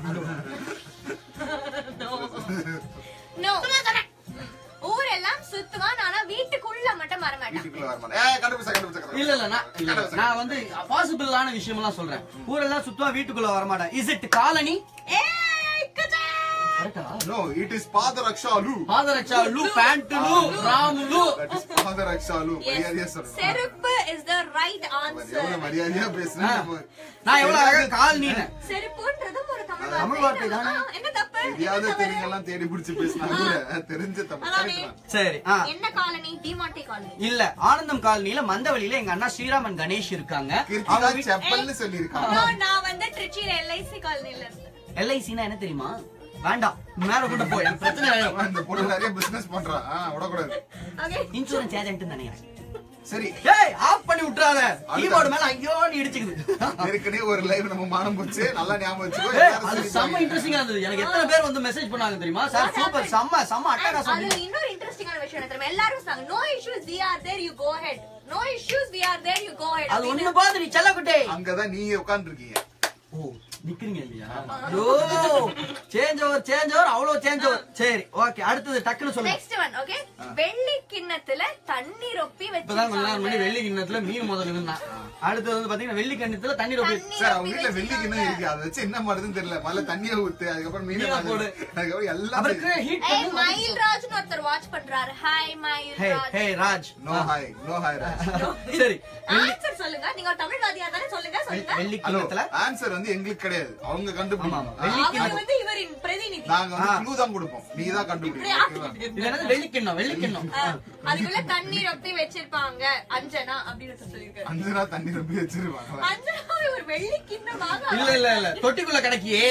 நோ ஊரெல்லாம் சுத்துவான் ஆனா வீட்டுக்குள்ள மட்டும் வரமாட்டான் வீட்டுக்குள்ள வர மாட்டாரு ஏய், கண்டுபிடிச்சா கண்டுபிடிச்சா இல்ல இல்ல நான் இல்ல, இல்ல, நான் வந்து பாசிபிளான விஷயம் எல்லாம் சொல்றேன் ஊரெல்லாம் சுத்துவான் வீட்டுக்குள்ள வர மாட்டான் இஸ் இட் காலனி ஏய் கஜா நோ இட் இஸ் பாதரக்ஷாலு பாதரட்சா லூ பேண்ட் லூ ராம் லூ தட் இஸ் பாதரக்ஷாலு மரியாதையா சொல்லணும் செருப்பு இஸ் த ரைட் எவ்வளவு ஆன்சர் மரியாதையா பேசுனா நான் எவ்வளவு அழகா காலனின்னு செருப்புன்றதும் ஒரு தமிழ் தமிழ் வார்த்தை தானே? ஆ, என்ன தப்பு தெரியாத தெரியுங்கெல்லாம் தேடி பிடிச்சு பேசினா கூட தெரிஞ்ச தமிழ் அதானே. correct தான். சரி ஆ என்ன காலனி டிமாண்டி காலனி இல்ல ஆனந்தம் காலனில மந்தவழியில எங்க அண்ணா ஸ்ரீராமன் கணேஷ் இருக்காங்க கிருத்திகா அவங்க வீட்- செப்பல்னு சொல்லியிருக்காங்க No, நான் வந்து திருச்சியில எல்ஐசி காலனில இருந்தேன் எல்ஐசினா என்ன தெரியுமா வேண்டாம் மேல கொண்டு போய் எனக்கு பிரச்சனை ஆயிடும். இந்த பொண்ணு நிறைய பிசினஸ் பண்றா ஆ, விடக்கூடாது ஓகே இன்சூரன்ஸ் ஏஜென்ட் நினைக்கிறேன் சரி ஏய் ஆஃப் பண்ணி விட்டுறாத கீபோர்டு மேல ஐயோன்னு இடிச்சுக்குது ஏற்கனவே ஒரு லைவ் நம்ம மானம் போச்சு நல்லா ஞாபகம் வச்சுக்கோ ஏய், எல்லாரும் அது சொல்லி செம்ம பாருங்க. இன்ட்ரெஸ்டிங்கா இருந்தது எனக்கு எத்தனை பேர் வந்து மெசேஜ் பண்ணாங்க தெரியுமா சார் சூப்பர் செம்ம செம்ம அட்டகாசம் அதுல இன்னொரு இன்ட்ரெஸ்டிங்கான விஷயம் என்ன தெரியுமா எல்லாரும் சொன்னாங்க no issues we are there you go head no issues we are there you go head அது ஒண்ணு பாத்து நீ செல்லக்குட்டே அங்கதான் நீங்க உட்கார்ந்து இருக்கீங்க ஓ நிக்கிறீங்க இல்லையா ஐயோ சேஞ்ச் ஓவர் சேஞ்ச் ஓவர் அவ்வளவு சேஞ்ச் ஓவர் சரி ஓகே அடுத்தது டக்குன்னு சொல்லுங்க நெக்ஸ்ட் ஒன் ஓகே வெள்ளி கிண்ணத்துல தண்ணி ரொப்பி இப்பதான் கொஞ்ச நேரம் முன்னாடி வச்சிருக்காங்க வெள்ளி கிண்ணத்துல மீன் முதல்ல இருந்தான் அடுத்தது வந்து பாத்தீங்கன்னா வெள்ளி கிண்ணத்துல தண்ணி ரொப்பி தண்ணி சார் அவங்க ரொப்பி வீட்டுல வெள்ளி கிண்ணம் வச்சிருக்காங்க. இருக்கு அதை வச்சு என்ன மாறுதுன்னு தெரியல முதல்ல தண்ணியை ஊத்து அதுக்கப்புறம் மீனை மீனை போடு. போடு அதுக்கப்புறம் எல்லாம் அவருக்கு ஹீட் ஏய் பண்ணி மயில் ராஜ்னு ஒருத்தர் வாட்ச் பண்றாரு hi Mayil hey Raj hey Raj no hi no hi Raj சரி வெள்ளி ஆன்சர் சொல்லுங்க நீங்க ஒரு தமிழ்வாதியா தானே சொல்லுங்க சொல்லுங்க வெள்ளி ஹலோ கிண்ணத்துல ஆன்சர் வந்து எங்களுக்கு கிடையாது அவங்க ஆமா, கண்டுபிடிக்கணும் ஆமா. வெள்ளி அவர் கிண்ணம் வந்து இவரின் பிரதிநிதி நாங்க வந்து ஆ. க்ளூ தான் கொடுப்போம் நீ தான் கண்டுபிடிக்கணும் ஓகேவா? இது என்னது வெள்ளி கிண்ணம் வெள்ளி கிண்ணம் ஆ, அதுக்குள்ள தண்ணி ரொப்பி வச்சிருப்பாங்க அஞ்சனா அப்படின்னு சொல்லிருக்காரு அஞ்சு தண்ணி ரொம்ப வச்சிருவாங்க அஞ்சனா ஒரு வெள்ளி கிண்ணமாக இல்ல இல்ல இல்ல தொட்டிக்குள்ள கிடைக்கியே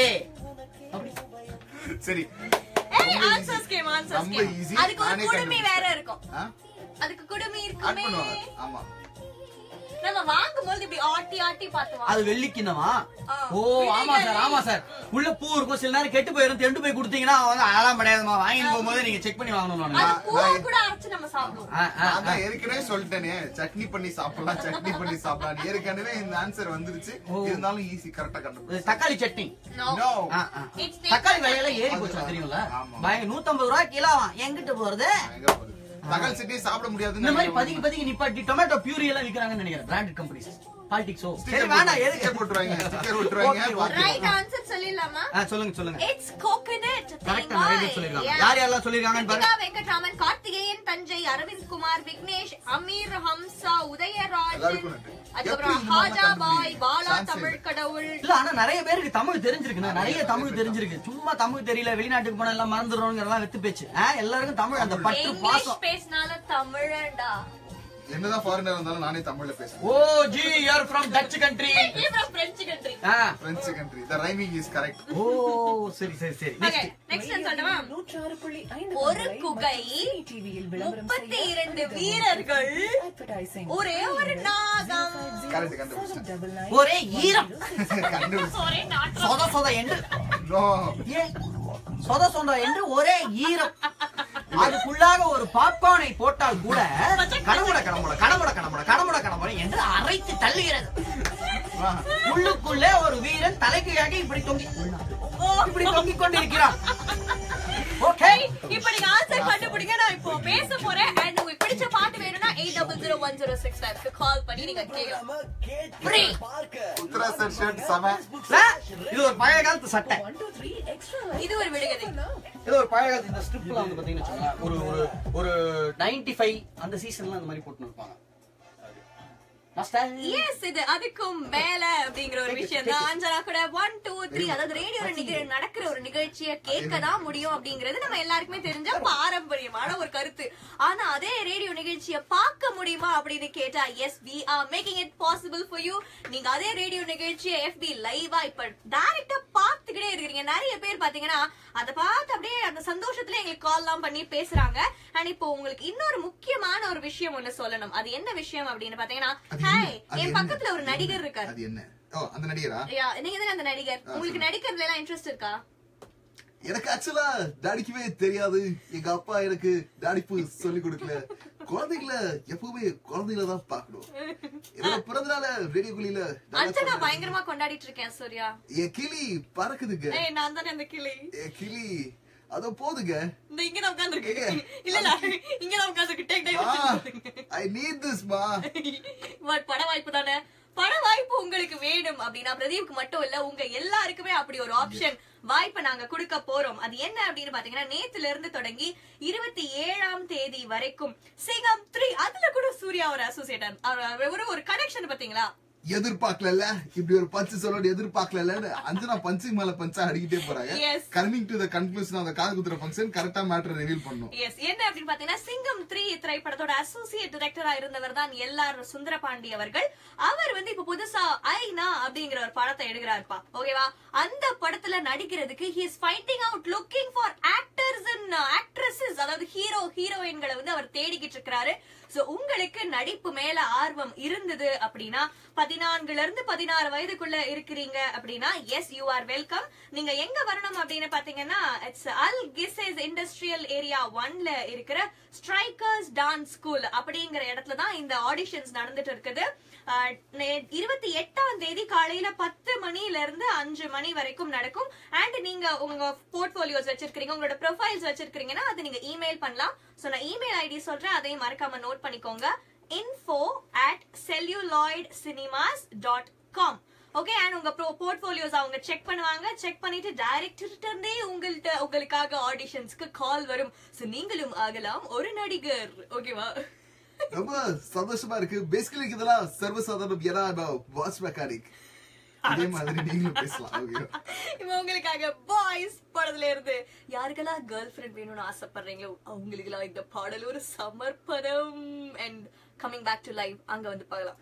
சரி ஏய் ஆன்சர்ஸ் கேம் ஆன்சர்ஸ் ரொம்ப கேம் easy. அதுக்கு ஒரு நானே குடுமி கண்டுபிடிச்சேன். வேற இருக்கும் ஆ? அதுக்கு குடுமி ஆட் இருக்குமே பண்ணுவாங்க ஆமா நம்ம வாங்கும்போது இப்படி ஆட்டி ஆட்டி பார்த்து அது வாங்குவோம். வெள்ளி கிண்ணமா ஆ. ஓ ஆமா சார் ஆமா சார் உள்ள பூ இருக்கும் சில நேரம் கெட்டு போயிரும் தெண்டு போய் கொடுத்தீங்கன்னா அவன் வந்து அதெல்லாம் கிடையாதுமா வாங்கிட்டு போகும்போது நீங்க செக் பண்ணி வாங்கணும் அது நானு. பூவை கூட அரைச்சு நம்ம சாப்பிடுவோம் ஆ, ஆ, நான் ஆ. தான் ஏற்கனவே சொல்லிட்டேனே சட்னி பண்ணி சாப்பிடலாம் சட்னி பண்ணி சாப்பிடலாம் ஏற்கனவே இந்த ஆன்சர் வந்துருச்சு ஓ. இருந்தாலும் ஈஸி கரெக்டா இது கண்டுபிடிச்சு தக்காளி சட்னி No. நோ ஆ, ஆ. It's தக்காளி not- விலையில ஏறி அது போச்சு தான். தெரியும்ல ஆமா. பயங்க நூத்தம்பது ரூபாய் கிலோவா எங்கிட்ட போறது எங்க போகுது தக்காளி சட்னி சாப்பிட முடியாதுன்னு இந்த மாதிரி நினைக்கிறேன். பதுக்கி பதுக்கி நிப்பாட்டி டொமேட்டோ பியூரி எல்லாம் விக்கிறாங்கன்னு நினைக்கிறேன் பிராண்டட் கம்பெனிஸ் பாலிடிக்ஸோ Sticker சரி வேண்டாம் போட்டு- எதுக்கு sticker போட்டுருவாங்க ஸ்டிக்கர் விட்டுருவாங்க Okay, okay. பாத்துக்கலாம். ரைட் ஆன்சர் சொல்லிடலாமா ஆ, சொல்லுங்க சொல்லுங்க இட்ஸ் கோகனட் கரெக்டா நிறைய பேர் சொல்லிருக்காங்க யார் யாரெல்லாம் சொல்லிருக்காங்கன்னு பாருங்க கிருத்திகா வெங்கட்ராமன் கார்த்திகேயன் தஞ்சை அரவிந்த் குமார் விக்னேஷ் அமீர் ஹம்சா உதயராஜன் எல்லாருக்கும் நன்றி. அதுக்கப்புறம் எப்படி இந்த மாதிரி ஹாஜா பாய் கண்டுபிடிங்க? பாலா Chance தமிழ் இல்லை. கடவுள் இல்ல ஆனா நிறைய பேருக்கு தமிழ் தெரிஞ்சிருக்குண்ணா நிறைய தமிழ் தெரிஞ்சிருக்கு சும்மா தமிழ் தெரியல வெளிநாட்டுக்கு போனா எல்லாம் மறந்துடுறோங்கிறதெல்லாம் வெத்து பேச்சு ஆ, எல்லாருக்கும் தமிழ் அந்த பற்று இங்கிலீஷ் பாசம் பேசினால தமிழண்டா என்னதான் ஃபாரினர் இருந்தாலும் நானே தமிழ்ல பேசுவேன் oh ji you're from Dutch country இவன் French country French country the rhyming is correct ஓ சரி சரி சரி ஓகே நெக்ஸ்ட் சொல்லவா நூற்றாறு புள்ளி ஐந்து ஒரு குகை டிவியில் விளம்பரம் முப்பத்தி இரண்டு வீரர்கள் advertising. ஒரே ஒரு நாகம் கரெக்ட் கண்டுபிடிச்சேன் Double nine. ஒரே ஈரம் கண்டுபிடிச்சேன் ஒரே நாட்டம் சொத சொத என்று நோ ஏ சொத சொத என்று ஒரே ஈரம் அதுக்குள்ளாக ஒரு பாப்கார்னை போட்டால் கூட கடமுட கடமுட கடமுட கடமுட கடமுட கடமுட என்று அரைத்து தள்ளுகிறது உள்ளுக்குள்ளே ஒரு வீரன் தலைக்கு இப்படி தொங்கி இப்படி தொங்கிக் கொண்டிருக்கிறான் ஓகே இப்ப நீங்க ஆன்சர் கண்டுபிடிங்க நான் இப்போ பேச போறேன் அண்ட் உங்களுக்கு பிடிச்ச பாட்டு வேணும்னா eight double zero one zero six five call பண்ணி நீங்க கேட்கலாம் கேட்க Free. பார்க்க உத்தரா சார் ஷர்ட் செம இது ஒரு பழைய காலத்து சட்டை One, two, three, extra இது ஒரு விடுகதை இது ஒரு பழைய காலத்து இந்த ஸ்ட்ரிப்ல வந்து பாத்தீங்கன்னு வச்சுக்கோங்களேன், ஒரு ஒரு ஒரு நைன்டி ஃபைவ் அந்த சீசன்ல அந்த மாதிரி போட்டு இருப்பாங்க எஸ் இது அதுக்கும் மேல அப்படிங்கிற ஒரு விஷயம் தான் அஞ்சனா கூட ஒன் டூ த்ரீ அதாவது ரேடியோ நடக்கிற ஒரு நிகழ்ச்சியை கேட்க தான் முடியும் அப்படிங்கிறது நம்ம எல்லாருக்குமே தெரிஞ்ச பாரம்பரியமான ஒரு கருத்து ஆனா அதே ரேடியோ நிகழ்ச்சியை பார்க்க முடியுமா அப்படின்னு கேட்டா yes we are making it possible for you நீங்க அதே ரேடியோ நிகழ்ச்சியை எஃபி லைவா இப்ப டைரக்டா பார்த்துக்கிட்டே இருக்கிறீங்க நிறைய பேர் பாத்தீங்கன்னா அதை பார்த்து அப்படியே அந்த சந்தோஷத்துல எங்களுக்கு கால் எல்லாம் பண்ணி பேசுறாங்க அண்ட் இப்போ உங்களுக்கு இன்னொரு முக்கியமான ஒரு விஷயம் ஒண்ணு சொல்லணும் அது என்ன விஷயம் அப்படின்னு பாத்தீங்கன்னா அது ஹாய் என்ன? அது என் என்ன? பக்கத்துல ஒரு நடிகர் இருக்காரு அது என்ன ஓ அந்த நடிகரா யா, நீங்க தானே அந்த நடிகர் உங்களுக்கு நடிக்கிறதுல எல்லாம் இன்ட்ரெஸ்ட் இருக்கா எனக்கு ஆக்சுவலா டாடிக்குமே தெரியாது எங்க அப்பா எனக்கு டாடிப்பு சொல்லி கொடுக்கல குழந்தைங்கள எப்பவுமே குழந்தைங்கள தான் பாக்கணும் என்னோட பிறந்தநாள ரேடியோ குழியில அஞ்சனா பயங்கரமா கொண்டாடிட்டு இருக்கேன் சூர்யா என் கிளி பறக்குதுங்க ஏய் நான் தானே அந்த கிளி என் கிளி அதோ போதுங்க இந்த இங்க தான் உட்கார்ந்து இல்ல இல்ல இங்க தான் உட்கார்ந்து take time I need this மா பட் பட வாய்ப்பு தானே பட வாய்ப்பு உங்களுக்கு வேணும் அப்படின்னா பிரதீப்க்கு மட்டும் இல்ல உங்க எல்லாருக்குமே அப்படி ஒரு ஆப்ஷன் வாய்ப்பை நாங்க கொடுக்க போறோம் அது என்ன அப்படின்னு பாத்தீங்கன்னா நேத்துல இருந்து தொடங்கி இருபத்தி ஏழாம் தேதி வரைக்கும் சிங்கம் த்ரீ அதுல கூட சூர்யா ஒரு அசோசியேட் ஒரு ஒரு கனெக்ஷன் பாத்தீங்களா எதிர்பார்க்கல இப்படி ஒரு பஞ்சு சொல்லோட எதிர்பார்க்கல அஞ்சனா பஞ்சுக்கு மேல பஞ்சா அடிக்கிட்டே போறாங்க Yes. Coming to the conclusion அந்த காது குத்துற ஃபங்க்ஷன் கரெக்டா மேட்டர் ரிவீல் பண்ணும் எஸ் என்ன அப்படின்னு பாத்தீங்கன்னா சிங்கம் த்ரீ திரைப்படத்தோட அசோசியேட் டைரக்டரா இருந்தவர் தான் எல்லாரும் சுந்தரபாண்டி அவர்கள் அவர் வந்து இப்ப புதுசா ஐனா அப்படிங்கிற ஒரு படத்தை எடுக்கிறாருப்பா ஓகேவா அந்த படத்துல நடிக்கிறதுக்கு he is finding out looking for actors and actresses அதாவது ஹீரோ ஹீரோயின்களை வந்து அவர் தேடிக்கிட்டு இருக்கிறாரு சோ உங்களுக்கு நடிப்பு மேல ஆர்வம் இருந்தது அப்படின்னா பதினான்குல இருந்து பதினாறு வயதுக்குள்ள இருக்கிறீங்க அப்படின்னா எஸ் யூ ஆர் வெல்கம் நீங்க எங்க வரணும் அப்படின்னு பாத்தீங்கன்னா it's Al Quoz industrial area ஒன்ல இருக்கிற ஸ்ட்ரைக்கர்ஸ் டான்ஸ் ஸ்கூல் அப்படிங்கிற இடத்துல தான் இந்த ஆடிஷன்ஸ் நடந்துட்டு இருக்குது ஆஹ் நே- இருபத்தி எட்டாம் தேதி காலையில பத்து மணில இருந்து அஞ்சு மணி வரைக்கும் நடக்கும் அண்ட் நீங்க உங்க போர்ட்போலியோஸ் வச்சிருக்கீங்க உங்களோட ப்ரொஃபைல்ஸ் வச்சிருக்கீங்கன்னா அது நீங்க இமெயில் பண்ணலாம் சோ நான் இமெயில் ஐடி சொல்றேன் அதையும் மறக்காம நோட் பண்ணிக்கோங்க info at celluloidcinemas dot com okay and உங்க போர்ட்போலியோஸ் அவங்க செக் பண்ணுவாங்க செக் பண்ணிட்டு டைரக்டர்கிட்ட இருந்தே உங்கள்ட்ட உங்களுக்காக ஆடிஷன்ஸ்க்கு கால் வரும் சோ நீங்களும் ஆகலாம் ஒரு நடிகர் ஓகேவா ரொம்ப சந்தோஷமா இருக்கு பேசிக்கலி இதெல்லாம் சர்வசாதாரணம் ஏன்னா வாட்ச் மெக்கானிக் இதே மாதிரி நீங்களும் பேசலாம் ஓகே இப்ப உங்களுக்காக பாய்ஸ் படத்துல இருந்து யாருக்கெல்லாம் கேர்ள் ஃபிரெண்ட் வேணும்னு ஆசைப்படுறீங்களோ அவங்களுக்கெல்லாம் இந்த பாடல் ஒரு சமர்ப்பணம் and coming back to live அங்க வந்து பார்க்கலாம்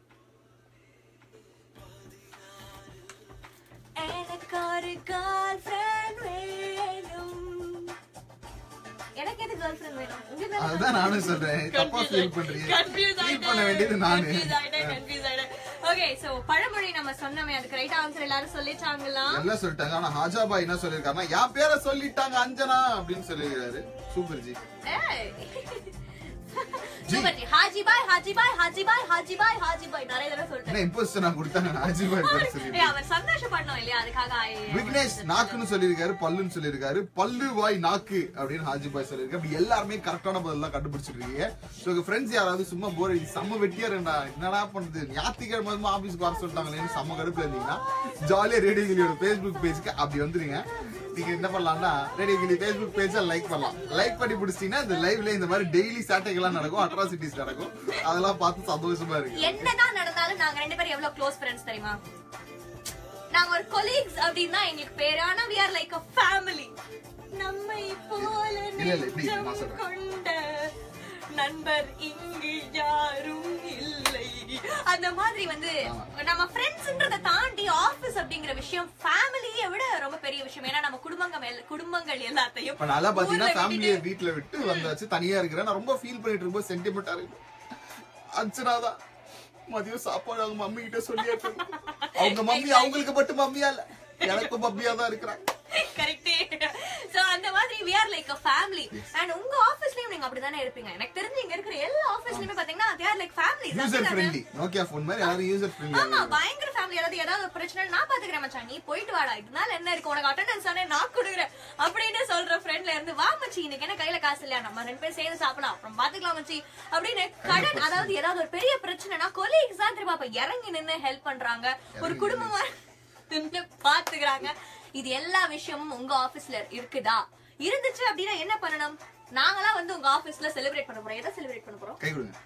எனக்கு ஒரு கேர்ள் ஃபிரெண்ட் வேணும் எனக்கு எது கேர்ள் ஃபிரெண்ட் வேணும் உங்களுக்கு தானே அதுதான் நானும் சொல்றேன் தப்பா ஃபீல் பண்றீங்க ஃபீல் பண்ண வேண்டியது நானு ஓகே சோ பழமொழி நம்ம சொன்னோமே அதுக்கு ரைட் ஆன்சர் எல்லாரும் சொல்லிட்டாங்களா எல்லாம் சொல்லிட்டாங்க ஆனா ஹாஜாபாய் என்ன சொல்லிருக்காருன்னா என் பேரை சொல்லிட்டாங்க அஞ்சனா அப்படின்னு சொல்லிருக்காரு சூப்பர் ஜி ஏய். சூப்பர் ஜி. ஹாஜி பாய் ஹாஜி பாய் ஹாஜி பாய் ஹாஜி பாய் ஹாஜி பாய் நிறைய தடவை சொல்லிட்டேன் என்ன இம்போஸ்ட் நான் கொடுத்தாங்க ஹாஜிபாய் பேர் ஏய், சொல்லிருக்காரு அவர் சந்தோஷப்படணும் இல்லையா அதுக்காக I- விக்னேஷ் நாக்குன்னு சொல்லியிருக்காரு பல்லுன்னு சொல்லியிருக்காரு பல்லு வாய் நாக்கு அப்படின்னு ஹாஜிபாய் சொல்லியிருக்காரு அப்படி எல்லாருமே கரெக்டான பதில் தான் கண்டுபிடிச்சிருக்கீங்க ஸோ உங்க ஃப்ரெண்ட்ஸ் யாராவது சும்மா போர் அடிச்சு செம்ம வெட்டியா இருந்தா என்னடா பண்றது ஞாயிற்றுக்கிழமை வந்து ஆபீஸ்க்கு வர சொல்லிட்டாங்களேன்னு செம்ம கடுப்புல இருந்தீங்கன்னா ஜாலியா ரேடியோ கிளியோட ஃபேஸ்புக் பேஜ்க்கு அப்படி வந்துருங்க நீங்க என்ன பண்ணலாம்னா ரேடியோ கிளி ஃபேஸ்புக் பேஜை லைக் பண்ணலாம் லைக் பண்ணி பிடிச்சிட்டீங்கன்னா இந்த லைவ்ல இந்த மாதிரி டெய்லி சாட்டைகள்லாம் நடக்கும் அட்ராசிட்டிஸ் நடக்கும் அதெல்லாம் பார்த்து சந்தோஷமா இருக்கு என்னதான் நடந்தாலும் நாங்க ரெண்டு பேரும் எவ்வளவு க்ளோஸ் ஃப்ரெண்ட்ஸ் தெரியுமா நாங்க ஒரு கொலீக்ஸ் அப்படின்னா எங்களுக்கு பேரு ஆனா we are like a family நம்மை போல இல்ல, இல்ல, இப்படி நான் நெஞ்சம் சொல்றேன். கொண்ட நண்பர் இங்கு யாரும் இல்லை அந்த மாதிரி வந்து நம்ம ஃப்ரெண்ட்ஸ்ன்றத தாண்டி ஆபீஸ் அப்படிங்கிற விஷயம் ஃபேமிலியை விட ரொம்ப பெரிய விஷயம் ஏன்னா நம்ம குடும்பங்கள் எல்- குடும்பங்கள் எல்லாத்தையும் இப்ப நல்லா பாத்தீங்கன்னா ஊர்ல ஃபேமிலியை விட்டுட்டு- வீட்ல விட்டு வந்தாச்சு தனியா இருக்கிறேன் நான் ரொம்ப ஃபீல் பண்ணிட்டு இருக்கும்போது சென்டிமெண்டா இருக்கு அர்ச்சனாதான் மதியம் சாப்பாடு அவங்க மம்மி கிட்ட சொல்லி அவங்க மம்மி அவங்களுக்கு மட்டும் மம்மியா இல்ல எனக்கும் மம்மியா தான் இருக்கிறாங்க கரெக்டே சோ அந்த மாதிரி we are like a family and உங்க ஆபீஸ்லயும் நீங்க அப்படிதானே இருப்பீங்க எனக்கு தெரிஞ்சு இங்க இருக்கிற எல்லா ஆபீஸ்லயுமே பாத்தீங்கன்னா they are like families user அப்படிதானே? ஃப்ரெண்ட்லி நோக்கியா போன் மாதிரி எல்லாரும் யூசர் ஆமா ஃப்ரெண்ட்லி பயங்கர ஃபேமிலி ஏதாவது ஏதாவது ஒரு பிரச்சனை நான் பாத்துக்கிறேன் மச்சான் நீ போயிட்டு வாடா இதனால என்ன இருக்கு உனக்கு அட்டெண்டன்ஸ் தானே நான் கொடுக்குறேன் அப்படின்னு சொல்ற ஃப்ரெண்ட்ல இருந்து வா மச்சி இன்னைக்கு என்ன கையில காசு இல்லையா நம்ம ரெண்டு பேரும் சேர்ந்து சாப்பிடலாம் அப்புறம் பாத்துக்கலாம் மச்சி அப்படின்னு கடன் அதாவது ஏதாவது ஒரு பெரிய பிரச்சனைனா கொலீக்ஸ் தான் திரும்ப அப்ப இறங்கி நின்னு ஹெல்ப் பண்றாங்க ஒரு குடும்பமா நின்னு பாத்துக்கிறாங்க இது எல்லா விஷயமும் உங்க ஆபீஸ்ல இருக்குதா இருந்துச்சு அப்படின்னா என்ன பண்ணணும் நாங்களாம் வந்து உங்க ஆபீஸ்ல செலிப்ரேட் பண்ண போறோம் எதை செலிப்ரேட் பண்ண போறோம் கை கொடுங்க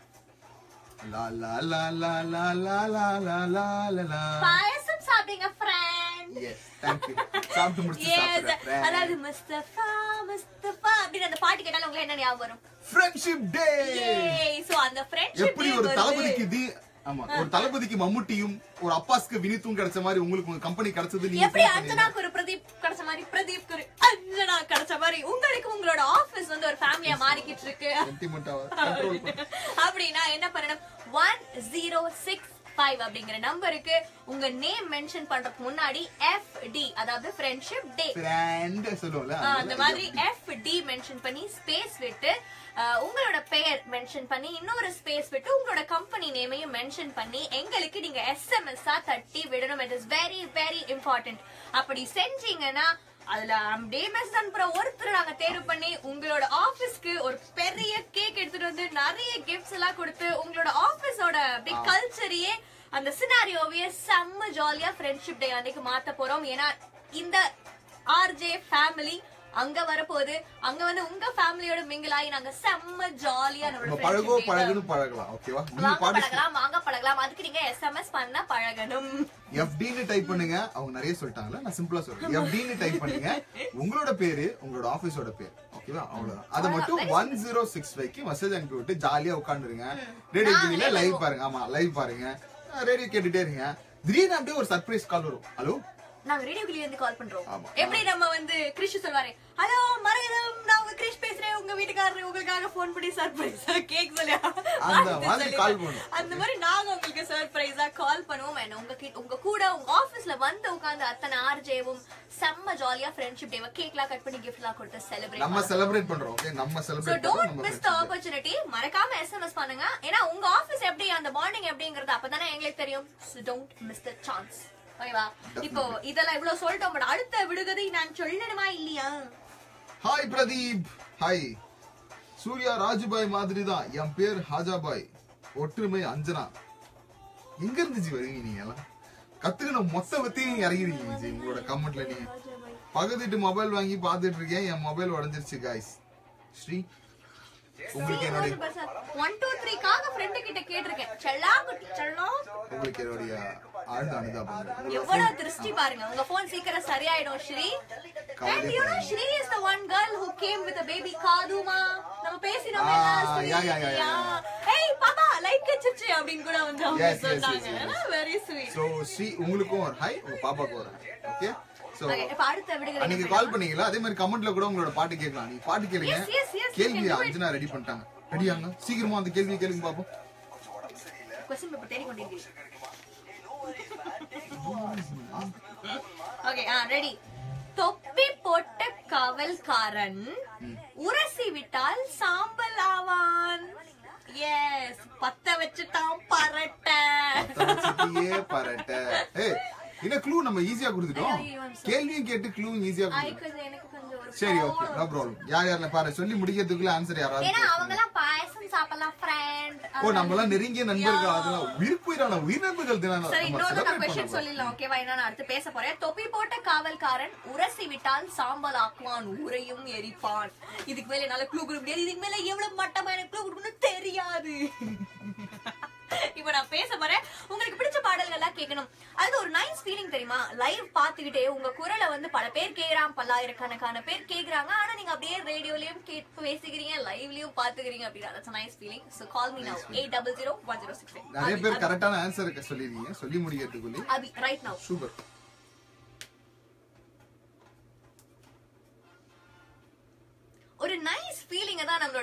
லா லா லா லா லா லா லா லா லா லா லா பாயசம் சாப்பிடுங்க ஃப்ரெண்ட் எஸ் தேங்க் யூ சாப்பிட்டு முடிச்சு Yes. சாப்பிடுறேன் அதாவது முஸ்தபா முஸ்தபா அப்படின்னு அந்த பாட்டு கேட்டாலும் உங்களுக்கு என்ன ஞாபகம் வரும் ஃப்ரெண்ட்ஷிப் டே Yay. So அந்த friendship எப்படி day ஒரு வருது. தளபதிக்கு தி ஆமா ஒரு தளபதிக்கு மம்முட்டியும் ஒரு அப்பாஸ்க்கு வினித்தும் கிடைச்ச மாதிரி உங்களுக்கு உங்க கம்பெனி கிடைச்சது நீங்க எப்படி feel பண்ணீங்க. அஞ்சனாக்கு ஒரு பிரதீப் கிடைச்ச மாதிரி பிரதீப் ஒரு அஞ்சனா கிடைச்ச மாதிரி உங்களுக்கு உங்களோட ஆபீஸ் வந்து ஒரு ஃபேமிலியா மாறிக்கிட்டு இருக்கு Sentiment ஆ control பண்ணு. அப்படின்னா என்ன பண்ணணும் ஒன் ஜீரோ சிக்ஸ் ஃபைவ் அப்படிங்கிற நம்பருக்கு உங்க நேம் மென்ஷன் பண்றதுக்கு முன்னாடி எஃப் டி அதாவது ஃப்ரெண்ட்ஷிப் டே Friend சொல்லுவோம்ல ஆ, அந்த மாதிரி எஃப் டி மென்ஷன் பண்ணி ஸ்பேஸ் விட்டு ஆ, உங்களோட பெயர் மென்ஷன் பண்ணி இன்னொரு ஸ்பேஸ் விட்டு உங்களோட கம்பெனி நேமையும் மென்ஷன் பண்ணி எங்களுக்கு நீங்க எஸ்எம்எஸ் ஆ தட்டி விடணும் it is very very important அப்படி செஞ்சீங்கன்னா அதுல அப்படியே மெசேஜ் அனுப்புற ஒருத்தர் நாங்க தேர்வு பண்ணி உங்களோட ஆபீஸ்க்கு ஒரு பெரிய கேக் எடுத்துட்டு வந்து நிறைய கிஃப்ட்ஸ் எல்லாம் கொடுத்து உங்களோட ஆபீஸோட அப்படியே கல்ச்சரையே அந்த சினாரியோவையே செம்ம ஜாலியா ஃப்ரெண்ட்ஷிப் டே அன்னைக்கு மாத்த போறோம் ஏன்னா இந்த ஆர்ஜே ஃபேமிலி அங்க வரப்போகுது அங்க வந்து உங்க ஃபேமிலியோட மிங்கிள் ஆகி நாங்க செம்ம ஜாலியா நம்ம பழகோ பழகுன்னு பழகலாம் ஓகேவா நீங்க வாங்க பாட்டு பழகலாம் வாங்க பழகலாம் அதுக்கு நீங்க எஸ்எம்எஸ் பண்ண பழகணும் எஃப்டின்னு டைப் பண்ணுங்க அவங்க நிறைய சொல்லிட்டாங்கல்ல நான் சிம்பிளா சொல்றேன் எஃப்டின்னு டைப் பண்ணுங்க உங்களோட பேரு உங்களோட ஆபீஸோட பேர் ஓகேவா அவ்வளவுதான் அதை மட்டும் ஒன் ஜீரோ சிக்ஸ் ஃபைவ்க்கு மெசேஜ் அனுப்பி விட்டு ஜாலியா உட்காந்துருங்க ரேடியோ டிவில லைவ் பாருங்க ஆமா லைவ் பாருங்க ரேடியோ கேட்டுட்டே இருங்க திடீர்னு அப்படியே ஒரு சர்ப்ரைஸ் கால் வரும் ஹலோ நாங்க ரேடியோ கிளியில இருந்து கால் பண்றோம் ஆமா. எப்படி நம்ம வந்து கிரிஷ் சொல்வாரு ஹலோ மரகதம் நான் உங்க கிரிஷ் பேசுறேன் உங்க வீட்டுக்காரர் உங்களுக்காக போன் பண்ணி சர்ப்ரைஸ் கேக் சொல்லி அந்த வாழ்த்து மாதிரி சொல்லி. call பண்ணும். அந்த மாதிரி நாங்க உங்களுக்கு சர்ப்ரைஸா கால் பண்ணுவோம் and உங்க கிட்ட உங்க கூட உங்க ஆபீஸ்ல வந்து உட்கார்ந்து அத்தனை ஆர்ஜேவும் செம்ம ஜாலியா ஃப்ரெண்ட்ஷிப் டேவ கேக்லாம் கட் பண்ணி கிஃப்ட்லாம் கொடுத்து செலிப்ரேட் நம்ம செலிப்ரேட் பண்றோம் ஓகே நம்ம சோ செலிப்ரேட் டோன்ட் பண்றோம் மிஸ் த ஆப்பர்ச்சுனிட்டி மறக்காம எஸ்எம்எஸ் பண்ணுங்க ஏன்னா உங்க ஆபீஸ் எப்படி அந்த மார்னிங் எப்படிங்கிறது அப்பதானே எங்களுக்கு தெரியும் டோன்ட் மிஸ் த சான்ஸ் ஓகேவா இப்போ இதெல்லாம் இவ்வளவு சொல்லிட்டோம் பட் அடுத்த விடுகதை நான் சொல்லணுமா இல்லையா ஹாய் பிரதீப் ஹாய் சூர்யா ராஜுபாய் மாதிரி தான் என் பேர் ஹாஜாபாய் ஒற்றுமை அஞ்சனா எங்க இருந்து ஜி வருவீங்க நீங்க எல்லாம் கத்துக்கணும் மொத்த பத்தியும் இறங்கிருக்கீங்க ஜி உங்களோட கமெண்ட்ல நீங்க பக்கத்துட்டு மொபைல் வாங்கி பாத்துட்டு இருக்கேன் என் மொபைல் உடஞ்சிருச்சு காய்ஸ் ஸ்ரீ உங்களுக்கு என்னுடைய ஒன் டூ த்ரீக்காக ஃப்ரெண்டு கிட்ட கேட்டிருக்கேன் செல்லா குட்டி செல்லம் உங்களுக்கு என்னுடைய ஆழ்ந்த அனுதாபங்கள் உங்களோட எவ்வளவு திருஷ்டி பாருங்க உங்க போன் சீக்கிரம் சரியாயிடும் Sri and you know Sri is the one girl who came with a baby காதுமா நம்ம பேசினோமே Ah, Sri yeah, yeah, yeah, yeah. ஏய் பாப்பா லைக் வச்சிருச்சு அப்படின்னு கூட வந்து அவங்க Yes, yes, yes, சொன்னாங்க yes. Very sweet so Sri உங்களுக்கும் ஒரு ஹாய் உங்க பாப்பாக்கும் ஒரு ஓகே சோ இப்ப அடுத்த விடுகதை நீங்க கால் பண்ணீங்களா அதே மாதிரி கமெண்ட்ல கூட உங்களோட பாட்டு கேட்கலாம் நீங்க பாட்டு கேளுங்க Yes, yes, yes, கேள்வி you can do it. Anjana ready பண்ணிட்டாங்க ரெடியாங்க சீக்கிரமா அந்த கேள்வி கேளுங்க பாப்போம் கொஸ்டின் பேப்பர் தேடி கொண்டிருக்கிறேன் ஓகே ஆ ரெடி தொப்பி போட்ட காவல்காரன் உரசி விட்டால் சாம்பல் ஆவான் எஸ் பத்த வச்சுட்டான் பரட்ட வச்சுட்டியே பரட்ட ஏய் என்ன க்ளூ நம்ம ஈஸியா கொடுத்துட்டோம் ஐயோ, I'm sorry. கேள்வியும் கேட்டு க்ளூ ஈஸியா ஐ கொடுத்துட்டோம் கொஞ்சம் எனக்கு கொஞ்சம் ஒரு சரி ஓகே problem. நோ ப்ராப்ளம் யார் யாரெல்லாம் பாரு சொல்லி முடிக்கிறதுக்குள்ள ஆன்சர் யாராவது ஏன்னா பேசுங்க. அவங்க எல்லாம் பாயசம் சாப்பிடலாம் ஃப்ரெண்ட் ஓ நம்ம எல்லாம் நெருங்கிய நண்பர்கள் அதெல்லாம் உயிர்ப்புயிரான உயிர் நண்பர்கள் தினம் சரி நம்ம இன்னொரு நான் celebrate கொஸ்டின் பண்ணலாம். சொல்லிடலாம் ஓகேவா என்ன நான் அடுத்து பேச போறேன் தொப்பி போட்ட காவல்காரன் உரசி விட்டால் சாம்பல் ஆக்குவான் ஊரையும் எரிப்பான் இதுக்கு மேல என்னால க்ளூ கொடுக்க முடியாது இதுக்கு மேல எவ்வளவு மட்டமா எனக்கு க்ளூ கொடுக்கணும்னு தெரியாது இப்ப நான் பேச போறேன் உங்களுக்கு பிடிச்ச பாடல்கள் எல்லாம் கேட்கணும் அது ஒரு நைஸ் ஃபீலிங் தெரியுமா லைவ் பாத்துக்கிட்டே உங்க குரலை வந்து பல பேர் கேக்குறான் பல்லாயிரக்கணக்கான பேர் கேக்குறாங்க ஆனா நீங்க அப்படியே ரேடியோலயும் கேட்டு பேசிக்கிறீங்க லைவ்லயும் பாத்துக்கிறீங்க அப்படின்னா that's a nice feeling so call me now eight double zero one zero six நிறைய பேர் கரெக்டான ஆன்சர் சொல்லிருக்கீங்க சொல்லி முடிக்கிறதுக்குள்ளே அபி ரைட் நவ் சூப்பர் ஒரு நைஸ் ஃபீலிங்க தான் நம்மளோட ஒன் டூ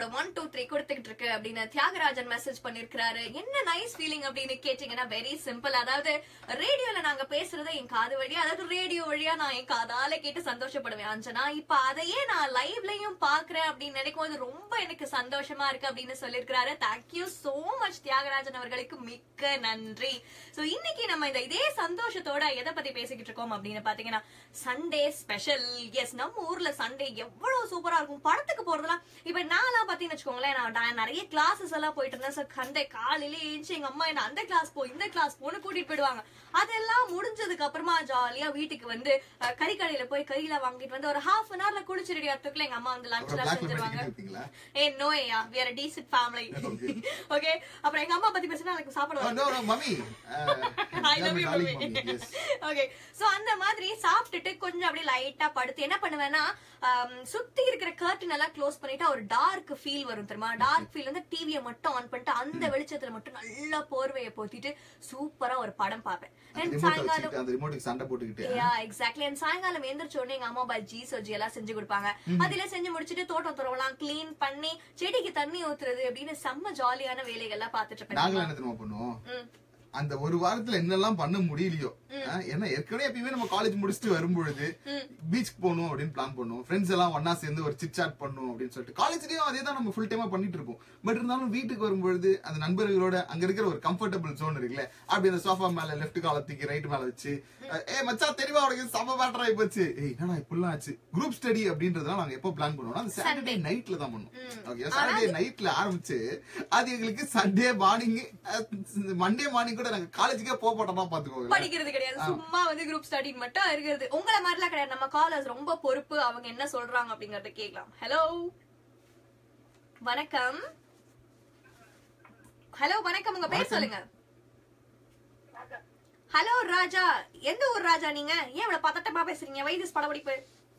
த்ரீ கொடுத்துக்கிட்டு இருக்கு அப்படின்னு தியாகராஜன் மெசேஜ் பண்ணிருக்காரு என்ன நைஸ் ஃபீலிங் அப்படின்னு கேட்டீங்கன்னா வெரி சிம்பிள் அதாவது ரேடியோல நாங்க பேசுறத என் காது வழியா அதாவது ரேடியோ வழியா நான் என் காதால கேட்டு சந்தோஷப்படுவேன் அஞ்சனா இப்ப அதையே நான் லைவ்லயும் பாக்குறேன் அப்படின்னு நினைக்கும் போது ரொம்ப எனக்கு சந்தோஷமா இருக்கு அப்படின்னு சொல்லிருக்காரு தேங்க்யூ சோ மச் தியாகராஜன் அவர்களுக்கு மிக்க நன்றி சோ இன்னைக்கு நம்ம இந்த இதே சந்தோஷத்தோட எதை பத்தி பேசிக்கிட்டு இருக்கோம் அப்படின்னு பாத்தீங்கன்னா சண்டே ஸ்பெஷல் எஸ் நம்ம ஊர்ல சண்டே எவ்வளவு சூப்பரா இருக்கும் படத்துக்கு போறதெல்லாம் இப்ப நான்லாம் பாத்தீங்கன்னு வச்சுக்கோங்களேன் நான் நான் நிறைய கிளாஸஸ் எல்லாம் போயிட்டு இருந்தேன் சார் சண்டே காலையில ஏஞ்சி எங்க அம்மா என்ன அந்த கிளாஸ் போ இந்த கிளாஸ் போன்னு கூட்டிட்டு போயிடுவாங்க அதெல்லாம் முடிஞ்சதுக்கு அப்புறமா ஜாலியா வீட்டுக்கு வந்து அஹ், கறிக்கடையில போய் கறியில வாங்கிட்டு வந்து ஒரு ஹாஃப் அன் ஹவர்ல குளிச்சு ரெடி ஆகிறதுக்குள்ள எங்க அம்மா வந்து லஞ்ச் எல்லாம் பிளாக்ல செஞ்சிருவாங்க இருப்பீங்களா ஏ நோயா we are a decent family okay அப்புறம் எங்க அம்மா பத்தி பேசினா எனக்கு சாப்பாடு no no mummy I love you, mummy. Okay so அந்த மாதிரி சாப்பிட்டுட்டு கொஞ்சம் அப்படியே லைட்டா படுத்து என்ன பண்ணுவேன்னா ஆம், சுத்தி இருக்கிற கர்டன் எல்லாம் க்ளோஸ் பண்ணிட்டு ஒரு டார்க் ஃபீல் வரும் தெரியுமா டார்க் ஃபீல் வந்து டிவியை மட்டும் ஆன் பண்ணிட்டு அந்த வெளிச்சத்துல மட்டும் நல்லா போர்வையை போத்திட்டு சூப்பரா ஒரு படம் பார்ப்பேன் And சாயங்காலம் அந்த ரிமோட்டுக்கு சண்டை போட்டுக்கிட்டு யா எக்ஸாக்ட்லி அண்ட் சாயங்காலம் எந்திரிச்ச உடனே எங்க அம்மா பஜ்ஜி சொஜ்ஜி எல்லாம் செஞ்சு கொடுப்பாங்க அதுல செஞ்சு முடிச்சிட்டு தோட்டம் துறவெல்லாம் க்ளீன் பண்ணி செடிக்கு தண்ணி ஊத்துறது அப்படின்னு செம்ம ஜாலியான வேலைகள்லாம் பாத்துட்டு நாங்களும் இருப்பேன் என்ன தெரியுமா பண்ணுவோம் ம். அந்த ஒரு வாரத்துல என்னெல்லாம் பண்ண முடியலையோ ஆ, ஏன்னா ஏற்கனவே எப்பயுமே நம்ம காலேஜ் முடிச்சுட்டு வரும்பொழுது பீச்சுக்கு போகணும் அப்படின்னு பிளான் பண்ணுவோம் ஃப்ரெண்ட்ஸ் எல்லாம் ஒண்ணா சேர்ந்து ஒரு சிட் சாட் பண்ணும் அப்படின்னு சொல்லிட்டு காலேஜ்லயும் அதே தான் நம்ம ஃபுல் டைமா பண்ணிட்டு இருப்போம் பட் இருந்தாலும் வீட்டுக்கு வரும்பொழுது அந்த நண்பர்களோட அங்க இருக்கிற ஒரு கம்ஃபர்டபுள் ஜோன் இருக்குல்ல அப்படி அந்த சோஃபா மேல லெஃப்ட் கால தூக்கி ரைட் மேல வச்சு ஏ மச்சான் தெரியுமா உனக்கு செம பேட்டர் ஆகி போச்சு ஏய் என்னடா இப்படிலாம் ஆச்சு குரூப் ஸ்டடி அப்படின்றதுலாம் நாங்க எப்போ பிளான் பண்ணுவோம்னா அந்த சாட்டர்டே நைட்ல தான் பண்ணுவோம் ஓகே சாட்டர்டே நைட்ல ஆரம்பிச்சு அது எங்களுக்கு சண்டே மார்னிங் மண்டே மார்னிங் கூட நாங்க காலேஜுக்கே போக மாட்டோம்னா பாத்துக்கோங்க படிக்கிறது கிடையாது சும்மா வந்து குரூப் ஸ்டடி மட்டும் இருக்கிறது உங்கள மாதிரிலாம் கிடையாது நம்ம காலேஜ் ரொம்ப பொறுப்பு அவங்க என்ன சொல்றாங்க அப்படிங்கறத கேட்கலாம் ஹலோ வணக்கம் ஹலோ வணக்கம் உங்க பேர் சொல்லுங்க ஹலோ ராஜா எந்த ஊர் ராஜா நீங்க ஏன் இவ்வளவு பதட்டமா பேசுறீங்க வைத்திஸ் படப்பிடிப்பு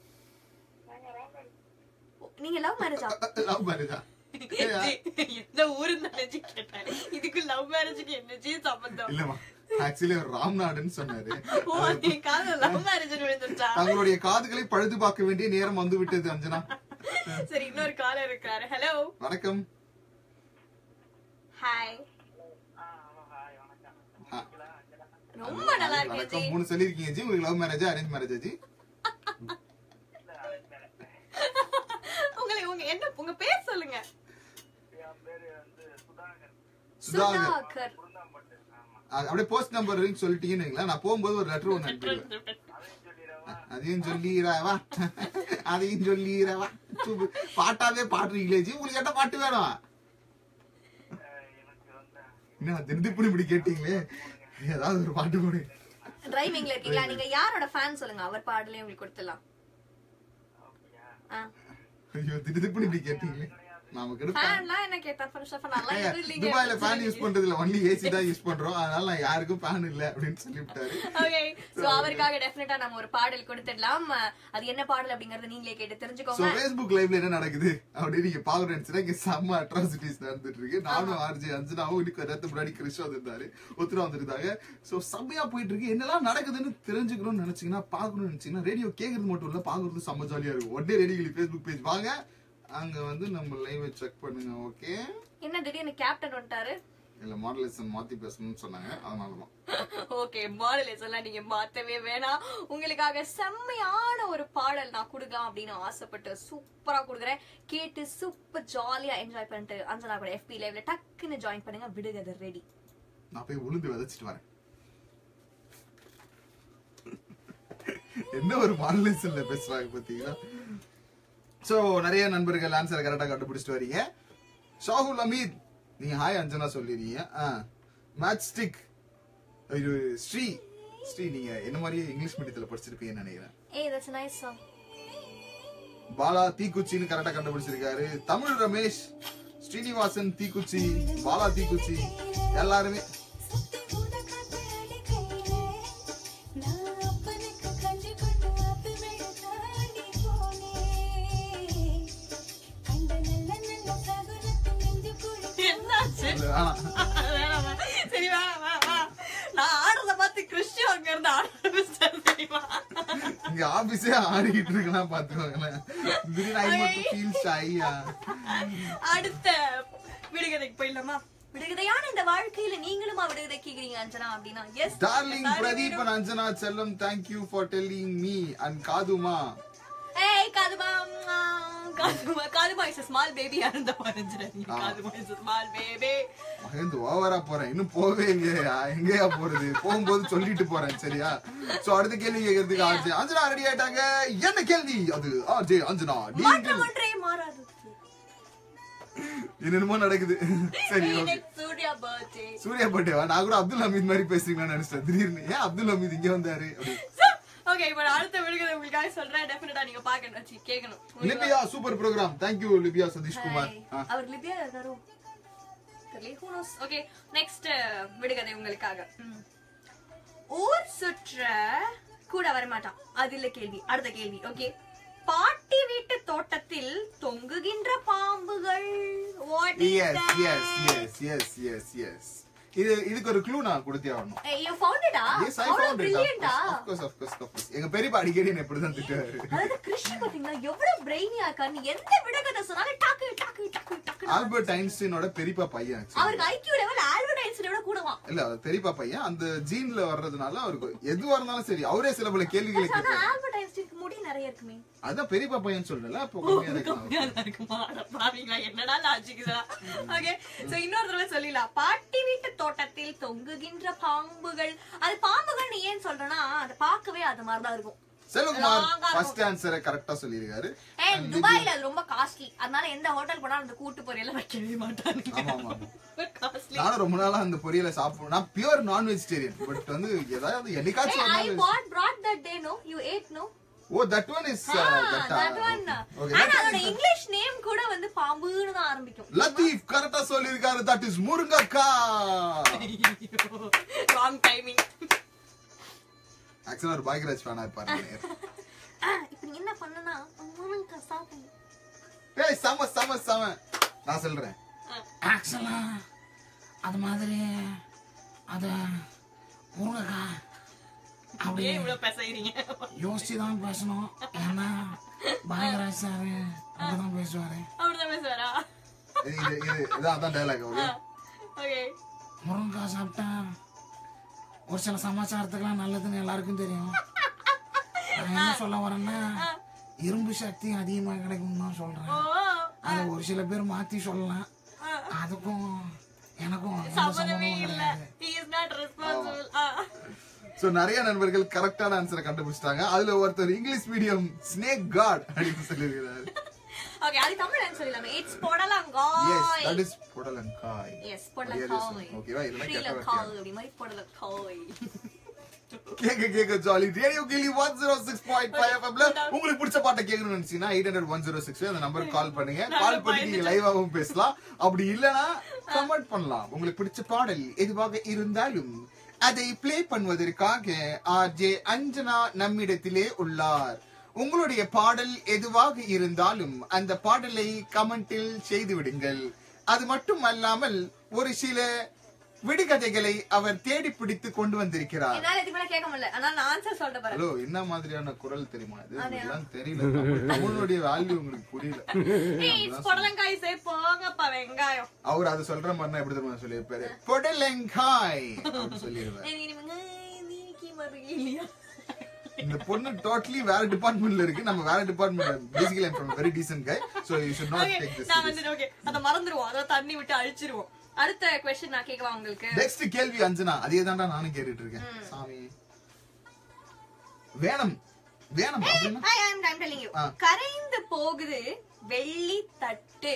நீங்க லவ் மேரேஜா லவ் மேரேஜா எந்த ஊருன்னு நினைச்சு கேட்டேன் இதுக்கு லவ் மேரேஜுக்கு என்ன சம்பந்தம் இல்லம்மா ஆக்சுவலி அவர் ராம்நாடுன்னு சொன்னாரு ஓ என் காதல லவ் மேரேஜ் விழுந்துருச்சா தங்களுடைய காதுகளை பழுது பார்க்க வேண்டிய நேரம் வந்து விட்டது அஞ்சனா சரி இன்னொரு காலர் இருக்காரு ஹலோ வணக்கம் ஹாய் ஆ, ரொம்ப நல்லா இருக்கேன் ஜி வணக்கம் மூணு சொல்லிருக்கீங்க ஜி உங்களுக்கு லவ் மேரேஜா அரேஞ்ச் மேரேஜா ஜி உங்களுக்கு உங்க என்ன உங்க பேர் சொல்லுங்க சுதாகர் சுதாகர் அது அப்படியே போஸ்ட் நம்பர் சொல்லிட்டீங்கன்னு வைங்களேன் நான் போகும்போது ஒரு லெட்டர் ஒன்று அனுப்பிடுவேன் அதையும் சொல்லிடுறவா அதையும் சொல்லிடுறவா பாட்டாவே பாடுறீங்களே ஜி உங்களுக்கு என்ன பாட்டு வேணும் என்ன திருப்பி இப்படி கேட்டீங்களே ஏதாவது ஒரு பாட்டு போடு டிரைவிங்ல இருக்கீங்களா நீங்க யாரோட ஃபேன் சொல்லுங்க அவர் பாடலையும் உங்களுக்கு கொடுத்துடலாம் ஐயோ திருப்பி இப்படி கேட்டீங்களே நமக்கு எடுப்பேன் ஃபேன்லாம் என்ன கேட்டா ஃபர்ஸ்ட் ஆஃப் நல்லா ஏங்க, எதுவும் இல்லைங்க துபாயில ஃபேன் யூஸ் பண்றது இல்ல ஒன்லி ஏசி தான் யூஸ் பண்றோம் அதனால நான் யாருக்கும் ஃபேன் இல்ல அப்படின்னு சொல்லிவிட்டாரு ஓகே சோ அவருக்காக டெஃபினட்டா நம்ம ஒரு பாடல் கொடுத்துடலாம் அது என்ன பாடல் அப்படிங்கறத நீங்களே கேட்டு சோ தெரிஞ்சுக்கோங்க ஃபேஸ்புக் லைவ்ல என்ன நடக்குது அப்படின்னு நீங்க பாக்குறேன் இங்க செம்ம அட்ராசிட்டிஸ் நடந்துட்டு இருக்கு நானும் ஆர்ஜி அஞ்சனாவும் இன்னைக்கு நேரத்து முன்னாடி கிறிஸ்டோ வந்திருந்தாரு ஒத்துரா வந்திருந்தாங்க சோ செம்மையா போயிட்டு இருக்கு என்னெல்லாம் நடக்குதுன்னு தெரிஞ்சுக்கணும்னு நினைச்சீங்கன்னா பாக்கணும்னு நினைச்சீங்கன்னா ரேடியோ கேக்குறது மட்டும் இல்ல பாக்குறது செம்ம ஜாலியா இருக்கும் உடனே ரேடியோ ஃபேஸ்புக் பேஜ் வாங்க அங்க வந்து நம்ம லைவ் செக் பண்ணுங்க ஓகே என்ன திடீர்னு கேப்டன் வந்துட்டாரு இல்ல மாடலேஷன் மாத்தி பேசணும்னு சொன்னாங்க அதனாலதான் ஓகே மாடலேஸ் எல்லாம் நீங்க மாத்தவே வேணாம் உங்களுக்காக செம்மையான ஒரு பாடல் நான் கொடுக்கலாம் அப்படின்னு ஆசைப்பட்டு சூப்பரா கொடுக்குறேன் கேட்டு சூப்பர் ஜாலியா என்ஜாய் பண்ணிட்டு அஞ்சனா கூட FB லைவ்ல டக்குன்னு ஜாயின் பண்ணுங்க விடுகதை ரெடி நான் போய் உளுந்து விதைச்சிட்டு வரேன் என்ன ஒரு மாடலேஷன்ல பேசுறாங்க பாத்தீங்களா சோ நிறைய நண்பர்கள் ஆன்சரை கரெக்டா கண்டுபிடிச்சிட்டு வரீங்க ஷாகுல் அமீத் நீங்க ஹாய் அஞ்சனா சொல்லிருக்கீங்க மேட்ச் ஸ்டிக் ஸ்ரீ ஸ்ரீ நீங்க என்ன மாதிரி இங்கிலீஷ் மீடியத்துல படிச்சிருப்பீங்கன்னு நினைக்கிறேன் ஏய் தட்ஸ் நைஸ் சாங் பாலா தீக்குச்சின்னு கரெக்டா கண்டுபிடிச்சிருக்காரு தமிழ் ரமேஷ் ஸ்ரீனிவாசன் தீக்குச்சி பாலா தீக்குச்சி எல்லாருமே என்னாச்சு இல்ல, வேணாம் வேணாமா? சரி வேணாம் வேணாம், வேணாம். நான் ஆடுறத பார்த்து கிறிஸ்டியோ அங்க இருந்து ஆட ஆரம்பிச்சிட்டாரு தெரியுமா இங்க ஆபீஸே ஆடிக்கிட்டு இருக்குன்னா பாத்துக்கோங்களேன் திடீர்னு ஐ மட்டும் ஃபீல் ஷையா அடுத்த விடுகதைக்கு போயிடலாமா விடுகதையான இந்த வாழ்க்கையில நீங்களுமா விடுகதை கேக்குறீங்க அஞ்சனா அப்படின்னா yes darling Pradeep and Anjana செல்லம் thank you for telling me and காதுமா ஏய் காதுமா ம்மா, காதுமா காதுமா இஸ் ஸ்மால் பேபி அந்த மறைஞ்சிடாதீங்க ஆ. காதுமா இஸ் ஸ்மால் பேபி மகேந்து ஓவரா போறேன் இன்னும் போவே இல்லையா எங்கேயா போறது போகும்போது சொல்லிட்டு போறேன் சரியா சோ அடுத்த கேள்வி கேட்கறதுக்கு ஆர்ஜே அஞ்சனா ரெடி ஆயிட்டாங்க என்ன கேள்வி அது ஆர்ஜே அஞ்சனா நீங்கள் மாற்றம் ஒன்றே மாறாது என்னென்னமோ நடக்குது சரி ஓகே இன்னைக்கு சூர்யா பர்த்டே சூர்யா பட்டேவா நான் கூட அப்துல் ஹமீத் மாதிரி பேசுறீங்கன்னு நினைச்சேன் திடீர்னு ஏன் அப்துல் ஹமீத் இங்க வந்தாரு அப்படி ஓகே இப்போ நான் அடுத்த விடுகதை உங்களுக்காக சொல்றேன் டெஃபினட்டா நீங்க பாக்கணும் வச்சு கேட்கணும் Libya super program thank you Libya Satheeshkumar Hi. அவர் லிபியா இருக்காரோ தெரியல who knows ஓகே நெக்ஸ்ட் விடுகதை உங்களுக்காக ம். ஊர் சுற்ற கூட வரமாட்டான் அது இல்ல கேள்வி அடுத்த கேள்வி ஓகே பாட்டி வீட்டு தோட்டத்தில் தொங்குகின்ற பாம்புகள் what is yes yes yes yes yes yes இது இதுக்கு ஒரு க்ளூ நான் கொடுத்தே ஆகணும் you found it yes I அவ்வளவு ஃபவுண்ட் இட் பிரில்லியண்டா of course of course of course எங்க பெரியப்பா அடிக்கடி என்ன இப்படி தான் திட்டுவாரு அதாவது கிருஷ்ண பாத்தீங்களா எவ்வளவு பிரெயினியா இருக்காரு எந்த விடுகதை சொன்னாலும் டாக்கு டாக்கு டாக்கு டாக்கு ஆல்பர்ட் ஐன்ஸ்டீனோட பெரியப்பா பையன் actually. அவருக்கு ஐக்கியூ லெவல் ஆல்பர்ட் ஐன்ஸ்டீனை விட கூடவா இல்ல அவர் பெரியப்பா பையன் அந்த ஜீன்ல வர்றதுனால அவருக்கு எதுவா இருந்தாலும் சரி அவரே சில பல கேள்விகளை ஆனா கேட்பாரு ஆல்பர்ட் ஐன்ஸ்டீனுக்கு முடி நிறைய இருக்குமே அதான் பெரியப்பா பையன் சொல்லல அப்போ கம்மியா தான் கம்மியா தான் இருக்குமா அட பாவிங்களா என்னடா லாஜிக் ஓகே சோ இன்னொரு தடவை சொல்லிடலாம் பாட்டி வீட்டு தோட்டத்தில் தொங்குகின்ற பாம்புகள் அது பாம்புகள் நீ ஏன் சொல்றேன்னா அது பார்க்கவே அது மாதிரி தான் இருக்கும் செல்வகுமார் Long ஆ ஃபர்ஸ்ட் ஆன்சரை கரெக்டா சொல்லியிருக்காரு ஏய் துபாயில அது ரொம்ப காஸ்ட்லி அதனால எந்த ஹோட்டல் போனாலும் அந்த கூட்டு பொரியல வைக்கவே மாட்டாங்க ஆமா ஆமா காஸ்ட்லி நானும் ரொம்ப நாளா அந்த பொரியலை சாப்பிடுவேன் நான் பியூர் நான் வெஜிடேரியன் பட் வந்து ஏதாவது என்னைக்காச்சும் ஒரு ஐ நாள் bought brought that day no you ate no oh that one is Ah, that one. ஆனா அதோட இங்கிலீஷ் நேம் கூட வந்து பாம்புன்னு தான் ஆரம்பிக்கும் லத்தீப் கரெக்டா சொல்லியிருக்காரு தட் இஸ் முருங்கக்கா ராங் டைமிங் ஆக்சுவலா ஒரு பாக்யராஜ் ஃபேனா இருப்பாரு இப்ப நீ என்ன பண்ணனா முருங்கா சாப்பிடு ஏய் சம சம சம நான் சொல்றேன் ஆக்சுவலா அது மாதிரி அத முருங்கக்கா அப்படியே ஏன் இவ்வளவு பேசுறீங்க யோசிச்சு தான் பேசணும் ஏன்னா பாயகராஜ் சாரு அப்படிதான் பேசுவாரு அப்படிதான் பேசுவாரா இது இது இது இதான் அதான் டைலாக் ஓகே ஓகே முருங்கக்காய் சாப்பிட்டா ஒரு சில சமாச்சாரத்துக்குலாம் நல்லதுன்னு எல்லாருக்கும் தெரியும் நான் என்ன சொல்ல வரேன்னா இரும்பு சக்தி அதிகமா கிடைக்கும் தான் சொல்றேன் அத ஒரு சில பேர் மாத்தி சொல்லலாம் அதுக்கும் எனக்கும் எந்த சம்மதமே சம்பந்தமும் இல்ல கிடையாது he is not responsible ah. So நிறைய நண்பர்கள் கரெக்டான ஆன்சரை கண்டுபிடிச்சிட்டாங்க அதுல ஒருத்தர் இங்கிலீஷ் மீடியம் ஸ்னேக் காட் அப்படின்னு சொல்லியிருக்கிறாரு ஓகே அது தமிழ் ஆன்சர் இல்லாம இட்ஸ் எஸ் பொடலங்காய் தட் இஸ் புடலங்காய் எஸ் பொடலங்காய் ஓகேவா இதெல்லாம் கேட்ட ஸ்ரீலங்காய் அப்படி மாதிரி பொடலங்காய் கேக்க கேக்க ஜாலி ரேடியோ கிளி one zero six point five எஃப்எம்ல உங்களுக்கு பிடிச்ச பாட்டை கேட்கணும்னு நினைச்சீங்கன்னா eight hundred one zero six அந்த நம்பருக்கு கால் பண்ணுங்க கால் பண்ணி நீங்க லைவாவும் பேசலாம் அப்படி இல்லனா கமெண்ட் பண்ணலாம் உங்களுக்கு பிடிச்ச பாடல் எதுவாக இருந்தாலும் அதை ப்ளே பண்ணுவதற்காக ஆர்ஜே அஞ்சனா நம்மிடத்திலே உள்ளார் உங்களுடைய பாடல் எதுவாக இருந்தாலும் அந்த பாடலை கமெண்டில் செய்து விடுங்கள் அது மட்டும் அல்லாமல் ஒரு சில விடுகதைகளை அவர் தேடி பிடித்து கொண்டு வந்திருக்கிறார் என்னால இதுக்கு மேல கேட்க முடியல ஆனா நான் ஆன்சர் சொல்லிட்டு பாரு ஹலோ என்ன மாதிரியான குரல் தெரியுமா இது அதேயா? இதெல்லாம் தெரியல தமிழ்- தமிழுடைய வேல்யூ உங்களுக்கு புரியல ஏய் இட்ஸ் பொடலங்காய் சே போங்கப்பா வெங்காயம் அவர் அது சொல்ற மாதிரி எப்படி தெரியுமா சொல்லியிருப்பாரு பொடலங்காய் அப்படின்னு சொல்லிடுவாரு ஏய், நீ வெங்காயம் நீக்கி மறுகி இல்லையா இந்த பொண்ணு டோட்டலி வேற டிபார்ட்மெண்ட்ல இருக்கு நம்ம வேற department basically I'm from very decent guy so you should not okay take this நான் வந்து ஓகே அத மறந்துருவோம் அத தண்ணி விட்டு அழிச்சிருவோம் அடுத்த கொஸ்டின் நான் கேட்கவா உங்களுக்கு நெக்ஸ்ட் கேள்வி அஞ்சனா அதே தான்டா நானும் கேட்டுட்டு இருக்கேன் சாமி வேணும் வேணும் அப்படின்னா I am I'm telling you ah. கரைந்து போகுது வெள்ளி தட்டு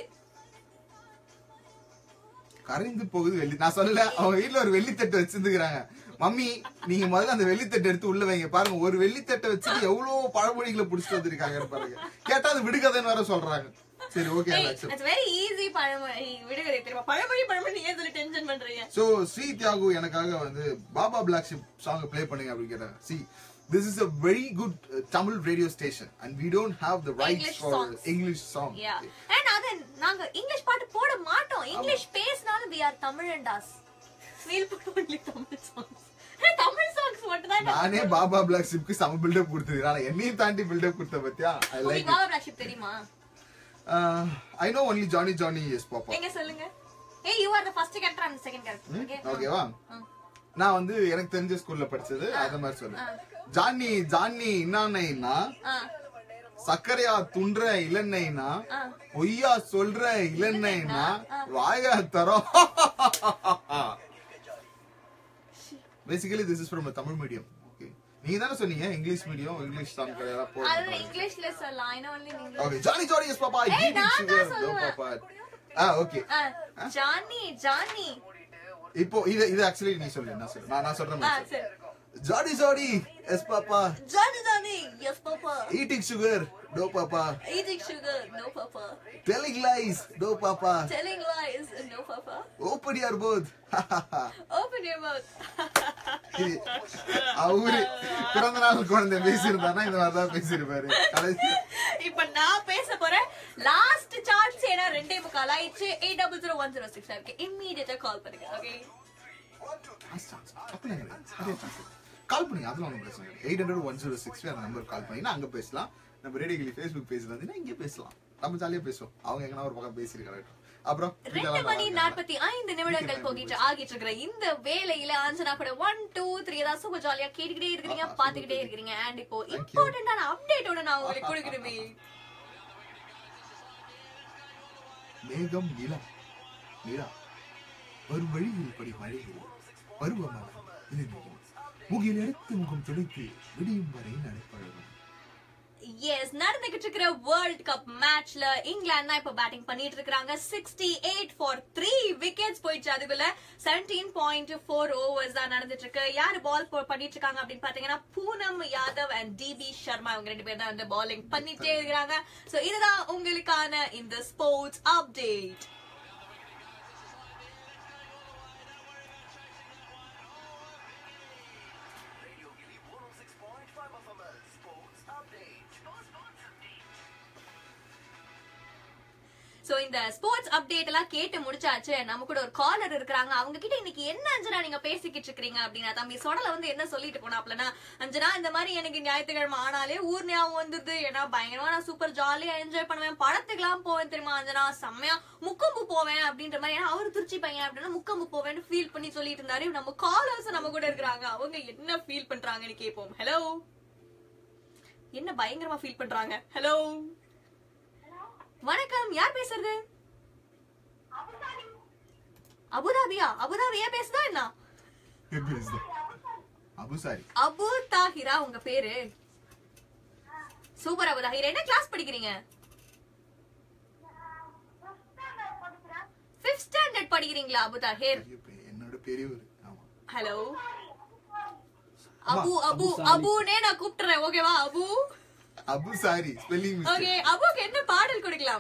கரைந்து போகுது வெள்ளி நான் சொல்லல அவங்க வீட்ல ஒரு வெள்ளித்தட்டு வச்சிருந்துக்கிறாங்க மம்மி நீங்க முதல்ல அந்த வெள்ளித்தட்டு எடுத்து உள்ள வைங்க பாருங்க ஒரு வெள்ளித்தட்டை வச்சுட்டு எவ்வளவு பழமொழிகளை புடிச்சிட்டு வந்திருக்காங்க பாருங்க கேட்டா அது விடுகதைன்னு வேற சொல்றாங்க சரி ஓகே இட்ஸ் வெரி ஈஸி பழமொழி விடுகதை தெரியுமா பழமொழி பழமொழி ஏன் சொல்லி டென்ஷன் பண்றீங்க சோ ஸ்ரீ தியாகு எனக்காக வந்து baba black sheep song play பண்ணுங்க அப்படின்னு கேட்டாங்க see this is a very good Tamil radio station and we don't have the rights English for songs. english song yeah and அது நாங்க இங்கிலீஷ் பாட்டு போட மாட்டோம் இங்கிலீஷ் பேசினாலும் we are தமிழண்டாஸ் we'll put only Tamil songs Tamil songs மட்டும் தான் நானே பாபா பிளாக் ஷிப்க்கு செம பில்டப் கொடுத்துருக்கேன் ஆனா என்னையும் தாண்டி பில்டப் கொடுத்த பத்தியா ஐ லைக் உங்களுக்கு பாபா பிளாக் ஷிப் தெரியுமா I know only Johny Johny yes papa எங்க சொல்லுங்க ஏய் you are the first character and second character okay ஓகேவா நான் வந்து எனக்கு தெரிஞ்ச ஸ்கூல்ல படிச்சது அந்த மாதிரி சொல்றேன் ஜானி ஜானி என்னன்னா சக்கரையா துன்ற இளநைனா பொய்யா சொல்ற இளநைனா வாயா தரோம் basically this is from Tamil medium okay நீங்க தானே சொன்னீங்க இங்கிலீஷ் மீடியம் இங்கிலீஷ் சாங் கிடையாது அது போடுங்க இங்கிலீஷ்ல சொல்லலாம் I know only English okay Johny Johny yes papa ஏய், ஈட்டிங் நான் சுகர் தான் நோ சொல்லுவேன். பாப்பா ஆ ஓகே ஜானி ஜானி இப்போ இது இது ஆக்சுவலி நீ சொல்லு நான் சொல்லு நான் நான் சொல்ற ஆ மாதிரி சரி ஜாடி ஜாடி yes papa Johny Johny yes papa eating sugar no papa eating sugar no papa telling lies no papa telling lies no papa open your mouth open your mouth அவரு பிறந்த நாள் குழந்தை பேசியிருந்தானா இந்த மாதிரி தான் பேசியிருப்பாரு கடைசி இப்ப நான் பேச போறேன் லாஸ்ட் சான்ஸ் ஏன்னா ரெண்டே முக்கால் ஆயிடுச்சு eight double zero one zero six இருக்கு இம்மீடியட்டா கால் பண்ணுங்க ஓகே கால் பண்ணி அதெல்லாம் ஒன்றும் பிரச்சனை இல்லை eight hundred one zero six அந்த நம்பர் கால் பண்ணி அங்க பேசலாம் நம்ம ரேடியோகிளி ஃபேஸ்புக் பேஜ்ல இருந்தீங்கன்னா இங்கே பேசலாம் நம்ம ஜாலியா பேசுவோம் அவங்க எங்கன்னா ஒரு பக்கம் பேசியிருக்காங்க அப்புறம் ரெண்டு மணி நாற்பத்தி ஐந்து நிமிடங்கள் போகிட்டு ஆகிட்டு இருக்கிற இந்த வேலையில ஆஞ்சனா கூட ஒன் டூ த்ரீ ஏதாவது சூப்பர் ஜாலியா கேட்டுக்கிட்டே இருக்கிறீங்க பாத்துக்கிட்டே இருக்கிறீங்க அண்ட் இப்போ இம்பார்ட்டன்டான அப்டேட்டோட நான் உங்களுக்கு கொடுக்கணுமே மேகம் நிலா நிலா வரும் வழியில் படி மழையில் பருவமழை இது நிலம் முகில் எடுத்து முகம் துடைத்து விடியும் வரை நடைப்பழகும் எஸ் நடந்துகிட்டு இருக்கிற வேர்ல்ட் கப் மேட்ச்ல இங்கிலாந்து தான் இப்ப பேட்டிங் பண்ணிட்டு இருக்காங்க sixty eight for three wickets போயிடுச்சு அதுக்குள்ள செவன்டீன் பாயிண்ட் ஃபோர் ஓவர்ஸ் தான் நடந்துட்டு இருக்கு யாரு பால் பண்ணிட்டு இருக்காங்க அப்படின்னு பாத்தீங்கன்னா பூனம் யாதவ் அண்ட் டிபி சர்மா இவங்க ரெண்டு பேர் தான் வந்து பாலிங் பண்ணிட்டே இருக்கிறாங்க சோ இதுதான் உங்களுக்கான இந்த ஸ்போர்ட்ஸ் அப்டேட் சோ இந்த ஸ்போர்ட்ஸ் அப்டேட் எல்லாம் கேட்டு முடிச்சாச்சு நம்ம கூட ஒரு காலர் இருக்கிறாங்க அவங்க கிட்ட இன்னைக்கு என்ன அஞ்சனா நீங்க பேசிக்கிட்டு இருக்கீங்க அப்படின்னா தம்பி சொடல வந்து என்ன சொல்லிட்டு போனாப்லனா அஞ்சனா இந்த மாதிரி எனக்கு ஞாயிற்றுக்கிழமை ஆனாலே ஊர் ஞாபகம் வந்துருது ஏன்னா பயங்கரமா நான் சூப்பர் ஜாலியா என்ஜாய் பண்ணுவேன் படத்துக்குலாம் போவேன் தெரியுமா அஞ்சனா செம்மையா முக்கம்பு போவேன் அப்படின்ற மாதிரி ஏன்னா அவரு திருச்சி பையன் அப்படின்னா முக்கம்பு போவேன்னு ஃபீல் பண்ணி சொல்லிட்டு இருந்தாரு நம்ம காலர்ஸ் நம்ம கூட இருக்கிறாங்க அவங்க என்ன ஃபீல் பண்றாங்கன்னு கேட்போம் ஹலோ என்ன பயங்கரமா ஃபீல் பண்றாங்க ஹலோ வணக்கம் யார் பேசுறது அபுதாபியா அபுதாபி ஏன் பேசுதா என்ன அபு சாரி அபு தாஹிரா உங்க பேரு சூப்பர் அபு தாஹிரா என்ன கிளாஸ் படிக்கிறீங்க ஃபிஃப்த் ஸ்டாண்டர்ட் படிக்கிறீங்களா அபு தாஹிர் என்னோட பெரியவர் ஆமா ஹலோ அபு அபு அபுனே நான் கூப்பிட்டுறேன் ஓகேவா Abu Abu sorry spelling okay அபுக்கு என்ன பாடல் கொடுக்கலாம்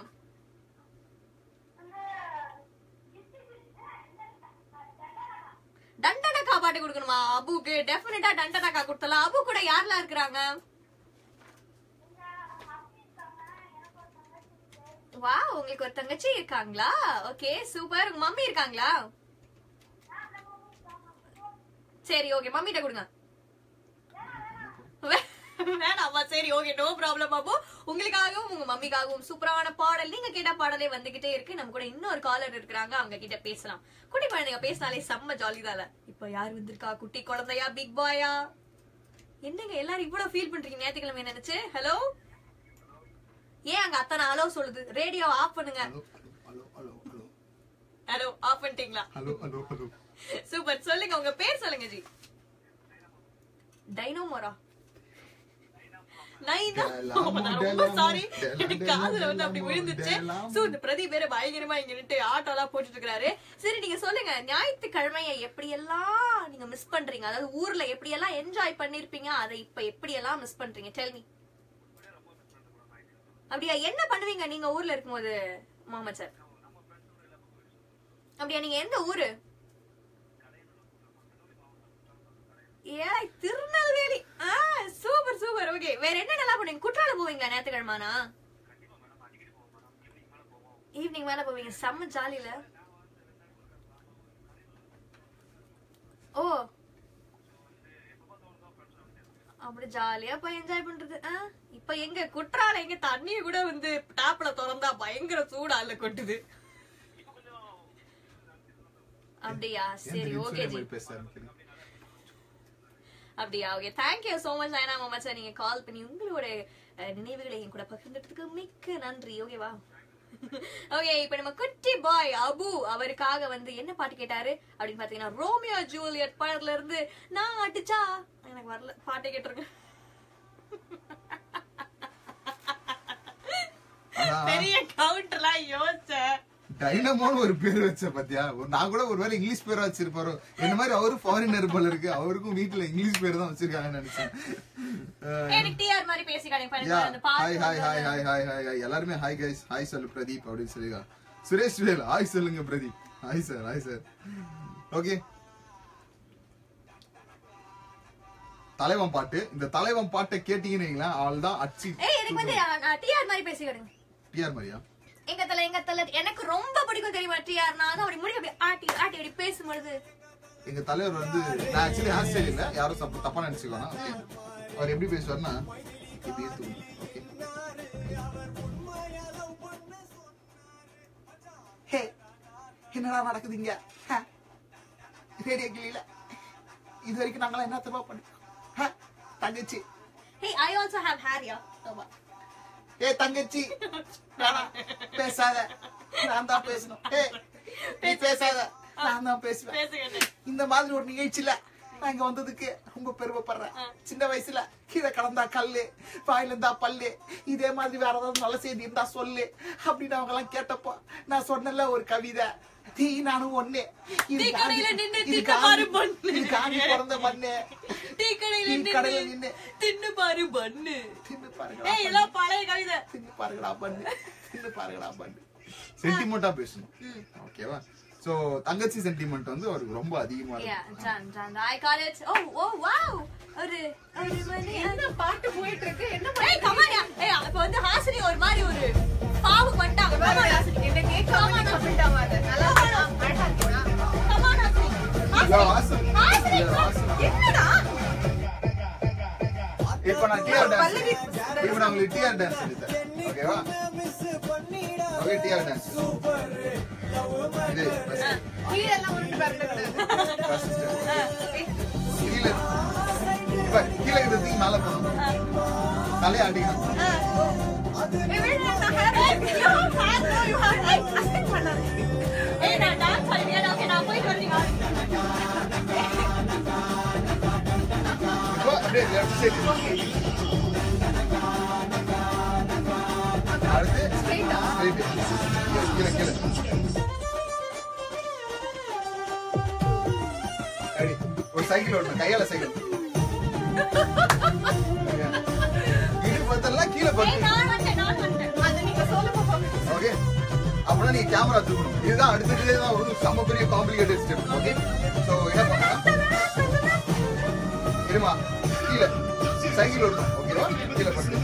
டண்டனக்கா பாட்டு கொடுக்கணுமா அபுக்கு டெஃபினட்டா டண்டனக்கா கொடுத்தலாம் அபு கூட யாரெல்லாம் இருக்கிறாங்க வா உங்களுக்கு ஒரு தங்கச்சி இருக்காங்களா ஓகே சூப்பர் உங்க மம்மி இருக்காங்களா சரி ஓகே மம்மிட்ட கொடுங்க வே- வேணாமா சரி ஓகே நோ ப்ராப்ளம் பாபு உங்களுக்காகவும் உங்க மம்மிக்காகவும் சூப்பரான பாடல் நீங்க கேட்ட பாடலே வந்துகிட்டே இருக்கு நம்ம கூட இன்னொரு காலர் இருக்கிறாங்க அவங்க கிட்ட பேசலாம் குட்டி குழந்தைங்க பேசினாலே செம்ம ஜாலி தானே இப்ப யார் வந்திருக்கா குட்டி குழந்தையா பிக் பாயா என்னங்க எல்லாரும் இவ்வளவு ஃபீல் பண்றீங்க ஞாயிற்றுக்கிழமை நினைச்சு ஹலோ ஏன் அங்க அத்தனை ஹலோ சொல்லுது ரேடியோ ஆஃப் பண்ணுங்க ஹலோ ஆஃப் பண்ணிட்டீங்களா ஹலோ ஹலோ ஹலோ சூப்பர் சொல்லுங்க உங்க பேர் சொல்லுங்க ஜி டைனோமோரா நைனா நான் ரொம்ப சாரி எனக்கு காதுல வந்து அப்படி விழுந்துச்சு சோ இந்த பிரதீப் வேற பயங்கரமா இங்க நின்று ஆட்டோ எல்லாம் போட்டுட்டு இருக்காரு சரி நீங்க சொல்லுங்க ஞாயிற்றுக்கிழமைய எப்படி எல்லாம் நீங்க மிஸ் பண்றீங்க அதாவது ஊர்ல எப்படி எல்லாம் என்ஜாய் பண்ணிருப்பீங்க அதை இப்ப எப்படி எல்லாம் மிஸ் பண்றீங்க டெல் மீ அப்படியா என்ன பண்ணுவீங்க நீங்க ஊர்ல இருக்கும்போது முகமது சார் அப்படியா நீங்க எந்த ஊரு ஏய் திருநெல்வேலி ஆ சூப்பர் சூப்பர் ஓகே வேற என்ன நல்லா பண்ணுவீங்க குற்றாலம் போவீங்களா ஞாயிற்றுக்கிழமானா ஈவினிங் மேல போவீங்க செம்ம ஜாலியில ஓ அப்படி ஜாலியா போய் என்ஜாய் பண்றது ஆ? இப்ப எங்க குற்றால எங்க தண்ணிய கூட வந்து டாப்ல திறந்தா பயங்கர சூடால கொட்டுது அப்படியா சரி ஓகே ஜி பேச ஆரம்பிக்கிறேன் அப்படியா ஓகே தேங்க்யூ சோ மச் ஐனா மமச்சா நீங்க கால் பண்ணி உங்களோட அஹ், நினைவுகளை என் கூட பகிர்ந்துட்டதுக்கு மிக்க நன்றி ஓகேவா ஓகே இப்ப நம்ம குட்டி பாய் அபு அவருக்காக வந்து என்ன பாட்டு கேட்டாரு அப்படின்னு பாத்தீங்கன்னா ரோமியோ ஜூலியட் படத்துல இருந்து நான் அடிச்சா எனக்கு வரல பாட்டை கேட்டிருக்கேன் ஆனா, பெரிய கவுண்டர்லாம் யோசிச்சேன் டைனமோன்னு ஒரு பேர் வச்ச பாத்தியா ஒரு- நான் கூட ஒருவேளை இங்கிலீஷ் பேரா வச்சிருப்பாரோ என்ன மாதிரி அவரு ஃபாரினர் போல இருக்கு அவருக்கும் வீட்டுல இங்கிலீஷ் பேர் தான் வச்சிருக்காங்கன்னு நினைச்சேன் அஹ், எனக்கு டிஆர் மாதிரி பேசிக்காங்க யா அந்த ஹாய் ஹாய் ஹாய் பாட்டு ஹாய் ஹாய் ஹாய் ஹாய் எல்லாருமே ஹாய் கைஸ் ஹாய் சொல்லு பிரதீப் அப்படின்னு சொல்லிருக்கா சுரேஷ் வேல் ஹாய் சொல்லுங்க Pradeep hi sir hi sir okay தலைவன் பாட்டு இந்த தலைவன் பாட்டை கேட்டீங்கன்னா அவள் தான் அச்சி ஏய் எனக்கு வந்து டிஆர் மாதிரி பேசிக்கிடுங்க டிஆர் மாதிரியா எங்க தல எங்க தல எனக்கு ரொம்ப பிடிக்கும் தெரியுமா டிஆர் நான் தான் அப்படி முடிக்க அப்படி ஆட்டி ஆட்டி அப்படி பேசும்பொழுது எங்க தலைவர் வந்து நான் ஆக்சுவலி ஹேர் ஸ்டைல் இல்ல யாரும் தப்பு தப்பா நினைச்சுக்கோனா அவர் எப்படி பேசுவார்னா இப்படியே தூங்கும் ஓகே ஹே என்னடா நடக்குதுங்க ரேடியோ கிளியில இது வரைக்கும் நாங்களாம் என்ன தப்பா பண்ணிருக்கோம் ஹ, தங்கச்சி hey I also have hair yeah ஏ தங்கச்சி வேணாம் பேசாத நான் தான் பேசணும் ஏ நீ பேசாத நான் தான் பேசுவேன் பேசுங்க இந்த மாதிரி ஒரு நிகழ்ச்சியில நான் இங்க வந்ததுக்கு ரொம்ப பெருமைப்படுறேன் சின்ன வயசுல கீழே கடந்தா கல்லு வாயில இருந்தா பல்லு இதே மாதிரி வேற ஏதாவது நல்ல செய்தி இருந்தா சொல்லு அப்படின்னு அவங்க எல்லாம் கேட்டப்போ நான் சொன்னல ஒரு கவிதை தீ நானும் ஒண்ணு இது டீ காந்தி- கடையில நின்னு இது தின்னு பாரு காந்தி- பொண்ணு. இது காந்தி பிறந்த மண்ணு டீ கடையில டீ கடையில நின்னு நின்னு தின்னு பாரு பண்ணு தின்னு பாருங்களா ஏய் எல்லாம் பழைய கவிதை தின்னு பாருங்களா பண்ணு தின்னு பாருங்களா பண்ணு சென்டிமெண்டா பேசணும் ஓகேவா சோ தங்கச்சி சென்டிமெண்ட் வந்து அவருக்கு ரொம்ப அதிகமா யா இருக்கு John John I call it oh oh wow ஒரு ஒரு மணி என்ன பாட்டு போயிட்டு இருக்கு என்ன ஏய் கமான் ஏய் அப்ப வந்து ஹாசினி ஒரு மாதிரி ஒரு பாவு பண்ணிட்டாங்க கமான் ஹாசினி என்ன கேட்காம நீ கமெண்ட் ஆகாத நல்லா இருக்கா? அழகா இருக்கா? கமான் ஹாசினி இதோ வாசல். ஹாசினி இதோ வாசல். என்னடா இப்ப நான் டிஆர் டான்ஸ் இப்ப நான் உங்களுக்கு டிஆர் டான்ஸ் சொல்லித்தரேன் ஓகேவா ஓகே டிஆர் டான்ஸ் இது first. கீழே எல்லாம் உருண்டு பரண்டக்கூடாது. First step. கீழே இப்ப கீழே இருக்கிறதுக்கு மேல போகணும் தலையை அடிக்கணும் ஏய் வேணா நான் hair you hair no you hair I assist பண்ணாத ஏய் நான் டான்ஸ் பண்ணியா ஓகே நான் போய் வரீங்க இப்போ அப்படியே லெஃப்ட் சைடு அடுத்து Straight ஆ? straight. கீழே கீழே அடி ஒரு சைக்கிள் ஓடணும் கையால சைக்கிள் இது பார்த்தெல்லாம் கீழே ஏய் பார்த்து நான் வந்துட்டேன் நான் வந்துட்டேன் அது நீங்க சொல்லுங்க பாப்போம். ஓகே அப்படின்னா நீங்க கேமரா தூக்கணும் இதுதான் அடுத்தது தான் ஒரு செம்ம பெரிய காம்ப்ளிகேட்டட் ஸ்டெப் ஓகே சோ என்ன பண்ணலாம் இருமா கீழே சைக்கிள் ஓடணும் ஓகேவா கீழே பண்ணு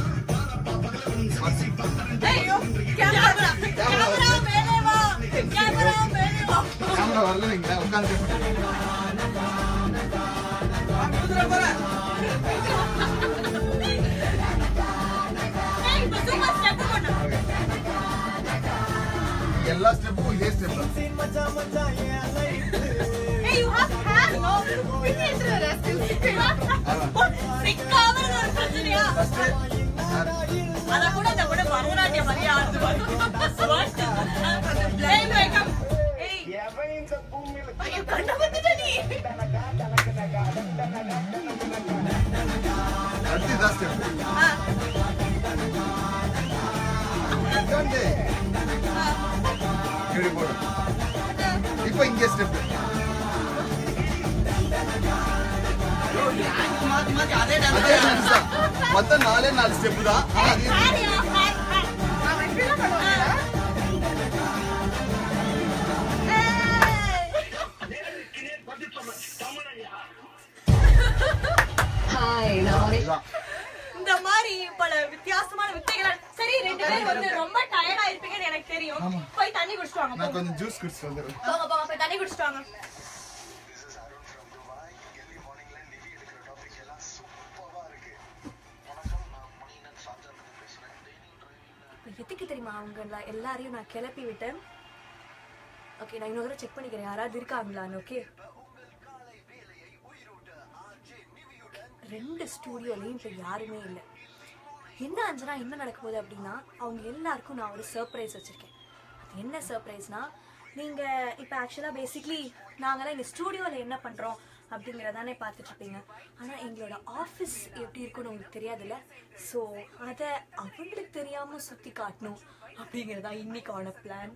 ஐயோ கேமரா கேமரா மேலே வா கேமரா மேலே வா கேமரா வரல நீங்க உட்காந்து ஏய் இப்போ சும்மா ஸ்டெப் பண்ணு எல்லா ஸ்டெப்பும் இதே ஸ்டெப் தான் ஏய் யூ ஹேவ் ஹேர் நோ பின்னேற்ற rascal. சிக்காம ஒரு பிரச்சனையா அத கூட அந்த கூட பரதநாட்டியம் மாதிரி ஆடுது ஏய் மேக்கம் ஏய் ஐயோ கண்ண வந்துட்ட நீ அடுத்து இதான் ஸ்டெப் உட்காந்து இப்படி போடு இப்போ இங்கே ஸ்டெப் மாத்தி மாத்தி அதே அதே dance தான் மொத்தம் நாலே நாலு ஸ்டெப் தான் ஆனா அதே ஹேரியா ஹேர் ஹேர் அவன் இப்படிலாம் பண்ணுவானா? இதுதான் இந்த மாதிரி பல வித்தியாசமான வித்தைகள் சரி ரெண்டு பேரும் வந்து ரொம்ப டயர்டா இருப்பீங்கன்னு எனக்கு தெரியும் போய் தண்ணி குடிச்சிட்டு வாங்க நான் போங்க கொஞ்சம் ஜூஸ் குடிச்சிட்டு வந்துடுறேன் போங்க போங்க போய் தண்ணி குடிச்சிட்டு வாங்க எதுக்கு தெரியுமா அவங்க எல்லாரையும் நான் கிளப்பி விட்டேன் ஓகே நான் இன்னொரு செக் பண்ணிக்கிறேன் யாராவது இருக்காங்களான்னு ஓகே ரெண்டு ஸ்டூடியோலையும் இப்போ யாருமே இல்லை என்ன அஞ்சனா என்ன நடக்க போகுது அப்படின்னா அவங்க எல்லாருக்கும் நான் ஒரு சர்ப்ரைஸ் வச்சிருக்கேன் அது என்ன சர்ப்ரைஸ்னா நீங்க இப்போ ஆக்சுவலாக பேசிக்லி நாங்களாம் எங்க ஸ்டூடியோல என்ன பண்றோம் அப்படிங்கிறதானே பார்த்துட்டு இருப்பீங்க ஆனா எங்களோட ஆஃபீஸ் எப்படி இருக்குன்னு உங்களுக்கு தெரியாதுல்ல ஸோ அதை அவங்களுக்கு தெரியாம சுத்தி காட்டணும் அப்படிங்கிறதா இன்னைக்கான பிளான்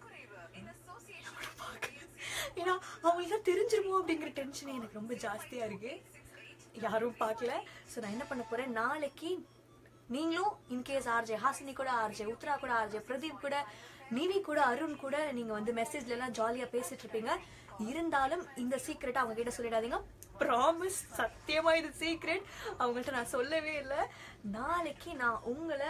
ஏன்னா அவங்களுக்கு தெரிஞ்சிருமோ அப்படிங்கிற டென்ஷன் எனக்கு ரொம்ப ஜாஸ்தியா இருக்கு யாரும் பார்க்கல ஸோ நான் என்ன பண்ண போறேன் நாளைக்கு நீங்களும் இன்கேஸ் ஆர்ஜே ஹாசினி கூட ஆர்ஜே உத்ரா கூட ஆர்ஜே பிரதீப் கூட நிவி கூட அருண் கூட நீங்க வந்து மெசேஜ்ல எல்லாம் ஜாலியா பேசிட்டு இருப்பீங்க இருந்தாலும் இந்த சீக்ரெட் அவங்க கிட்ட சொல்லிடாதீங்க ப்ராமிஸ் சத்தியமா இது சீக்ரெட் அவங்கள்ட்ட நான் சொல்லவே இல்லை நாளைக்கு நான் உங்களை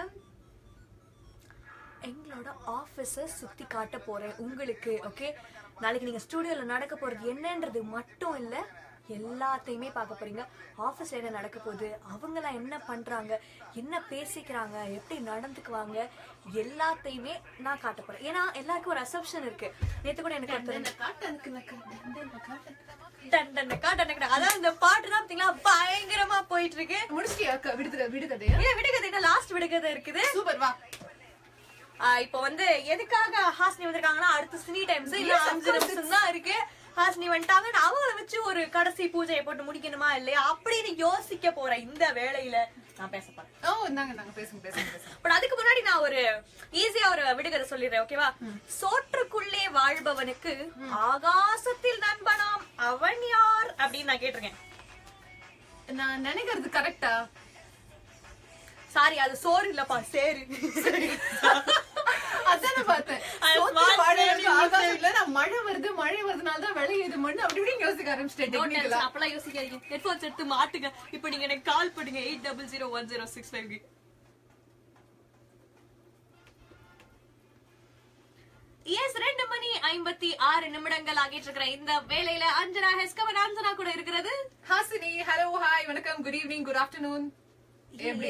எங்களோட ஆஃபீஸை சுத்தி காட்ட போறேன் உங்களுக்கு ஓகே நாளைக்கு நீங்க ஸ்டூடியோல நடக்க போறது என்னன்றது மட்டும் இல்ல எல்லாத்தையுமே பார்க்க போறீங்க ஆஃபீஸ்ல என்ன நடக்க போகுது அவங்களாம் என்ன பண்றாங்க என்ன பேசிக்கிறாங்க எப்படி நடந்துக்குவாங்க எல்லாத்தையுமே நான் காட்ட போறேன் ஏன்னா எல்லாருக்கும் ஒரு அசப்ஷன் இருக்கு நேத்து கூட எனக்கு ஒருத்தர் டண்டனக்கா, டண்டனக்கா. அதான் இந்த பாட்டு தான் பாத்தீங்களா பயங்கரமா போயிட்டு இருக்கு முடிச்சிட்டியா அக்கா விடுதலை விடுகதையா இல்ல விடுகதை லாஸ்ட் விடுகதை இருக்குது சூப்பர் வா ஆஹ் இப்போ வந்து எதுக்காக ஹாஸ்னி வந்திருக்காங்கன்னா அடுத்த சினி டைம்ஸ் இல்ல Yes, of அஞ்சு course, நிமிஷம் தான் இருக்கு ஹாஸ்னி வந்துட்டாங்க நான் அவங்கள வச்சு ஒரு கடைசி பூஜையை போட்டு முடிக்கணுமா இல்லையா அப்படின்னு யோசிக்க போற இந்த வேளையில நான் பேச போறேன் ஓ இந்தாங்க நாங்க பேசுங்க பேசுங்க பேசுங்க பட் அதுக்கு முன்னாடி நான் ஒரு ஈஸியா ஒரு விடுகதை சொல்லிடுறேன் ஓகேவா சோற்றுக்குள்ளே வாழ்பவனுக்கு ஆகாசத்தில் நண்பனாம் அவன் யார் அப்படின்னு நான் கேட்டிருக்கேன் நான் நினைக்கிறது கரெக்டா சாரி அது சோறு இல்லப்பா சேரு அதானே பார்த்தேன் I சோத்து smart வாழையில lady ஆகாயம் இல்ல, நான் மழை வருது மழை வருதுனால தான் விளையுது மண்ணு அப்படி இப்படி யோசிக்க ஆரம்பிச்சிட்டேன் Don't technical tension, ஆ. அப்பெல்லாம் யோசிக்காதீங்க ஹெட்போன்ஸ் எடுத்து மாட்டுங்க இப்போ நீங்க எனக்கு கால் பண்ணுங்க eight double zero one zero six five yes ரெண்டு மணி ஐம்பத்தி ஆறு நிமிடங்கள் ஆகிட்டு இருக்கிற இந்த வேலையில அஞ்சனா ஹெஸ்கவன் அஞ்சனா கூட இருக்கிறது ஹாசினி ஹலோ ஹாய் வணக்கம் குட் ஈவினிங் குட் ஆஃப்டர்நூன் எப்படி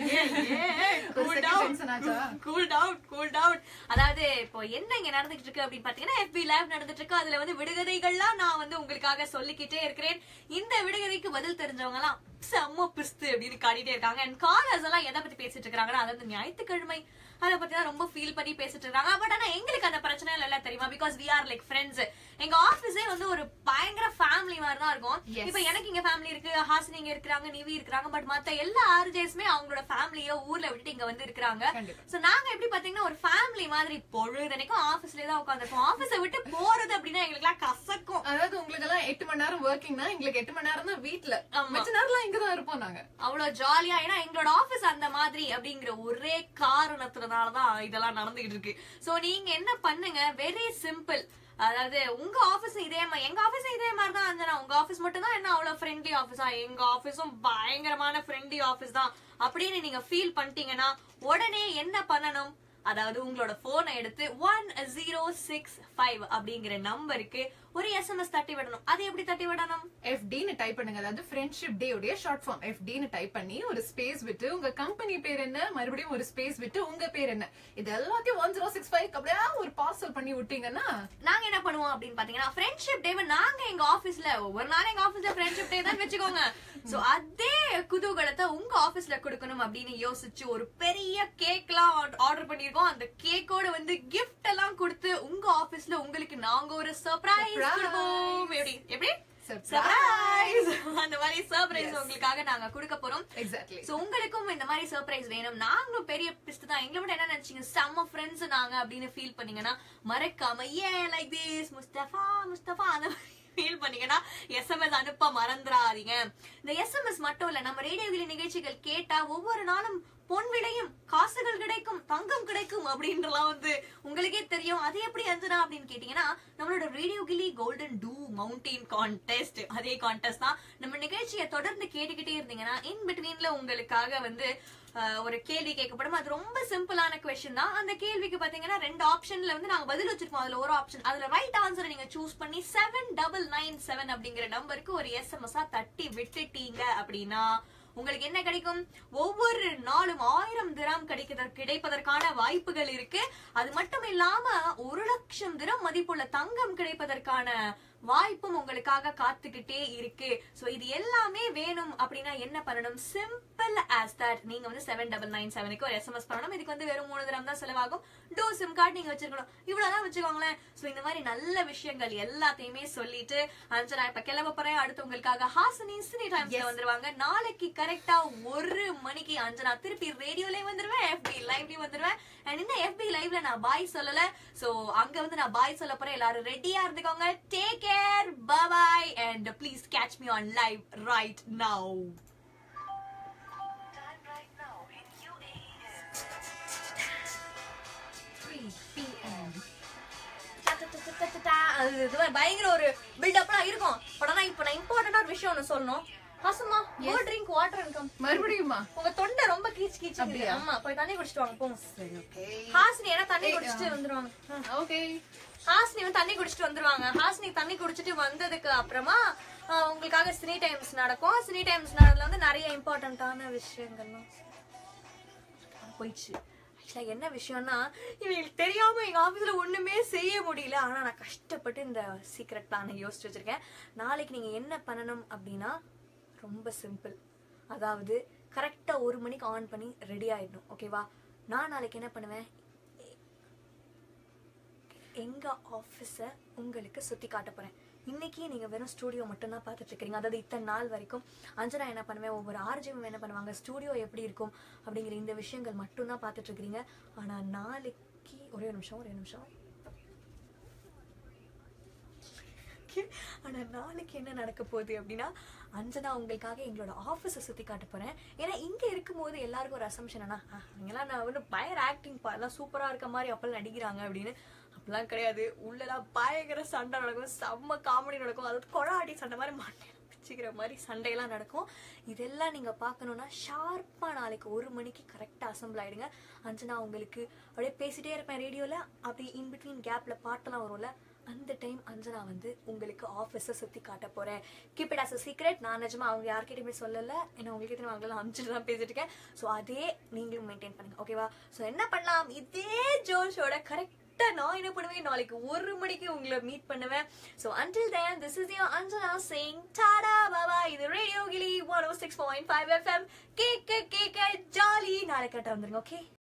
ஒரு கூல் second டவுன் tension ஆச்சா? கூல் டவுன் கூல் டவுன் அதாவது இப்போ என்ன இங்க நடந்துட்டு இருக்கு அப்படின்னு பாத்தீங்கன்னா FB லைவ் நடந்துட்டு இருக்கு அதுல வந்து விடுகதைகள்லாம் நான் வந்து உங்களுக்காக சொல்லிக்கிட்டே இருக்கிறேன் இந்த விடுகதைக்கு பதில் தெரிஞ்சவங்க எல்லாம் செம்ம பிஸ்து அப்படின்னு காட்டிட்டே இருக்காங்க அண்ட் காலர்ஸ் எல்லாம் எதை பத்தி பேசிட்டு இருக்காங்கன்னா அதாவது ஞாயிற்றுக்கிழமை அதை பத்தி தான் ரொம்ப ஃபீல் பண்ணி பேசிட்டு இருக்காங்க பட் ஆனா எங்களுக்கு அந்த பிரச்சனை இல்ல தெரியுமா because we are like friends எங்க ஆபீஸே வந்து ஒரு பயங்கர ஃபேமிலி மாதிரி தான் இருக்கும் Yes. இப்ப எனக்கு இங்க ஃபேமிலி இருக்கு ஹாசினி இங்க இருக்கிறாங்க நிவி இருக்கிறாங்க பட் மத்த எல்லா ஆர்ஜேஸ்மே அவங்களோட ஃபேமிலியோ ஊர்ல விட்டுட்டு இங்க வந்து இருக்கிறாங்க கண்டிப்பா. சோ நாங்க எப்படி பாத்தீங்கன்னா ஒரு ஃபேமிலி மாதிரி பொழுதனைக்கும் ஆபீஸ்லயே தான் உட்காந்துருப்போம் ஆபீஸை விட்டு போறது அப்படின்னா எங்களுக்கு எல்லாம் கசக்கும் அதாவது உங்களுக்கு எல்லாம் எட்டு மணி நேரம் ஒர்க்கிங்னா எங்களுக்கு எட்டு மணி நேரம் தான் வீட்ல ஆமா. மிச்ச நேரம்லாம் இங்கதான் இருப்போம் நாங்க அவ்வளவு ஜாலியா ஏன்னா எங்களோட ஆபீஸ் அந்த மாதிரி அப்படிங்கிற ஒரே காரணத்தினாலதான் இதெல்லாம் நடந்துகிட்டு இருக்கு சோ நீங்க என்ன பண்ணுங்க வெரி சிம்பிள் அதாவது உங்க ஆபீஸ் இதே மாதிரி எங்க ஆபீஸ் இதே மாதிரி தான் அஞ்சனா உங்க ஆபீஸ் மட்டும் தான் என்ன அவ்வளவு ஃப்ரெண்ட்லி ஆபீஸா எங்க ஆபீஸும் பயங்கரமான ஃப்ரெண்ட்லி ஆபீஸ் தான் அப்படின்னு நீங்க ஃபீல் பண்ணிட்டீங்கன்னா உடனே என்ன பண்ணணும் அதாவது உங்களோட போனை எடுத்து ஒன் ஜீரோ சிக்ஸ் ஃபைவ் அப்படிங்கிற நம்பருக்கு ஒரு எஸ்எம்எஸ் தட்டி விடணும் அது எப்படி தட்டி விடணும் எஃப்டின்னு டைப் பண்ணுங்க அதாவது ஃப்ரெண்ட்ஷிப் டே உடைய ஷார்ட் ஃபார்ம் எஃப்டின்னு டைப் பண்ணி ஒரு ஸ்பேஸ் விட்டு உங்க கம்பெனி பேர் என்ன மறுபடியும் ஒரு ஸ்பேஸ் விட்டு உங்க பேர் என்ன இது எல்லாத்தையும் ஒன் ஜீரோ சிக்ஸ் ஃபைவ் அப்படியே ஒரு பார்சல் பண்ணி விட்டீங்கன்னா நாங்க என்ன பண்ணுவோம் அப்படின்னு பாத்தீங்கன்னா ஃப்ரெண்ட்ஷிப் டே நாங்க எங்க ஆபீஸ்ல ஒவ்வொரு நாளும் எங்க ஆபீஸ்ல ஃப்ரெண்ட்ஷிப் டே தான் வச்சுக்கோங்க சோ அதே குதூகலத்தை உங்க ஆபீஸ்ல கொடுக்கணும் அப்படின்னு யோசிச்சு ஒரு பெரிய கேக்லாம் ஆர்டர் பண்ணிருக்கோம் அந்த கேக்கோட வந்து கிஃப்ட் எல்லாம் கொடுத்து உங்க ஆபீஸ்ல உங்களுக்கு நாங்க ஒரு சர்ப்ரைஸ் Surprise. கொடுப்போம் எப்படி எப்படி Surprise. சர்ப்ரைஸ் அந்த மாதிரி சர்ப்ரைஸ் உங்களுக்காக நாங்க கொடுக்க போறோம் எக்ஸாக்ட்லி சோ உங்களுக்கும் இந்த மாதிரி சர்ப்ரைஸ் வேணும் நாங்களும் பெரிய பிஸ்ட் தான் எங்களை விட என்ன நினைச்சீங்க செம்ம ஃப்ரெண்ட்ஸ் நாங்க அப்படின்னு ஃபீல் பண்ணீங்கன்னா மறக்காம ஏ லைக் திஸ் முஸ்தபா முஸ்தபா அந்த ஃபீல் பண்ணீங்கன்னா எஸ்எம்எஸ் அனுப்ப மறந்துடாதீங்க இந்த எஸ்எம்எஸ் மட்டும் இல்ல நம்ம ரேடியோவில நிகழ்ச்சிகள் கேட்டா ஒவ்வொரு நாளும் பொன் விளையும் காசுகள் கிடைக்கும் தங்கம் கிடைக்கும் அப்படின்றலாம் வந்து உங்களுக்கே தெரியும் அது எப்படி அஞ்சனா அப்படின்னு கேட்டீங்கன்னா நம்மளோட ரேடியோ கிளி கோல்டன் டூ மவுண்டெயின் கான்டெஸ்ட் அதே கான்டெஸ்ட் தான் நம்ம நிகழ்ச்சியை தொடர்ந்து கேட்டுக்கிட்டே இருந்தீங்கன்னா இன் பிட்வீன்ல உங்களுக்காக வந்து அஹ், ஒரு கேள்வி கேட்கப்படும் அது ரொம்ப சிம்பிளான கொஸ்டின் தான் அந்த கேள்விக்கு பாத்தீங்கன்னா ரெண்டு ஆப்ஷன்ல வந்து நாங்க பதில் வச்சிருக்கோம் அதுல ஒரு ஆப்ஷன் அதுல ரைட் ஆன்சரை நீங்க சூஸ் பண்ணி செவன் டபுள் நைன் செவன் அப்படிங்கிற நம்பருக்கு ஒரு எஸ்எம்எஸ் தட்டி விட்டுட்டீங்க அப்படின்னா உங்களுக்கு என்ன கிடைக்கும் ஒவ்வொரு நாளும் ஆயிரம் திராம் கிடைக்கிறதற்கு கிடைப்பதற்கான வாய்ப்புகள் இருக்கு அது மட்டும் இல்லாம ஒரு லட்சம் திரம் மதிப்புள்ள தங்கம் கிடைப்பதற்கான வாய்ப்பும் உங்களுக்காக காத்துக்கிட்டே இருக்கு சோ இது எல்லாமே வேணும் அப்படின்னா என்ன பண்ணணும் சிம்பிள் ஆஸ் தட் நீங்க வந்து செவன் டபுள் நைன் செவனுக்கு ஒரு எஸ்எம்எஸ் பண்ணணும் இதுக்கு வந்து வெறும் மூணு தினம் தான் செலவாகும் டூ சிம் கார்டு நீங்க வச்சிருக்கணும் இவ்வளவுதான் வச்சுக்கோங்களேன் சோ இந்த மாதிரி நல்ல விஷயங்கள் எல்லாத்தையுமே சொல்லிட்டு அஞ்சனா இப்ப கிளம்ப போறேன் அடுத்து உங்களுக்காக ஹாசினி சினி டைம்ஸ்ல வந்துருவாங்க நாளைக்கு கரெக்டா ஒரு மணிக்கு அஞ்சனா திருப்பி ரேடியோலயும் வந்துருவேன் எஃபி லைவ்லயும் வந்துருவேன் அண்ட் இந்த எஃபி லைவ்ல நான் பாய் சொல்லல சோ அங்க வந்து நான் பாய் சொல்ல போறேன் எல்லாரும் ரெடியா இருந்துக்கோங்க take care bye and please catch me on live right now அது இது மாதிரி பயங்கர ஒரு பில்டப்லாம் இருக்கும் பட் ஆனா இப்ப நான் இம்பார்ட்டன்டா ஒரு விஷயம் ஒண்ணு சொல்லணும் ஹாசமா go drink water and come மறுபடியுமா உங்க தொண்டை ரொம்ப கீச் கீச் அப்படியா? ஆமா போய் தண்ணி குடிச்சிட்டு வாங்க போங்க சரி ஓகே ஹாசினி ஏன்னா தண்ணி ஏய், குடிச்சிட்டு ஆ. வந்துருவாங்க ஓகே ஹாசினி வந்து தண்ணி குடிச்சிட்டு வந்துருவாங்க ஹாசினி தண்ணி குடிச்சிட்டு வந்ததுக்கு அப்புறமா ஆ, உங்களுக்காக சினி டைம்ஸ் நடக்கும் சினி டைம்ஸ் நடந்ததுல வந்து நிறைய இம்பார்ட்டன்டான விஷயங்கள்லாம் போயிடுச்சு ஆக்சுவலா என்ன விஷயம்னா இவங்களுக்கு தெரியாம எங்க ஆபீஸ்ல ஒண்ணுமே செய்ய முடியல ஆனா நான் கஷ்டப்பட்டு இந்த சீக்ரெட் பிளானை யோசிச்சு வச்சிருக்கேன் நாளைக்கு நீங்க என்ன பண்ணணும் அப்படின்னா ரொம்ப சிம்பிள் அதாவது கரெக்டா ஒரு மணிக்கு ஆன் பண்ணி ரெடி ஆயிடணும் ஓகேவா நான் நாளைக்கு என்ன பண்ணுவேன் எங்க ஆபீஸ உங்களுக்கு சுத்தி காட்ட போறேன் இன்னைக்கு நீங்க வெறும் ஸ்டூடியோ மட்டும் தான் பார்த்துட்டு இருக்கீங்க அதாவது இத்தனை நாள் வரைக்கும் அஞ்சனா என்ன பண்ணுவேன் ஒவ்வொரு ஆர்ஜியும் என்ன பண்ணுவாங்க ஸ்டூடியோ எப்படி இருக்கும் அப்படிங்கிற இந்த விஷயங்கள் மட்டும் தான் பார்த்துட்டு இருக்கீங்க ஆனா நாளைக்கு ஒரே ஒரு நிமிஷம் ஒரே நிமிஷம் ஆனா நாளைக்கு என்ன நடக்க போகுது அப்படின்னா அஞ்சனா உங்களுக்காக எங்களோட ஆபீஸை சுத்தி காட்ட போறேன் ஏன்னா இங்க இருக்கும்போது எல்லாருக்கும் ஒரு அசம்ஷன் என்ன அவங்கெல்லாம் நான் வந்து பயங்கர ஆக்டிங் எல்லாம் சூப்பரா இருக்க மாதிரி அப்பெல்லாம் நடிக்கிறாங்க அப்படின்னு அப்படிலாம் கிடையாது உள்ளலாம் பயங்கர சண்டை நடக்கும் செம்ம காமெடி நடக்கும் அதாவது கொடாடி சண்டை மாதிரி மாட்டேன் பிச்சுக்கிற மாதிரி சண்டையெல்லாம் நடக்கும் இதெல்லாம் நீங்க பார்க்கணும்னா ஷார்ப்பா நாளைக்கு ஒரு மணிக்கு கரெக்டா அசம்பிள் ஆயிடுங்க அஞ்சனா உங்களுக்கு அப்படியே பேசிட்டே இருப்பேன் ரேடியோல அப்படி இன் பிட்வீன் கேப்ல பாட்டெல்லாம் வரும்ல அந்த டைம் அஞ்சனா வந்து உங்களுக்கு ஆஃபீஸை சுத்தி காட்ட போறேன் keep it as a secret நான் நிஜமா அவங்க யார்கிட்டயுமே சொல்லல ஏன்னா உங்களுக்கு தெரியும் அவங்களாம் அனுப்பிச்சுட்டு தான் பேசிட்டு இருக்கேன் ஸோ அதே நீங்களும் மெயின்டைன் பண்ணுங்க ஓகேவா ஸோ என்ன பண்ணலாம் இதே ஜோஷோட கரெக்டா நான் என்ன பண்ணுவேன் நாளைக்கு ஒரு மணிக்கு உங்களை மீட் பண்ணுவேன் so until then this is your Anjana Singh டாடா பாபா இது ரேடியோ கிளி ஒன் ஓ சிக்ஸ் பாயிண்ட் ஃபைவ் எஃப்எம் கேக்க கேக்க ஜாலி நாளைக்கு கரெக்டாக வந்துருங்க ஓகே